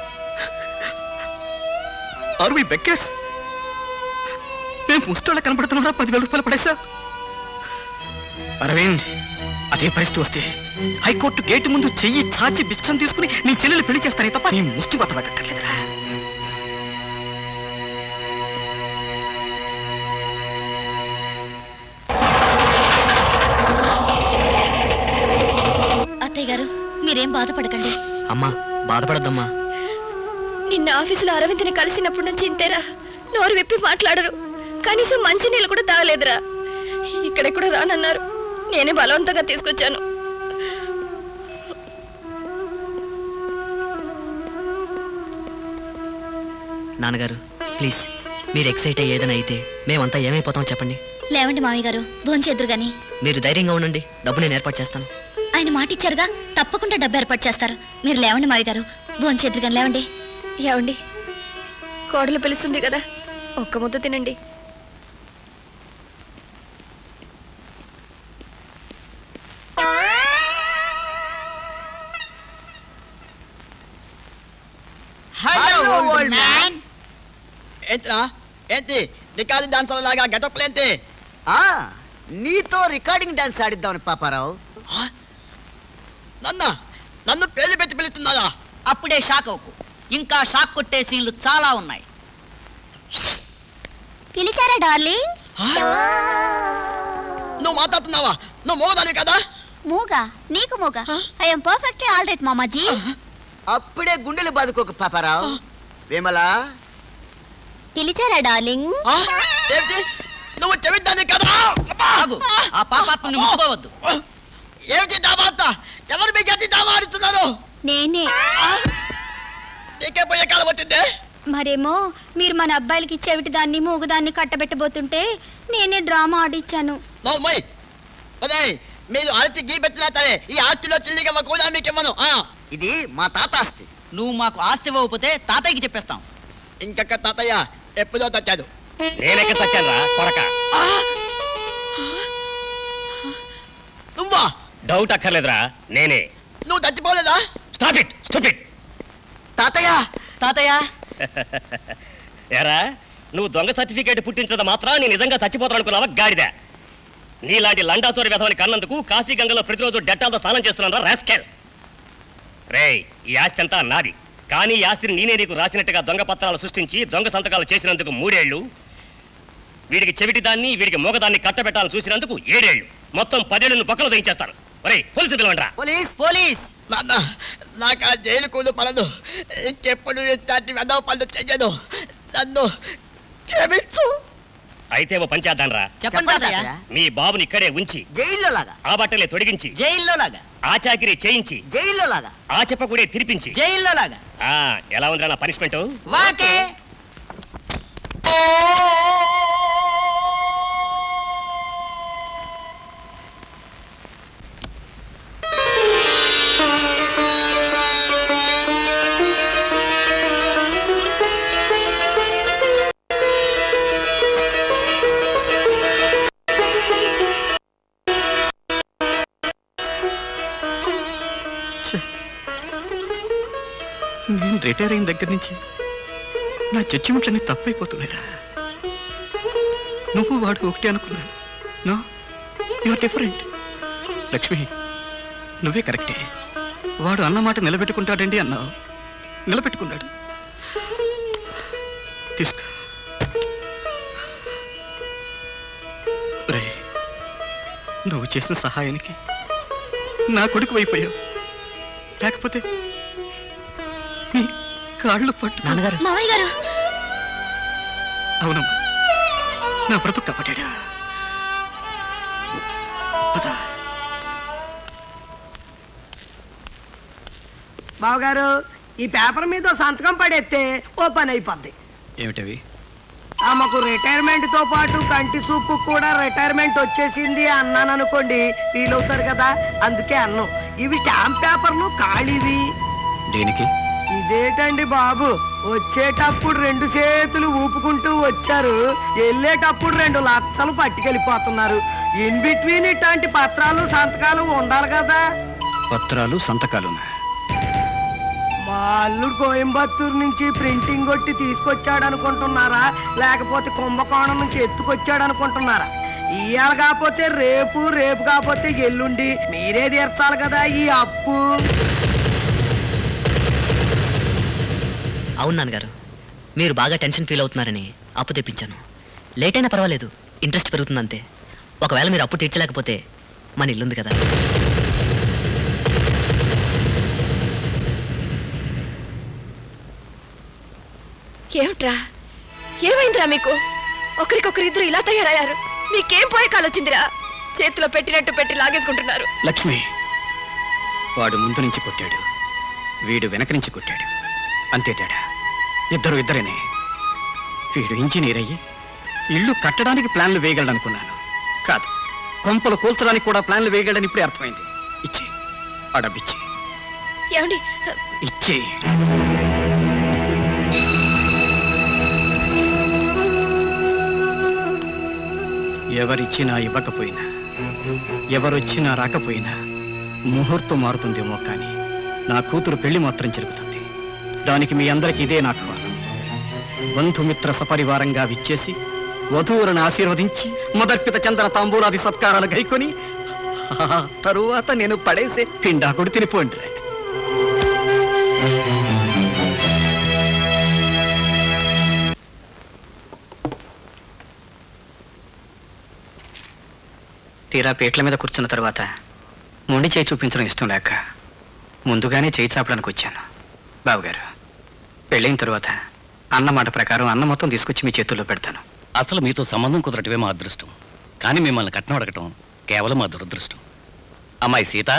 Speaker 11: are we beggars మేము ముష్టోళ్ళ కనపడుతున్నారా పదివేల రూపాయలు పడేసా అరవింద్ అదే పరిస్థితి వస్తే హైకోర్టు గేటు ముందు చెయ్యి చాచి బిచ్చం తీసుకుని నీ చెల్లెలు పెళ్లి చేస్తానే తప్ప నీ ముష్టి బతకక్కర్లేదురా
Speaker 6: అత్తయ్య గారు మీరేం బాధపడకండి
Speaker 17: అమ్మా బాధపడద్దమ్మా
Speaker 14: నిన్న ఆఫీసులో అరవింద్ని కలిసినప్పటి నుంచి ఇంతేరా నోరు విప్పి మాట్లాడరు కనీసం మంచినీళ్ళు కూడా తాగలేదురా ఇక్కడెక్కడ రానన్నారు నేనే బలవంతంగా తీసుకొచ్చాను
Speaker 17: నాన్నగారు ప్లీజ్ మీరు ఎక్సైట్ అయ్యి ఏదైనా అయితే మేమంతా ఏమైపోతామో చెప్పండి
Speaker 6: లేవండి మామయ్య గారు భోంచేద్దరు గాని
Speaker 17: మీరు ధైర్యంగా ఉండండి డబ్బు నేను ఏర్పాటు చేస్తాను
Speaker 6: ఆయన మాట ఇచ్చారుగా తప్పకుండా డబ్బు ఏర్పాటు చేస్తారు మీరు లేవండి మావయ్య గారు భోంచేద్దరు గాని లేవండి
Speaker 14: ఏమండి కోడలు పిలుస్తుంది కదా ఒక్క ముద్ద తినండి
Speaker 18: ఏంటిరా ఏంటి రికార్డు డాన్సర్ లాగా గెటప్లు ఏంటి
Speaker 19: ఆ నీతో రికార్డింగ్ డాన్స్ ఆడిద్దామని పాపారావు
Speaker 18: నన్న నన్ను పేరు పెట్టి పిలుస్తున్నారా
Speaker 16: అప్పుడే షాక్ అవ్వకు ఇంకా షాక్ కొట్టే సీన్లు చాలా ఉన్నాయి
Speaker 6: పిలిచారా డార్లింగ్
Speaker 18: నువ్వు మాట్లాడుతున్నావా నువ్వు మోగదాని కదా
Speaker 6: మూగా నీకు మూగా ఐఎమ్ పర్ఫెక్ట్లీ ఆల్ రైట్ మామాజీ
Speaker 19: అప్పుడే గుండెలు బాదుకోక పాపారావు విమలా
Speaker 6: పిలిచారా డార్లింగ్
Speaker 18: ఏమిటి నువ్వు చెవిద్దాని కదా
Speaker 16: ఆగు ఆ పాపాత్మని ముట్టుకోవద్దు
Speaker 18: ఏమిటి దామాత ఎవరు మీ గట్టి దామాడుతున్నారు
Speaker 6: నేనే
Speaker 18: నీకే పోయే కాలం వచ్చిందే
Speaker 6: మరేమో మీరు మన అబ్బాయిలకి చెవిటి దాన్ని మూగదాన్ని కట్టబెట్టబోతుంటే నేనే డ్రామా ఆడిచ్చాను
Speaker 18: నోర్మయ్ అదే మీరు ఆస్తి గీ పెట్టినా సరే ఈ ఆస్తిలో చిల్లిగా కూడా మీకు ఇవ్వను ఆ.
Speaker 19: ఇది మా తాత ఆస్తి
Speaker 16: నువ్వు మాకు ఆస్తి ఇవ్వకపోతే తాతయ్యకి చెప్పేస్తాం
Speaker 18: ఇంకొక తాతయ్య ఎప్పుడో తెచ్చాడు
Speaker 20: నేనెక్కడ తెచ్చాను రా కొడక
Speaker 18: నువ్వా
Speaker 20: డౌట్ అక్కర్లేదురా నేనే
Speaker 18: నువ్వు చచ్చిపోలేదా
Speaker 20: స్టాప్ ఇట్ స్టూపిడ్
Speaker 19: తాతయ్య
Speaker 16: తాతయ్య
Speaker 20: ఎరా నువ్వు దొంగ సర్టిఫికేట్ పుట్టించడం మాత్రం నేను నిజంగా చచ్చిపోతాను అనుకున్నావా గాడిద నీలాంటి లండాతోరి వ్యధవని కన్నందుకు కాశీ గంగలో ప్రతిరోజు డెట్టాలతో స్నానం చేస్తున్నాను రాస్కెల్ రేయ్ ఈ ఆస్తి అంతా నాది కానీ ఈ ఆస్తిని నేనే నీకు రాసినట్టుగా దొంగ పత్రాలు సృష్టించి దొంగ సంతకాలు చేసినందుకు మూడేళ్లు వీడికి చెవిటి దాన్ని వీడికి మూగదాన్ని కట్టబెట్టాలని చూసినందుకు ఏడేళ్లు మొత్తం పదేళ్లను పక్కన దించేస్తాను ఒరే పోలీసు పిలవండి
Speaker 19: పోలీస్
Speaker 16: పోలీస్
Speaker 18: నాన్న నాకు ఆ జైలు కూలు పడదు ఇంకెప్పుడు ఇట్లాంటి వెదవ పనులు చెయ్యను నన్ను క్షమించు
Speaker 20: అయితే ఓ పని చేద్దాం రా
Speaker 16: చెప్పండి తాతయ్య
Speaker 20: మీ బాబుని ఇక్కడే ఉంచి
Speaker 19: జైల్లో లాగా
Speaker 20: ఆ బట్టలే తొడిగించి
Speaker 16: జైల్లో లాగా
Speaker 20: ఆ చాకిరి చేయించి
Speaker 19: జైల్లో లాగా
Speaker 20: ఆ చెప్ప కూడా తిరిపించి
Speaker 16: జైల్లో లాగా
Speaker 20: ఆ ఎలా ఉందిరా నా పనిష్మెంట్
Speaker 16: వాకే
Speaker 11: నేను రిటైర్ అయిన దగ్గర నుంచి నా జడ్జిమెంట్లన్నీ తప్పైపోతున్నాయిరా నువ్వు వాడు ఒకటి అనుకున్నాను నో యువర్ డిఫరెంట్ లక్ష్మి నువ్వే కరెక్టే వాడు అన్న మాట నిలబెట్టుకుంటాడండి అన్నావు నిలబెట్టుకున్నాడు తీసుకో రే నువ్వు చేసిన సహాయానికి నా కొడుకు అయిపోయావు లేకపోతే నీ కాళ్ళు పట్టు నాన్నగారు
Speaker 6: మావయ్య గారు
Speaker 11: అవునమ్మా నా బ్రతుకు కాపాడా
Speaker 8: బావగారు ఈ పేపర్ మీద ఓ సంతకం పడేస్తే ఓ పని అయిపోద్ది
Speaker 11: ఏమిటవి
Speaker 8: ఆమెకు రిటైర్మెంట్ తో పాటు కంటి సూపు కూడా రిటైర్మెంట్ వచ్చేసింది అన్నాను అనుకోండి ఫీల్ అవుతారు కదా అందుకే అన్నం ఇవి స్టాంప్ పేపర్లు ఖాళీవి
Speaker 11: దేనికి
Speaker 8: ఇదేటండి బాబు వచ్చేటప్పుడు రెండు చేతులు ఊపుకుంటూ వచ్చారు వెళ్ళేటప్పుడు రెండు లక్షలు పట్టుకెళ్ళిపోతున్నారు ఇన్ బిట్వీన్ ఇట్లాంటి పత్రాలు సంతకాలు ఉండాలి కదా
Speaker 11: పత్రాలు సంతకాలు
Speaker 8: మా అల్లుడు కోయంబత్తూరు నుంచి ప్రింటింగ్ కొట్టి తీసుకొచ్చాడు అనుకుంటున్నారా లేకపోతే కుంభకోణం నుంచి ఎత్తుకొచ్చాడు అనుకుంటున్నారా ఇవాళ కాకపోతే రేపు రేపు కాకపోతే ఎల్లుండి మీరే తీర్చాలి కదా ఈ అప్పు
Speaker 21: అవును నాన్నగారు మీరు బాగా టెన్షన్ ఫీల్ అవుతున్నారని అప్పు తెప్పించాను లేట్ అయినా పర్వాలేదు ఇంట్రెస్ట్ పెరుగుతుంది అంతే ఒకవేళ మీరు అప్పు తీర్చలేకపోతే మన ఇల్లుంది కదా
Speaker 14: ఏమిట్రా ఏమైందిరా మీకు ఒకరికొకరిద్దరు ఇలా తయారయ్యారు మీకేం పోయే కాలొచ్చిందిరా చేతిలో పెట్టినట్టు పెట్టి లాగేసుకుంటున్నారు
Speaker 11: లక్ష్మి వాడు ముందు నుంచి కొట్టాడు వీడు వెనక నుంచి కొట్టాడు అంతే తేడా ఇద్దరు ఇద్దరేనే వీడు ఇంజనీర్ అయ్యి ఇల్లు కట్టడానికి ప్లాన్లు వేయగలడనుకున్నాను కాదు కొంపలు కూల్చడానికి కూడా ప్లాన్లు వేయగలడని ఇప్పుడే అర్థమైంది ఇచ్చి ఆ డబ్బిచ్చి
Speaker 14: ఏమండి
Speaker 11: ఇచ్చి ఎవరిచ్చినా ఇవ్వకపోయినా ఎవరొచ్చినా రాకపోయినా ముహూర్తం మారుతుందేమో కానీ నా కూతురు పెళ్లి మాత్రం జరుగుతుంది దానికి మీ అందరికి ఇదే నాకు
Speaker 10: బంధుమిత్ర సపరివారంగా విచ్చేసి వధువులను ఆశీర్వదించి మొదర్పిత చందన తాంబూలాది సత్కారాలు గైకొని ఆ తరువాత నేను పడేసే పిండాకుడు తినిపోండి తీరా పీటల మీద కూర్చున్న తర్వాత మొండి చేయి చూపించడం ఇష్టం లేక ముందుగానే చేయి చాపడానికి వచ్చాను బావగారు పెళ్ళైన తరువాత అన్న మాట ప్రకారం అన్న మొత్తం తీసుకొచ్చి మీ చేతుల్లో పెడతాను
Speaker 22: అసలు మీతో సంబంధం కుదరటమే మా అదృష్టం కానీ మిమ్మల్ని కట్నం అడగటం కేవలం మా దురదృష్టం అమ్మాయి సీత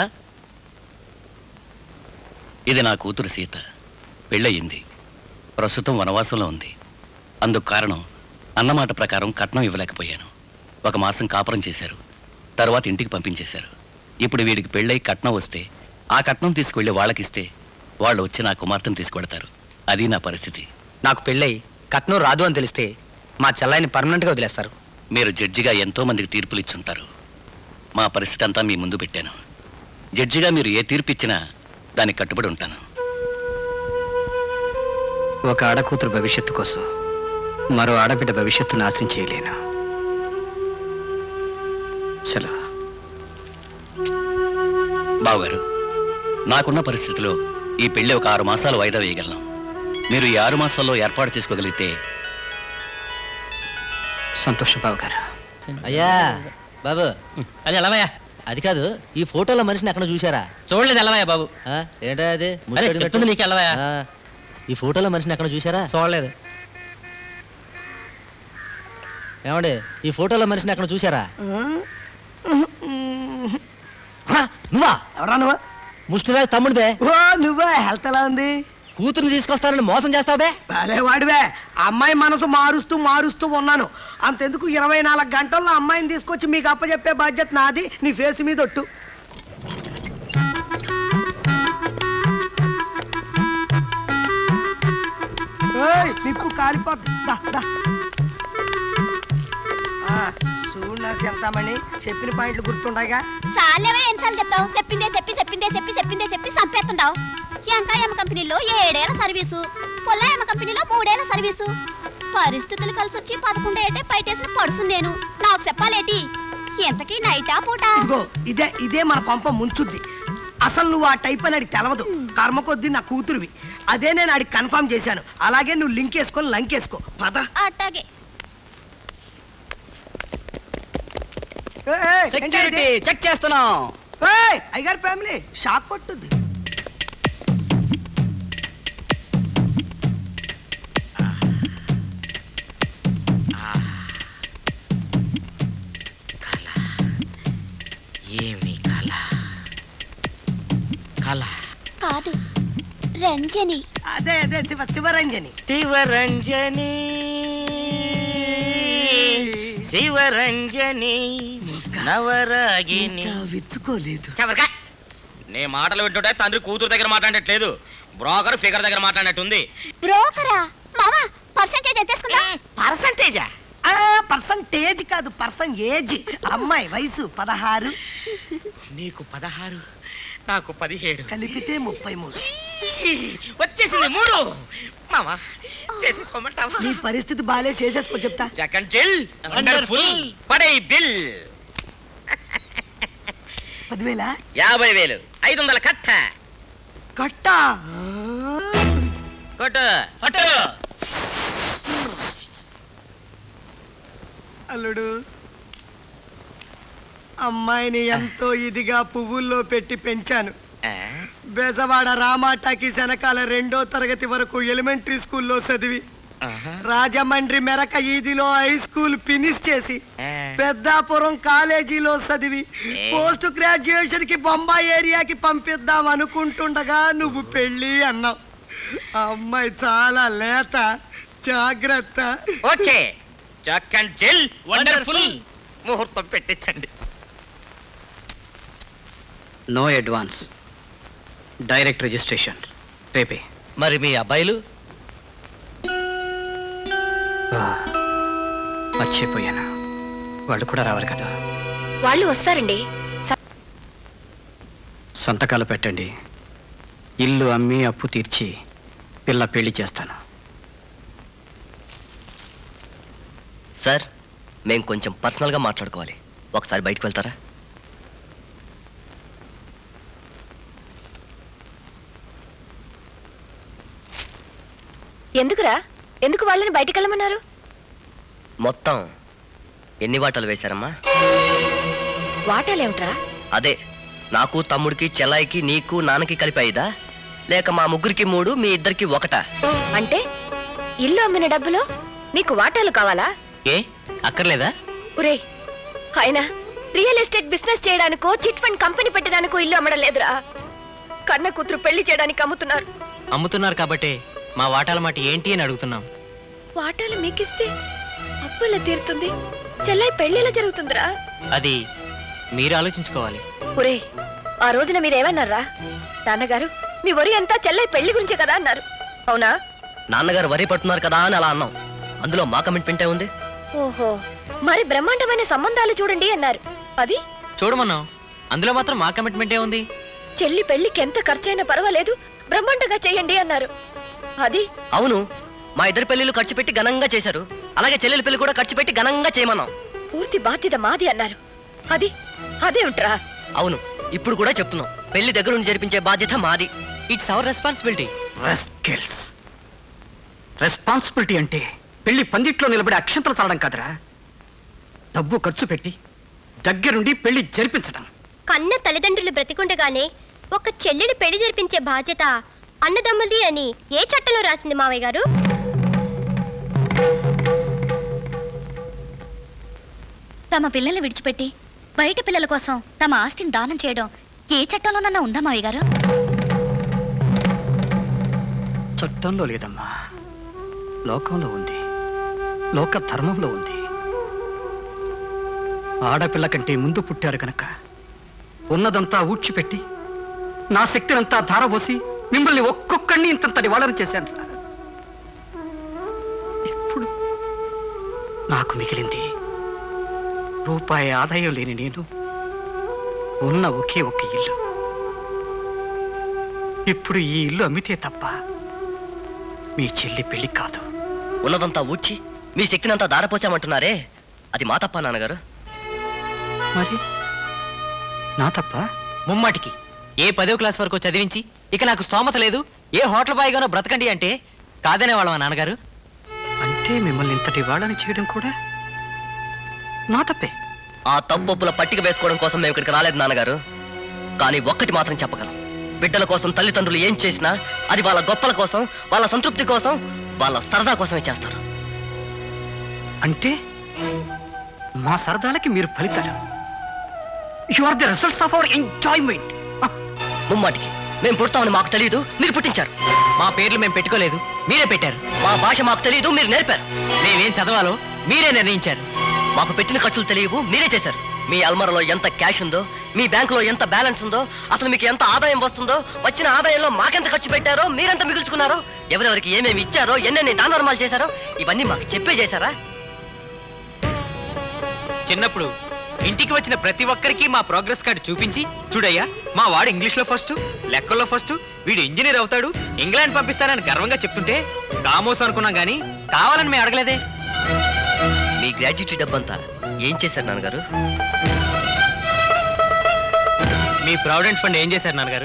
Speaker 22: ఇది నా కూతురు సీత పెళ్ళయింది ప్రస్తుతం వనవాసంలో ఉంది అందుకు కారణం అన్నమాట ప్రకారం కట్నం ఇవ్వలేకపోయాను ఒక మాసం కాపురం చేశారు తర్వాత ఇంటికి పంపించేశారు ఇప్పుడు వీడికి పెళ్ళై కట్నం వస్తే ఆ కట్నం తీసుకువెళ్ళి వాళ్ళకిస్తే వాళ్ళు వచ్చి నా కుమార్తెను తీసుకువెడతారు అది నా పరిస్థితి
Speaker 10: నాకు పెళ్ళై కట్నం రాదు అని తెలిస్తే మా చెల్లాయిని పర్మనెంట్గా వదిలేస్తారు
Speaker 22: మీరు జడ్జిగా ఎంతో మందికి తీర్పులు ఇచ్చుంటారు మా పరిస్థితి అంతా మీ ముందు పెట్టాను జడ్జిగా మీరు ఏ తీర్పు ఇచ్చినా దానికి కట్టుబడి ఉంటాను
Speaker 10: ఒక ఆడకూతురు భవిష్యత్తు కోసం మరో ఆడబిడ్డ భవిష్యత్తు నాశనం చేయలేను సెలవు
Speaker 22: బావగారు నాకున్న పరిస్థితిలో ఈ పెళ్లి ఒక ఆరు మాసాలు వాయిదా వేయగలను మీరు ఈ ఆరు మాసాల్లో ఏర్పాటు చేసుకోగలిగితే
Speaker 10: సంతోషం బాబు గారు
Speaker 12: అయ్యా బాబు
Speaker 3: అది ఎలవయ్యా
Speaker 12: అది కాదు ఈ ఫోటోలో మనిషిని ఎక్కడ చూసారా
Speaker 3: చూడలేదు ఎలవయ్యా బాబు
Speaker 12: ఆ, ఏంటా అది
Speaker 3: అరే,
Speaker 12: ముచ్చటడిగినట్టు?
Speaker 3: చెప్తుంది నీకు ఎల్లవయ్యా.
Speaker 12: ఆ, ఈ ఫోటోలో మనిషిని ఎక్కడ చూసారా
Speaker 3: చూడలేదు
Speaker 12: ఏమండి ఈ ఫోటోలో మనిషిని ఎక్కడ చూసారా నువ్వా ఎవరా నువ్వు ముష్టిరాజు తమ్ముడిదే
Speaker 8: ఓ నువ్వే హెల్త్ ఎలా ఉంది
Speaker 12: కూతుర్ని తీసుకొస్తానని మోసం చేస్తావే
Speaker 8: భలే వాడివే అమ్మాయి మనసు మారుస్తూ మారుస్తూ ఉన్నాను అంతెందుకు ఇరవై నాలుగు గంటల్లో అమ్మాయిని తీసుకొచ్చి మీకు అప్పచెప్పే బాధ్యత నాది నీ ఫేస్ మీద ఒట్టు ఏయ్, నిప్పు కాలిపోద్ది దా, దా. ఆ, చూడు నా చింతామణి చెప్పిన పాయింట్లు గుర్తుండగా
Speaker 6: చాలేవే ఎన్నిసార్లు చెప్తావు చెప్పిందే చెప్పి చెప్పిందే చెప్పి చెప్పిందే చెప్పి చంపేస్తుంటావు ఎంకాయమ్మ కంపెనీలో ఏడేళ్ల సర్వీసు పొల్లాయమ్మ కంపెనీలో మూడేళ్ల సర్వీసు పరిస్థితులు కలిసి వచ్చి పదకొండేటే పైటేసిన పడుసు నేను నాకు చెప్పాలేటి ఎంతకీ నైటా పూటా
Speaker 8: ఇదిగో ఇదే ఇదే మన కొంప ముంచుద్ది అసలు నువ్వు ఆ టైప్ అని అడిగి తెలవదు కర్మ కొద్దీ నా కూతురువి అదే నేను అడిగి కన్ఫర్మ్ చేశాను అలాగే నువ్వు లింక్ వేసుకొని లంక్ వేసుకో పద
Speaker 6: అట్టాగే
Speaker 10: సెక్యూరిటీ చెక్ చేస్తున్నాం
Speaker 8: అయ్యారు ఫ్యామిలీ షాక్ కొట్టుద్ది
Speaker 19: ఏమి కళ కళ
Speaker 6: కాదు రంజని
Speaker 8: అదే అదే శివ శివరంజని
Speaker 19: శివరంజని శివరంజని నవరాగిని
Speaker 8: విచ్చుకోలేదు
Speaker 13: చవరకా నీ మాటలు వింటుంటే తండ్రి కూతురు దగ్గర మాట్లాడట్లేదు బ్రోకర్ ఫిగర్ దగ్గర మాట్లాడినట్టుంది
Speaker 6: బ్రోకరా మామా పర్సెంటేజ్ ఎంత తీసుకుందా
Speaker 8: పర్సంటేజా పర్సంటేజ్ కాదు పర్సన్ ఏజ్ అమ్మాయి వయసు పదహారు
Speaker 13: నీకు పదహారు నాకు పదిహేడు
Speaker 8: కలిపితే ముప్పై మూడు
Speaker 13: వచ్చేసింది మూడు మామా చేసేసుకోమంటావా
Speaker 8: నీ పరిస్థితి బాలే చేసేసుకో చెప్తా
Speaker 13: సెకండ్ జిల్ వండర్ఫుల్ పడే బిల్
Speaker 8: పదివేల
Speaker 13: యాభై వేలు ఐదు వందల కట్ట
Speaker 8: కట్టా
Speaker 13: కొట్టు కొట్టు
Speaker 8: అల్లుడు అమ్మాయిని ఎంతో ఇదిగా పువ్వుల్లో పెట్టి పెంచాను బెజవాడ రామాటాకి శనకాల రెండో తరగతి వరకు ఎలిమెంటరీ స్కూల్లో చదివి రాజమండ్రి మెరక ఈదిలో హై స్కూల్ ఫినిష్ చేసి పెద్దాపురం కాలేజీలో చదివి పోస్ట్ గ్రాడ్యుయేషన్ కి బొంబాయి ఏరియాకి పంపిద్దాం అనుకుంటుండగా నువ్వు పెళ్ళి అన్నావు ఆ అమ్మాయి చాలా లేత జాగ్రత్త
Speaker 13: okay Jack and Jill wonderful ముహూర్తం పెట్టించండి
Speaker 10: నో అడ్వాన్స్ డైరెక్ట్ రిజిస్ట్రేషన్ రేపే
Speaker 12: మరి మీ అబ్బాయిలు
Speaker 10: ఆ, మర్చిపోయాను వాళ్ళు కూడా రావాలి కదా
Speaker 14: వాళ్ళు వస్తారండి
Speaker 10: సంతకాలు పెట్టండి ఇల్లు అమ్మి అప్పు తీర్చి పిల్ల పెళ్లి చేస్తాను
Speaker 21: సార్ మేము కొంచెం పర్సనల్గా మాట్లాడుకోవాలి ఒకసారి బయటకు వెళ్తారా
Speaker 14: ఎందుకురా ఎందుకు వాళ్ళని బయటికి వెళ్ళమన్నారు
Speaker 21: మొత్తం ఎన్ని వాటాలు వేశారమ్మా
Speaker 14: వాటాలేమిట్రా
Speaker 21: అదే నాకు తమ్ముడికి చెల్లాయికి నీకు నాన్నకి కలిపి ఐదా లేక మా ముగ్గురికి మూడు మీ ఇద్దరికి ఒకటా
Speaker 14: అంటే ఇల్లు అమ్మిన డబ్బులు నీకు వాటాలు కావాలా
Speaker 21: ఏ అక్కర్లేదా
Speaker 14: ఒరే అయినా రియల్ ఎస్టేట్ బిజినెస్ చేయడానికో చిట్ ఫండ్ కంపెనీ పెట్టడానికో ఇల్లు అమ్మడం లేదురా కన్న కూతురు పెళ్లి చేయడానికి అమ్ముతున్నారు
Speaker 17: అమ్ముతున్నారు కాబట్టే మా వాటాల మాట ఏంటి అని అడుగుతున్నాం
Speaker 14: వాటాలు మీకిస్తే అప్పుల తీరుతుంది చెల్లై పెళ్లిలా జరుగుతుందిరా
Speaker 17: అది మీరు ఆలోచించుకోవాలి
Speaker 14: ఒరే ఆ రోజున మీరేమన్నారా నాన్నగారు మీ వరి అంతా చెల్లై పెళ్లి గురించే కదా అన్నారు అవునా
Speaker 21: నాన్నగారు వరి పడుతున్నారు కదా అని అలా అన్నాం అందులో మా కమిట్మెంటే ఉంది
Speaker 14: ఓహో మరి బ్రహ్మాండమైన సంబంధాలు చూడండి అన్నారు అది
Speaker 17: చూడమన్నాం అందులో మాత్రం మా కమిట్మెంట్ ఉంది
Speaker 14: చెల్లి పెళ్లికి ఎంత ఖర్చైనా పర్వాలేదు బ్రహ్మాండంగా చేయండి అన్నారు అది
Speaker 21: అవును మా ఇద్దరి పెళ్లిళ్ళు ఖర్చు పెట్టి ఘనంగా చేశారు అలాగే చెల్లెలి పెళ్లి కూడా ఖర్చు పెట్టి ఘనంగా చేయమన్నాం
Speaker 14: పూర్తి బాధ్యత మాది అన్నారు అది అదేమిట్రా
Speaker 21: అవును ఇప్పుడు కూడా చెప్తున్నాం పెళ్లి దగ్గర నుండి జరిపించే బాధ్యత మాది
Speaker 17: it's our responsibility
Speaker 10: rascals responsibility అంటే పెళ్లి పందిట్లో నిలబడి అక్షంతలు చాలడం కాదురా డబ్బు ఖర్చు పెట్టి దగ్గరుండి పెళ్లి జరిపించడం
Speaker 6: కన్న తల్లిదండ్రులు బ్రతికుండగానే ఒక చెల్లెలి పెళ్లి జరిపించే బాధ్యత అన్నదమ్ములది అని ఏ చట్టంలో రాసింది మావయ్య గారు
Speaker 1: తమ పిల్లల్ని విడిచిపెట్టి బయట పిల్లల కోసం తమ ఆస్తిని దానం చేయడం ఏ చట్టంలోనన్నా ఉందా మావి గారు
Speaker 10: చట్టంలో లేదమ్మా లోకంలో ఉంది లోక ధర్మంలో ఉంది ఆడపిల్ల కంటే ముందు పుట్టారు కనుక ఉన్నదంతా ఊడ్చిపెట్టి నా శక్తినంతా ధారపోసి మిమ్మల్ని ఒక్కొక్కడిని ఇంతంతటి వాళ్ళని చేశాను ఇప్పుడు నాకు మిగిలింది రూపాయి ఆదాయం లేని నేను ఉన్న ఒకే ఒక్క ఇల్లు ఇప్పుడు ఈ ఇల్లు అమ్మితే తప్ప మీ చెల్లి పెళ్లి కాదు
Speaker 21: ఉన్నదంతా ఊడ్చి మీ శక్తినంతా దారపోసామంటున్నారే అది మా తప్ప నాన్నగారు
Speaker 10: మరి నా తప్ప
Speaker 17: ముమ్మాటికి ఏ పదో క్లాస్ వరకు చదివించి ఇక నాకు స్తోమత లేదు ఏ హోటల్ బాయ్గానో బ్రతకండి అంటే కాదనే వాళ్ళమా నాన్నగారు
Speaker 10: అంటే మిమ్మల్ని ఇంతటి వాళ్ళని చేయడం కూడా నా తప్పే
Speaker 21: ఆ తప్పొప్పుల పట్టిక వేసుకోవడం కోసం మేము ఇక్కడికి రాలేదు నాన్నగారు కానీ ఒక్కటి మాత్రం చెప్పగలం బిడ్డల కోసం తల్లిదండ్రులు ఏం చేసినా అది వాళ్ళ గొప్పల కోసం వాళ్ళ సంతృప్తి కోసం వాళ్ళ సరదా కోసమే చేస్తారు
Speaker 10: అంటే మా సరదాలకి మీరు ఫలితాలు you are the results of our enjoyment
Speaker 21: ముమ్మాటికి మేము పుడతామని మాకు తెలియదు మీరు పుట్టించారు
Speaker 17: మా పేర్లు మేము పెట్టుకోలేదు మీరే పెట్టారు
Speaker 21: మా భాష మాకు తెలియదు మీరు నేర్పారు
Speaker 17: మేమేం చదవాలో మీరే నిర్ణయించారు
Speaker 21: మాకు పెట్టిన ఖర్చులు తెలియవు మీరే చేశారు మీ అల్మరలో ఎంత క్యాష్ ఉందో మీ బ్యాంకులో ఎంత బ్యాలెన్స్ ఉందో అసలు మీకు ఎంత ఆదాయం వస్తుందో వచ్చిన ఆదాయంలో మాకెంత ఖర్చు పెట్టారో మీరెంత మిగుల్చుకున్నారో ఎవరెవరికి ఏమేమి ఇచ్చారో ఎన్నెన్ని దానర్మాలు చేశారో ఇవన్నీ మాకు చెప్పే చేశారా
Speaker 17: చిన్నప్పుడు ఇంటికి వచ్చిన ప్రతి ఒక్కరికి మా ప్రోగ్రెస్ కార్డు చూపించి చూడయ్యా మా వాడు ఇంగ్లీష్ లో ఫస్ట్ లెక్కల్లో ఫస్ట్ వీడు ఇంజనీర్ అవుతాడు ఇంగ్లాండ్ పంపిస్తానని గర్వంగా చెప్తుంటే కామోస్ అనుకున్నాం గానీ కావాలని మేము అడగలేదే
Speaker 21: మీ గ్రాడ్యుయేటీ డబ్బంతా ఏం చేశారు నాన్నగారు
Speaker 17: మీ ప్రావిడెంట్ ఫండ్ ఏం చేశారు నాన్నగారు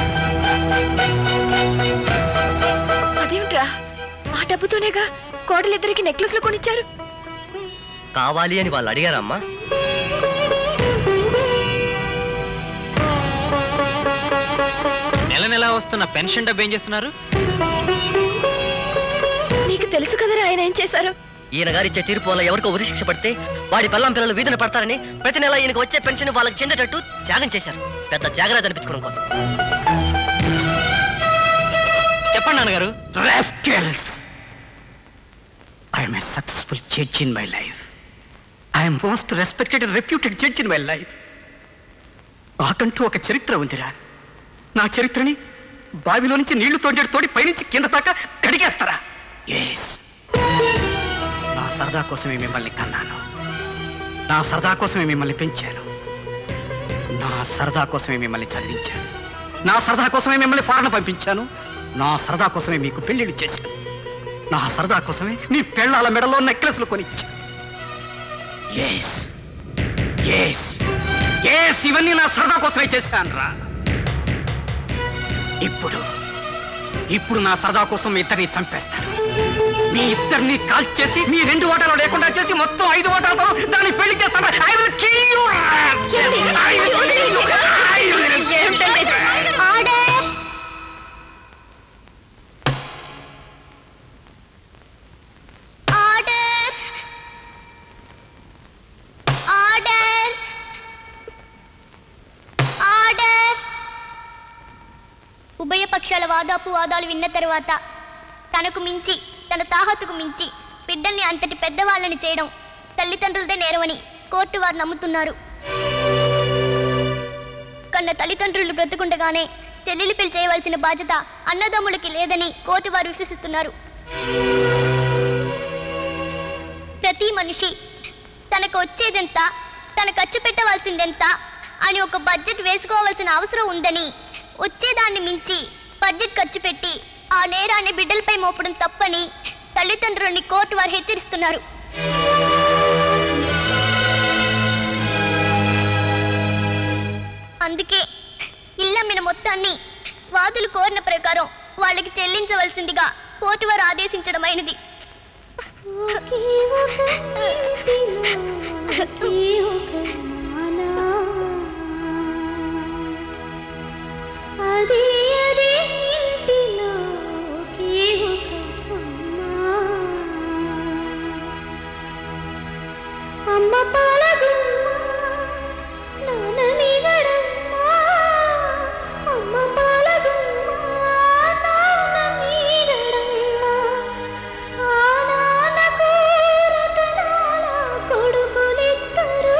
Speaker 14: అదేమిట్రా ఆ డబ్బుతోనేగా కోడలిద్దరికి నెక్లెస్లు కొనిచ్చారు
Speaker 21: కావాలి అని వాళ్ళు అడిగారమ్మా
Speaker 17: నెల నెల వస్తున్న పెన్షన్ డబ్బు ఏం చేస్తున్నారు
Speaker 14: నీకు తెలుసు కదరా ఆయన ఏం చేశారు
Speaker 21: ఈయన గారిచ్చే తీర్పు వల్ల ఎవరికో ఉరి శిక్ష పడితే వాడి పిల్లం పిల్లలు వీధిన పడతారని ప్రతి నెల ఈయనకు వచ్చే పెన్షన్ వాళ్ళకి చెందేటట్టు త్యాగం చేశారు పెద్ద జాగ్రత్త అనిపించుకోవడం కోసం
Speaker 17: చెప్పండి నాన్నగారు
Speaker 10: Rascals! I am a successful judge in my life. I am most respected and reputed judge in my life. నాకంటూ ఒక చరిత్ర ఉందిరా నా చరిత్రని బావిలో నుంచి నీళ్లు తోండేడు తోడి పైనుంచి కింద దాకా కడిగేస్తారా ఎస్ నా సరదా కోసమే మిమ్మల్ని కన్నాను నా సరదా కోసమే మిమ్మల్ని పెంచాను నా సరదా కోసమే మిమ్మల్ని చదివించాను నా సరదా కోసమే మిమ్మల్ని ఫారెన్ పంపించాను నా సరదా కోసమే మీకు పెళ్లిళ్ళు చేశాను నా సరదా కోసమే మీ పెళ్ళాల మెడలో నెక్లెస్లు కొనిచ్చాను ఎస్ ఎస్ ఎస్ ఇవన్నీ నా సరదా కోసమే చేశాను రా ఇప్పుడు ఇప్పుడు నా సరదా కోసం మీ ఇద్దరిని చంపేస్తాను మీ ఇద్దరిని కాల్ చేసి మీ రెండు ఓటాలు లేకుండా చేసి మొత్తం ఐదు ఓటాలతో దాన్ని పెళ్లి చేస్తాను I will kill you, rascal. I will kill you. I will kill you.
Speaker 6: Order order order order ఉభయ పక్షాల వాదాపు వాదాలు విన్న తరువాత తనకు మించి తన తాహతుకు మించి బిడ్డల్ని అంతటి పెద్దవాళ్ళని చేయడం తల్లిదండ్రులదే నేరమని కోర్టు వారు నమ్ముతున్నారు కన్న తల్లిదండ్రులు బ్రతుకుండగానే చెల్లెలి పెళ్లి చేయవలసిన బాధ్యత అన్నదమ్ములకి లేదని కోర్టు వారు విశ్వసిస్తున్నారు ప్రతి మనిషి తనకు వచ్చేదెంత తన ఖర్చు పెట్టవలసిందెంత అని ఒక బడ్జెట్ వేసుకోవాల్సిన అవసరం ఉందని వచ్చేదాన్ని మించి బడ్జెట్ ఖర్చు పెట్టి ఆ నేరాన్ని బిడ్డలపై మోపడం తప్పని తల్లిదండ్రులని కోర్టు వారు హెచ్చరిస్తున్నారు అందుకే ఇల్లమ్మిన మొత్తాన్ని వాదులు కోరిన ప్రకారం వాళ్ళకి చెల్లించవలసిందిగా కోర్టు వారు ఆదేశించడమైనది
Speaker 15: అదే అదే ఇంటిలో ఒకే ఒక అమ్మ. అమ్మ పాలగుమ్మ నాన్న మీగడమ్మ అమ్మ పాలగుమ్మ నాన్న మీగడమ్మ ఆ నాన్నకు రతనాల కొడుకులిద్దరు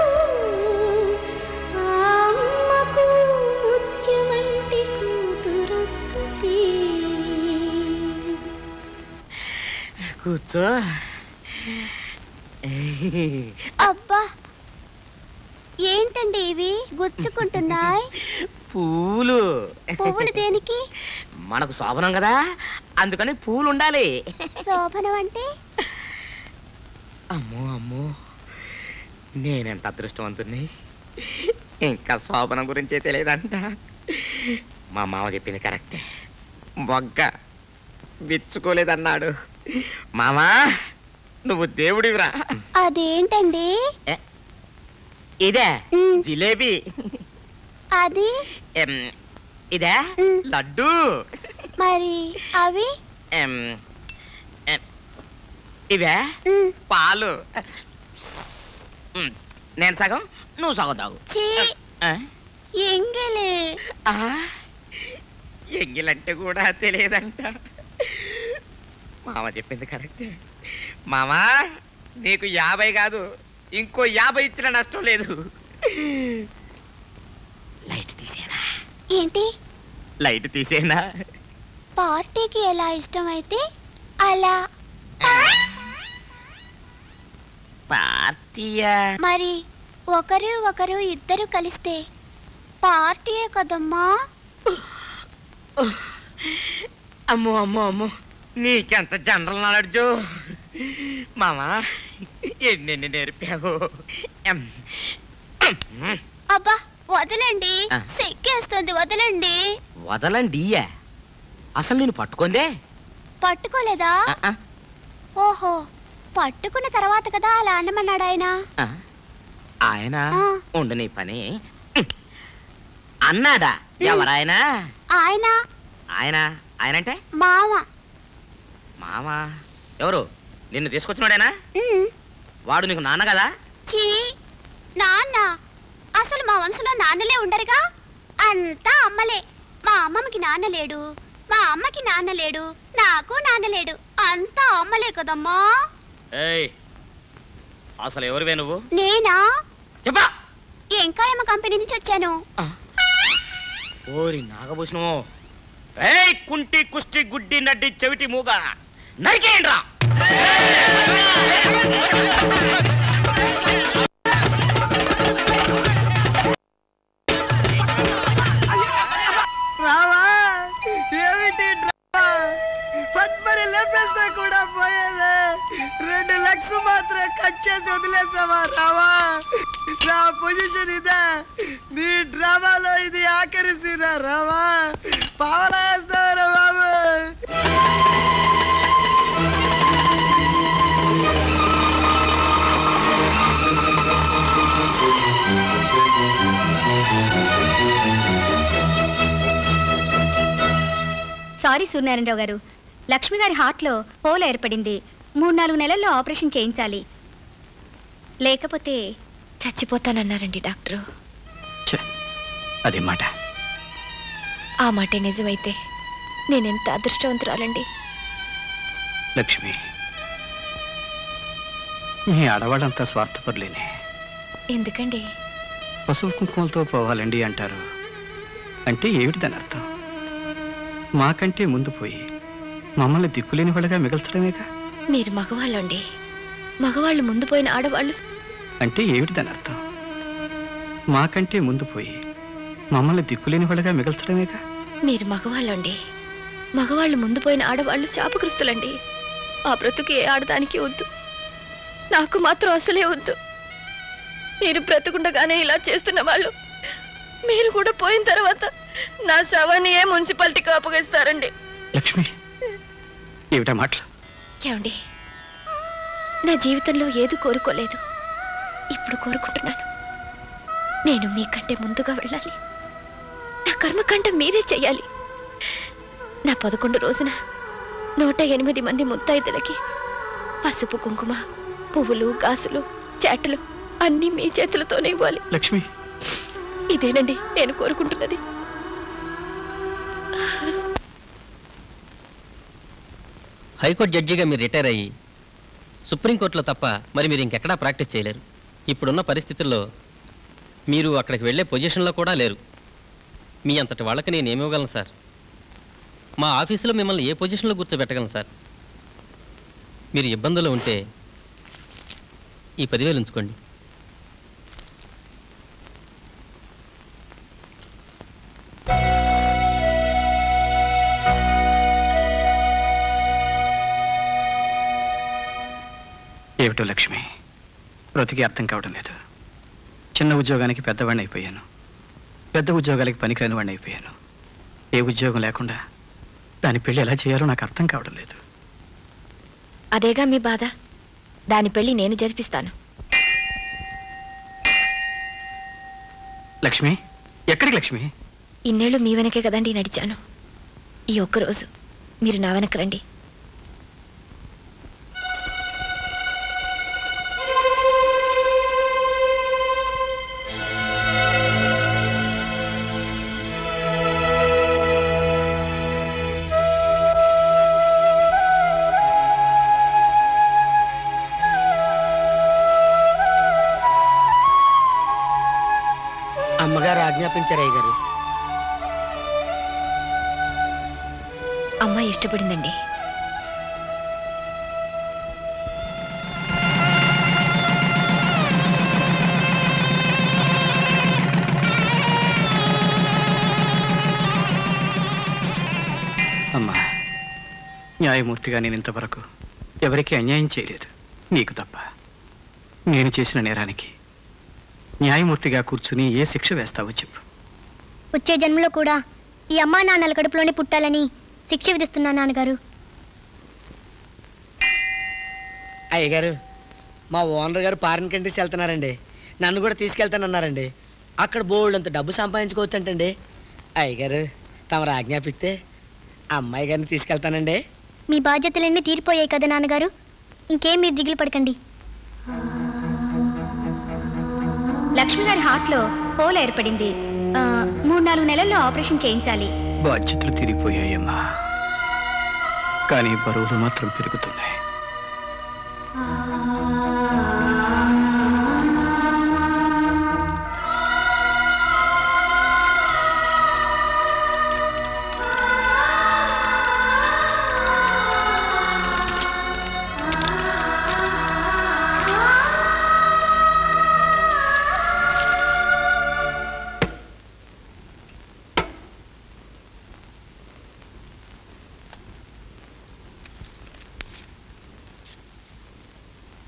Speaker 15: ఆ అమ్మకు ముత్యమంటి కూతురొక్కతి
Speaker 18: కూర్చో
Speaker 6: అబ్బా ఏంటండి ఇవి గుచ్చుకుంటున్నాయి
Speaker 18: పూలు
Speaker 6: పువ్వులు దేనికి
Speaker 18: మనకు శోభనం కదా అందుకని పూలు ఉండాలి
Speaker 6: శోభనం అంటే
Speaker 18: అమ్మో అమ్మో నేనెంత అదృష్టవంతుణ్ణి ఇంకా శోభనం గురించే తెలియదంట మా మామ చెప్పింది కరెక్టే మొగ్గ విచ్చుకోలేదన్నాడు మామా నువ్వు దేవుడివిరా
Speaker 6: అదేంటండి
Speaker 18: ఇదే జిలేబీ
Speaker 6: అది
Speaker 18: ఎం, ఇదే లడ్డు
Speaker 6: మరి అవి
Speaker 18: ఎం, ఎం, ఇవే పాలు ఉమ్, నేను సగం నువ్వు సగం తాగు
Speaker 6: చీ
Speaker 18: ఆ?
Speaker 6: ఎంగిలి
Speaker 18: ఆ? ఎంగిలంటే కూడా తెలియదంట మామ చెప్పింది కరెక్టే మామా నీకు యాభై కాదు ఇంకో యాభై ఇచ్చిన నష్టం లేదు లైట్ తీసేనా
Speaker 6: ఏంటి
Speaker 18: లైట్ తీసేనా
Speaker 6: పార్టీకి ఎలా ఇష్టమైతే అలా
Speaker 18: పార్టీయా
Speaker 6: మరి ఒకరు ఒకరు ఇద్దరు కలిస్తే పార్టీయే కదమ్మా
Speaker 18: అమ్మో అమ్మో అమ్మో నీకెంత జనరల్ నాలెడ్జు మామా ఎన్నెన్ని నేర్పావు ఎం.
Speaker 6: అబ్బా వదలండి
Speaker 18: ఆ.
Speaker 6: సిక్కేస్తుంది వదలండి
Speaker 18: వదలండియా అసలు నేను పట్టుకుందే
Speaker 6: పట్టుకోలేదా
Speaker 18: ఆ.
Speaker 6: ఓహో పట్టుకున్న తర్వాత కదా అలా అన్నమన్నాడు ఆయన
Speaker 18: ఆ? ఆయన
Speaker 6: ఆ.
Speaker 18: ఉండు నీ పని అన్నాడా ఎవరాయన
Speaker 6: ఆయన
Speaker 18: ఆయన ఆయనంటే
Speaker 6: మామ
Speaker 18: మామ ఎవరు నిన్ను తీసుకొచ్చినాడేనా
Speaker 6: ఉమ్,
Speaker 18: వాడు నీకు నాన్న కదా
Speaker 6: చీ నాన్న అసలు మా వంశంలో నాన్నలే ఉండరుగా అంతా అమ్మలే మా అమ్మమ్మకి నాన్న లేడు మా అమ్మకి నాన్న లేడు నాకు నాన్న లేడు అంతా అమ్మలే కదమ్మా
Speaker 18: ఏయ్ అసలు ఎవరివే నువ్వు
Speaker 6: నేనా
Speaker 18: చెప్పా
Speaker 6: ఎంకాయమ్మ కంపెనీ నుంచి వచ్చాను
Speaker 18: ఓరి నాగభూషణం ఏయ్ కుంటి కుష్టి గుడ్డి నడ్డి చెవిటి మూగ నరికేయండ్రా
Speaker 8: రావా ఏమిటి డ్రామా పద్మని లేపేస్తే కూడా పోయేదే
Speaker 4: రెండు లక్షలు మాత్రం కట్ చేసి వదిలేసావా రావా నా పొజిషన్ ఇదే నీ డ్రామాలో ఇది ఆఖరి సీనా రావా పావలేస్తారా బాబు
Speaker 1: సారీ సూర్యనారాయణరావు గారు లక్ష్మి గారి హార్ట్లో హోల్ ఏర్పడింది మూడు నాలుగు నెలల్లో ఆపరేషన్ చేయించాలి లేకపోతే
Speaker 14: చచ్చిపోతానన్నారండి డాక్టరు
Speaker 10: అదే మాట
Speaker 14: ఆ మాటే నిజమైతే నేనెంత అదృష్టవంతురాలండి
Speaker 10: లక్ష్మి ఈ ఆడవాళ్ళంతా స్వార్థపరులేనే
Speaker 14: ఎందుకండి
Speaker 10: పసుపు కుంకుమలతో పోవాలండి అంటారు అంటే ఏమిటి దాని అర్థం మాకంటే ముందు పోయి మమ్మల్ని దిక్కులేని వాళ్ళగా మిగల్చడమేగా
Speaker 14: మీరు మగవాళ్ళండి మగవాళ్ళు ముందు పోయిన ఆడవాళ్ళు
Speaker 10: అంటే ఏమిటి దాని అర్థం మాకంటే ముందు పోయి మమ్మల్ని దిక్కులేని వాళ్ళగా మిగల్చడమేగా
Speaker 14: మీరు మగవాళ్ళండి మగవాళ్ళు ముందు పోయిన ఆడవాళ్ళు శాపగ్రస్తులండి ఆ బ్రతుకు ఏ ఆడదానికి వద్దు నాకు మాత్రం అసలే వద్దు మీరు బ్రతుకుండగానే ఇలా చేస్తున్న వాళ్ళు మీరు కూడా పోయిన తర్వాత నా శవాన్ని ఏ మున్సిపాలిటీకి అప్పగిస్తారండి
Speaker 10: లక్ష్మి ఏమిటా మాటలు
Speaker 14: ఏమండి నా జీవితంలో ఏది కోరుకోలేదు ఇప్పుడు కోరుకుంటున్నాను నేను మీకంటే ముందుగా వెళ్ళాలి నా కర్మకంట మీరే చెయ్యాలి నా పదకొండు రోజున నూట ఎనిమిది మంది ముత్తైదులకి పసుపు కుంకుమ పువ్వులు గాసులు చేటలు అన్నీ మీ చేతులతోనే ఇవ్వాలి
Speaker 10: లక్ష్మి
Speaker 14: ఇదేనండి నేను కోరుకుంటున్నది
Speaker 3: హైకోర్టు జడ్జిగా మీరు రిటైర్ అయ్యి సుప్రీంకోర్టులో తప్ప మరి మీరు ఇంకెక్కడా ప్రాక్టీస్ చేయలేరు ఇప్పుడున్న పరిస్థితుల్లో మీరు అక్కడికి వెళ్ళే పొజిషన్లో కూడా లేరు మీ అంతటి వాళ్ళకి నేను ఏమి ఇవ్వగలను సార్ మా ఆఫీసులో మిమ్మల్ని ఏ పొజిషన్లో కూర్చోబెట్టగలను సార్ మీరు ఇబ్బందులు ఉంటే ఈ పదివేలు ఉంచుకోండి
Speaker 10: ఏమిటో లక్ష్మి బ్రతికి అర్థం కావడం లేదు చిన్న ఉద్యోగానికి పెద్దవాడిని అయిపోయాను పెద్ద ఉద్యోగాలకి పనికిరాని వాడిని అయిపోయాను ఏ ఉద్యోగం లేకుండా దాని పెళ్లి ఎలా చేయాలో నాకు అర్థం కావడం లేదు
Speaker 14: అదేగా మీ బాధ దాని పెళ్లి నేను జరిపిస్తాను
Speaker 10: లక్ష్మి ఎక్కడికి లక్ష్మి
Speaker 14: ఇన్నేళ్ళు మీ వెనకే కదండి నడిచాను ఈ ఒక్కరోజు మీరు నా వెనక రండి
Speaker 8: అమ్మగారు ఆజ్ఞాపించారు అయ్య గారు
Speaker 14: అమ్మ ఇష్టపడిందండి
Speaker 10: అమ్మా న్యాయమూర్తిగా నేను ఇంతవరకు ఎవరికీ అన్యాయం చేయలేదు నీకు తప్ప నేను చేసిన నేరానికి న్యాయమూర్తిగా కూర్చుని ఏ శిక్ష వేస్తావో చెప్పు
Speaker 6: వచ్చే జన్మలో కూడా ఈ అమ్మా నాన్నల కడుపులోనే పుట్టాలని శిక్ష విధిస్తున్నా నాన్నగారు
Speaker 8: అయ్యగారు మా ఓనర్ గారు ఫారిన్ కంట్రీస్ వెళ్తున్నారండి నన్ను కూడా తీసుకెళ్తానన్నారండి అక్కడ బోల్డ్ అంత డబ్బు సంపాదించుకోవచ్చు అంటండి అయ్యగారు తమరు ఆజ్ఞాపిస్తే ఆ అమ్మాయి గారిని తీసుకెళ్తానండి
Speaker 6: మీ బాధ్యతలన్నీ తీరిపోయాయి కదా నాన్నగారు ఇంకేం మీరు దిగులు పడకండి
Speaker 1: లక్ష్మి గారి హార్ట్లో హోల్ ఏర్పడింది ఆ, మూడు నాలుగు నెలల్లో ఆపరేషన్ చేయించాలి
Speaker 10: బాధ్యతలు తీరిపోయాయమ్మా కానీ బరువులు మాత్రం పెరుగుతున్నాయి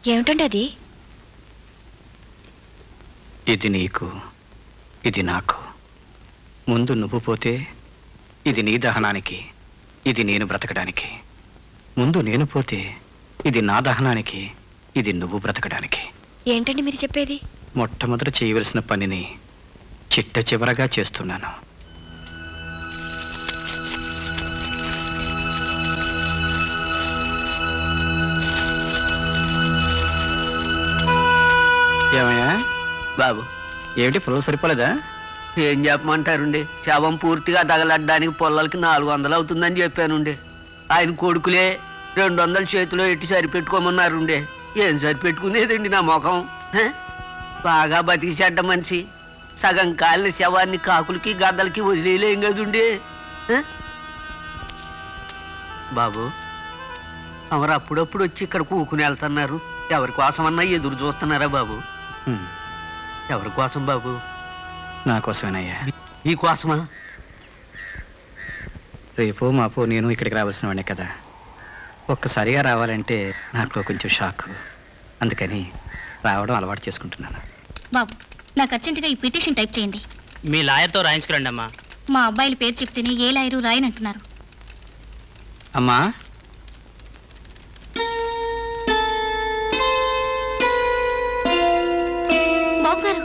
Speaker 14: ఏమిటండి అది
Speaker 10: ఇది నీకు ఇది నాకు ముందు నువ్వు పోతే ఇది నీ దహనానికి ఇది నేను బ్రతకడానికి ముందు నేను పోతే ఇది నా దహనానికి ఇది నువ్వు బ్రతకడానికి
Speaker 14: ఏంటండి మీరు చెప్పేది
Speaker 10: మొట్టమొదట చేయవలసిన పనిని చిట్ట చివరగా చేస్తున్నాను ఏమయ్యా
Speaker 2: బాబు
Speaker 10: ఏమిటి పొలం సరిపోలేదా
Speaker 2: ఏం చెప్పమంటారుండి శవం పూర్తిగా తగలడ్డానికి పొలాలకి నాలుగు వందలు అవుతుందని చెప్పానుండి ఆయన కొడుకులే రెండు వందలు చేతిలో ఎట్టి సరిపెట్టుకోమన్నారుండే ఏం సరిపెట్టుకునేదండి నా ముఖం హ? బాగా బతికి చెడ్డ మనిషి సగం కాలిన శవాన్ని కాకులకి గద్దలకి వదిలేయలేం కదుండి హ? బాబు అవరు అప్పుడప్పుడు వచ్చి ఇక్కడ కూకుని వెళ్తున్నారు ఎవరి కోసమన్నా ఎదురు చూస్తున్నారా బాబు
Speaker 10: హ్మ్.
Speaker 2: ఎవరి కోసం బాబు
Speaker 10: నా కోసమేనయ్యా
Speaker 2: ఈ కోసమా
Speaker 10: రేపు మాపు నేను ఇక్కడికి రావాల్సిన వాడినే కదా ఒక్కసారిగా రావాలంటే నాకు కొంచెం షాక్ అందుకని రావడం అలవాటు చేసుకుంటున్నాను
Speaker 1: బాబు నాకు అర్జెంటుగా ఈ పిటిషన్ టైప్ చేయండి
Speaker 9: మీ లాయర్తో రాయించుకురండి అమ్మా
Speaker 1: మా అబ్బాయిల పేరు చెప్తేనే ఏ లాయరు రాయనంటున్నారు
Speaker 10: అమ్మా
Speaker 1: బాబు గారు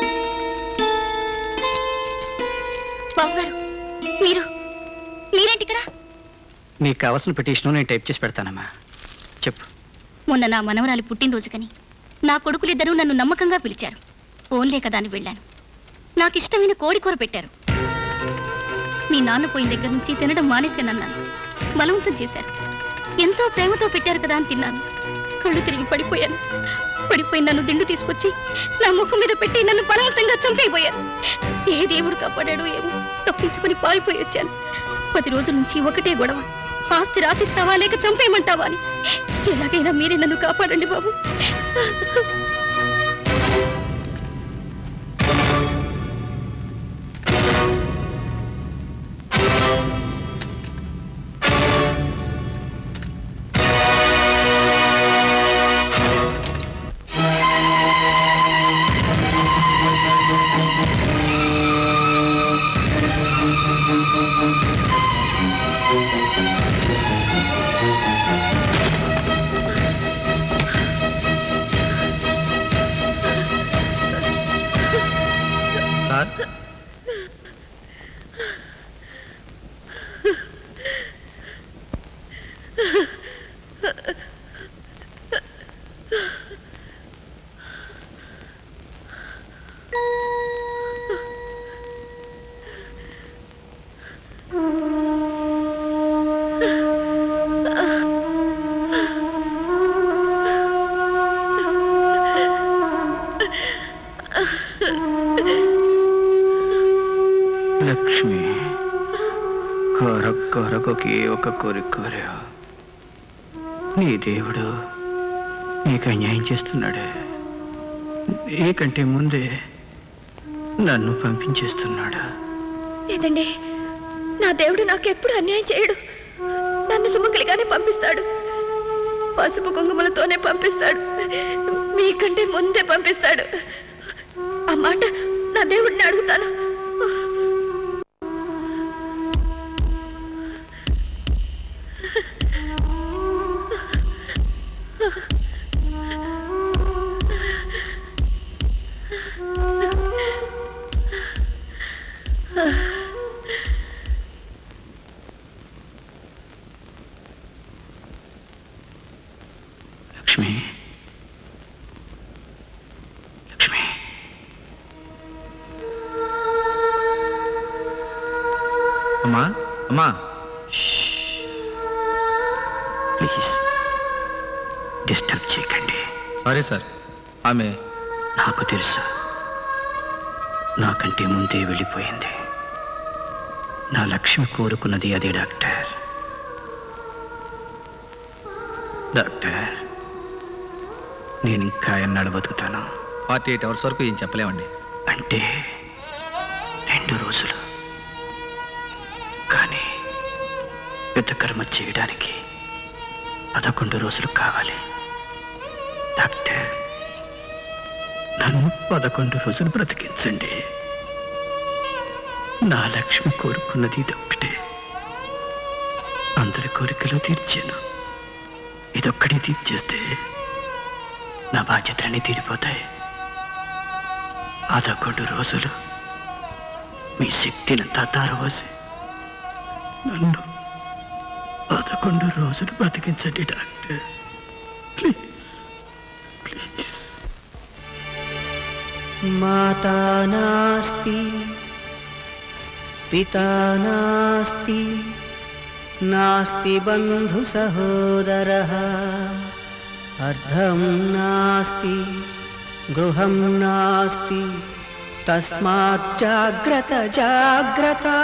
Speaker 1: బాబు గారు మీరు మీరేంటి ఇక్కడ
Speaker 10: నీకు కావాల్సిన పిటిషన్ నేను టైప్ చేసి పెడతానమ్మా చెప్పు
Speaker 1: మొన్న నా మనవరాలి పుట్టినరోజుకని నా కొడుకులిద్దరూ నన్ను నమ్మకంగా పిలిచారు ఫోన్లే కదా అని వెళ్ళాను నాకు ఇష్టమైన కోడి కూర పెట్టారు మీ నాన్న పోయిన దగ్గర నుంచి తినడం మానేశానన్నాను బలవంతం చేశారు ఎంతో ప్రేమతో పెట్టారు కదా అని తిన్నాను కళ్ళు తిరిగి పడిపోయాను పడిపోయి నన్ను దిండు తీసుకొచ్చి నా ముఖం మీద పెట్టి నన్ను బలవంతంగా చంపైపోయారు ఏ దేవుడు కాపాడాడో ఏమో తప్పించుకుని పారిపోయి వచ్చాను పది రోజుల నుంచి ఒకటే గొడవ ఆస్తి రాసిస్తావా లేక చంపేయమంటావా అని ఎలాగైనా మీరే నన్ను కాపాడండి బాబు
Speaker 12: సార్
Speaker 10: లక్ష్మి కొర కొరకొకే ఒక కోరిక కోరా నీ దేవుడు నీకు అన్యాయం చేస్తున్నాడే నీకంటే ముందే నన్ను పంపించేస్తున్నాడా
Speaker 14: లేదండి నా దేవుడు నాకు ఎప్పుడు అన్యాయం చేయడు నన్ను సుమంగలిగానే పంపిస్తాడు పసుపు కుంకుమలతోనే పంపిస్తాడు మీకంటే ముందే పంపిస్తాడు ఆ మాట నా దేవుడిని అడుగుతాను
Speaker 10: లక్ష్మి లక్ష్మి
Speaker 12: అమ్మా అమ్మా
Speaker 10: ప్లీజ్ డిస్టర్బ్ చేయకండి
Speaker 12: సారీ సార్ ఆమె
Speaker 10: నాకు తెలుసు నాకంటే ముందే వెళ్ళిపోయింది నా లక్ష్మి కోరుకున్నది అదే డాక్టర్ డాక్టర్ నేను ఇంకా ఎన్నాడు బతుకుతాను
Speaker 12: ఫార్టీ ఎయిట్ అవర్స్ వరకు ఏం చెప్పలేమండి
Speaker 10: అంటే రెండు రోజులు కానీ పెద్ద కర్మ చేయడానికి పదకొండు రోజులు కావాలి
Speaker 11: డాక్టర్ నన్ను పదకొండు రోజులు బ్రతికించండి నా లక్ష్మి కోరుకున్నది ఇదొక్కటే అందరి కోరికలు తీర్చాను ఇదొక్కడే తీర్చేస్తే నా బాధ్యతలన్నీ తీరిపోతాయి పదకొండు రోజులు మీ శక్తినంతా తారవసి నన్ను పదకొండు రోజులు బతికించండి డాక్టర్ ప్లీజ్ ప్లీజ్
Speaker 5: माता नास्ति पिता नास्ति नास्ति बन्धुसहोदरः अर्धं नास्ति गृहं नास्ति तस्मात् जाग्रत जाग्रता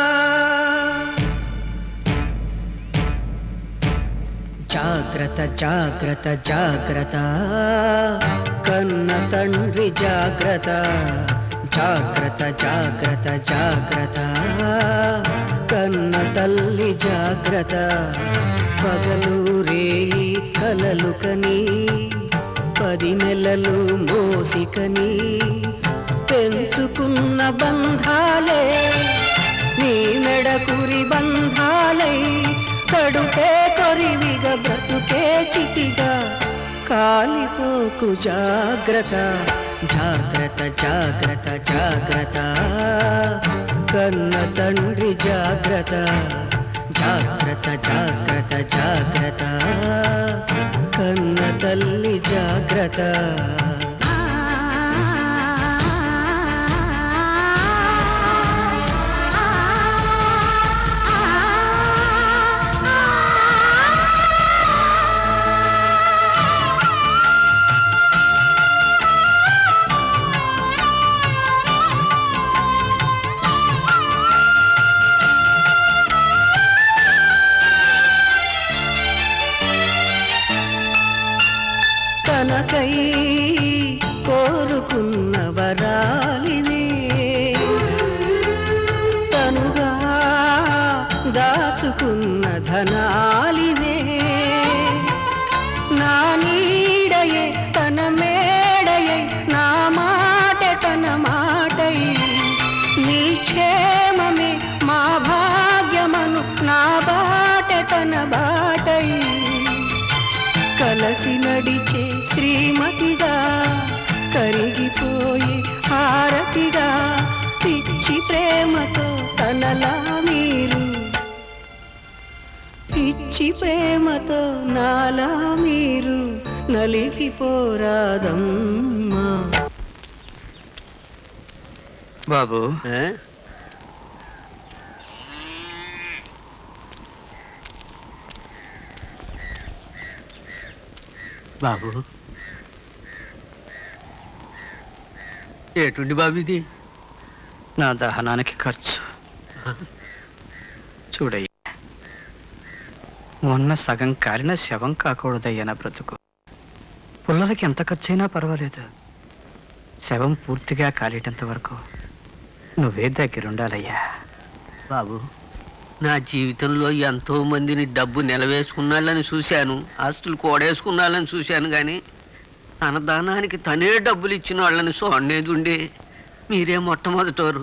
Speaker 5: జాగ్రత్త జాగ్రత్త జాగ్రత్త కన్న తండ్రి జాగ్రత్త జాగ్రత్త జాగ్రత్త జాగ్రత్త కన్న తల్లి జాగ్రత్త పగలు రేయి కలలు కని పది నెలలు మోసికని పెంచుకున్న బంధాలే నీ మెడకురి బంధాలై కడుపే కొరివిగా బ్రతుకే చితిగా కాలిపోకు జాగ్రత్త జాగ్రత్త జాగ్రత్త జాగ్రత్త కన్న తండ్రి జాగ్రత్త జాగ్రత్త జాగ్రత్త జాగ్రత్త కన్న తల్లి జాగ్రత్త తనకై కోరుకున్న వరాలివే తనుగా దాచుకున్న ధనాలివే నా నీడయే తన మేడయే నా మాట తన మాటై నీ క్షేమమే మా భాగ్యమను నా బాట తన బాటై కలసి నడిచే శ్రీమతిగా కరిగిపోయే హారతిగా పిచ్చి ప్రేమతో తనలా మీరు పిచ్చి ప్రేమతో నాలా మీరు నలిగిపోరాదమ్మా
Speaker 11: బాబు
Speaker 2: బాబు ఏటుండి బాబు ఇది
Speaker 11: నా దహనానికి ఖర్చు చూడయ్య మొన్న సగం కాలిన శవం కాకూడదయ్యా నా బ్రతుకు పుల్లలకి ఎంత ఖర్చైనా పర్వాలేదు శవం పూర్తిగా కాలేటంత వరకు నువ్వే దగ్గరుండాలయ్యా
Speaker 2: బాబు నా జీవితంలో ఎంతో మందిని డబ్బు నిలవేసుకున్నాళ్ళని చూశాను ఆస్తులు కూడేసుకున్నాళ్ళని చూశాను కానీ అన్నదానానికి తనే డబ్బులు ఇచ్చిన వాళ్ళని చూడలేదు ఉండే మీరే మొట్టమొదటోరు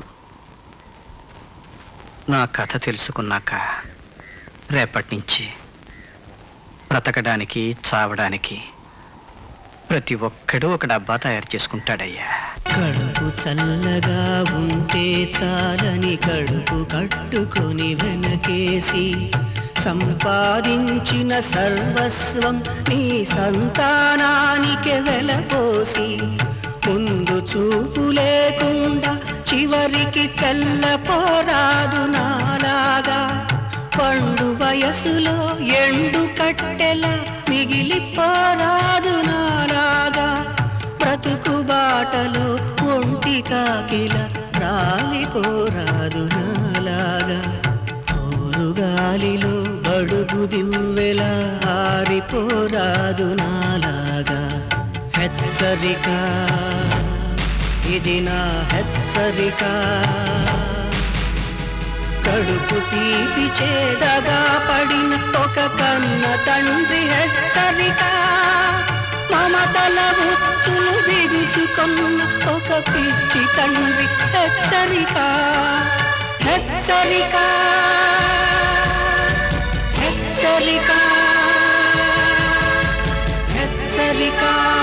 Speaker 11: నా కథ తెలుసుకున్నాక రేపటి నుంచి బ్రతకడానికి చావడానికి ప్రతి ఒక్కడూ ఒక డబ్బా తయారు చేసుకుంటాడయ్యా
Speaker 5: కడుపు చల్లగా ఉంటే చాలని కడుపు కట్టుకొని వెనకేసి సంపాదించిన సర్వస్వం నీ సంతానానికి వెలపోసి ముందు చూపు లేకుండా చివరికి తెల్లపోరాదు నాలాగా పండు వయసులో ఎండు కట్టెల మిగిలిపోరాదు నాలాగా బ్రతుకు బాటలో ఒంటి కాకిల రాలిపోరాదు నాలాగా గాలిలో బడుగు దివ్వెల ఆరిపోరాదు నాలాగా హెచ్చరిక ఇది నా హెచ్చరిక కడుపు తీపి చేదగా పడిన ఒక కన్న తండ్రి హెచ్చరిక మమతల ఉచ్చులు బిగుసుకున్న ఒక పిచ్చి తండ్రి హెచ్చరిక హెచ్చరిక హెచ్చరిక హెచ్చరిక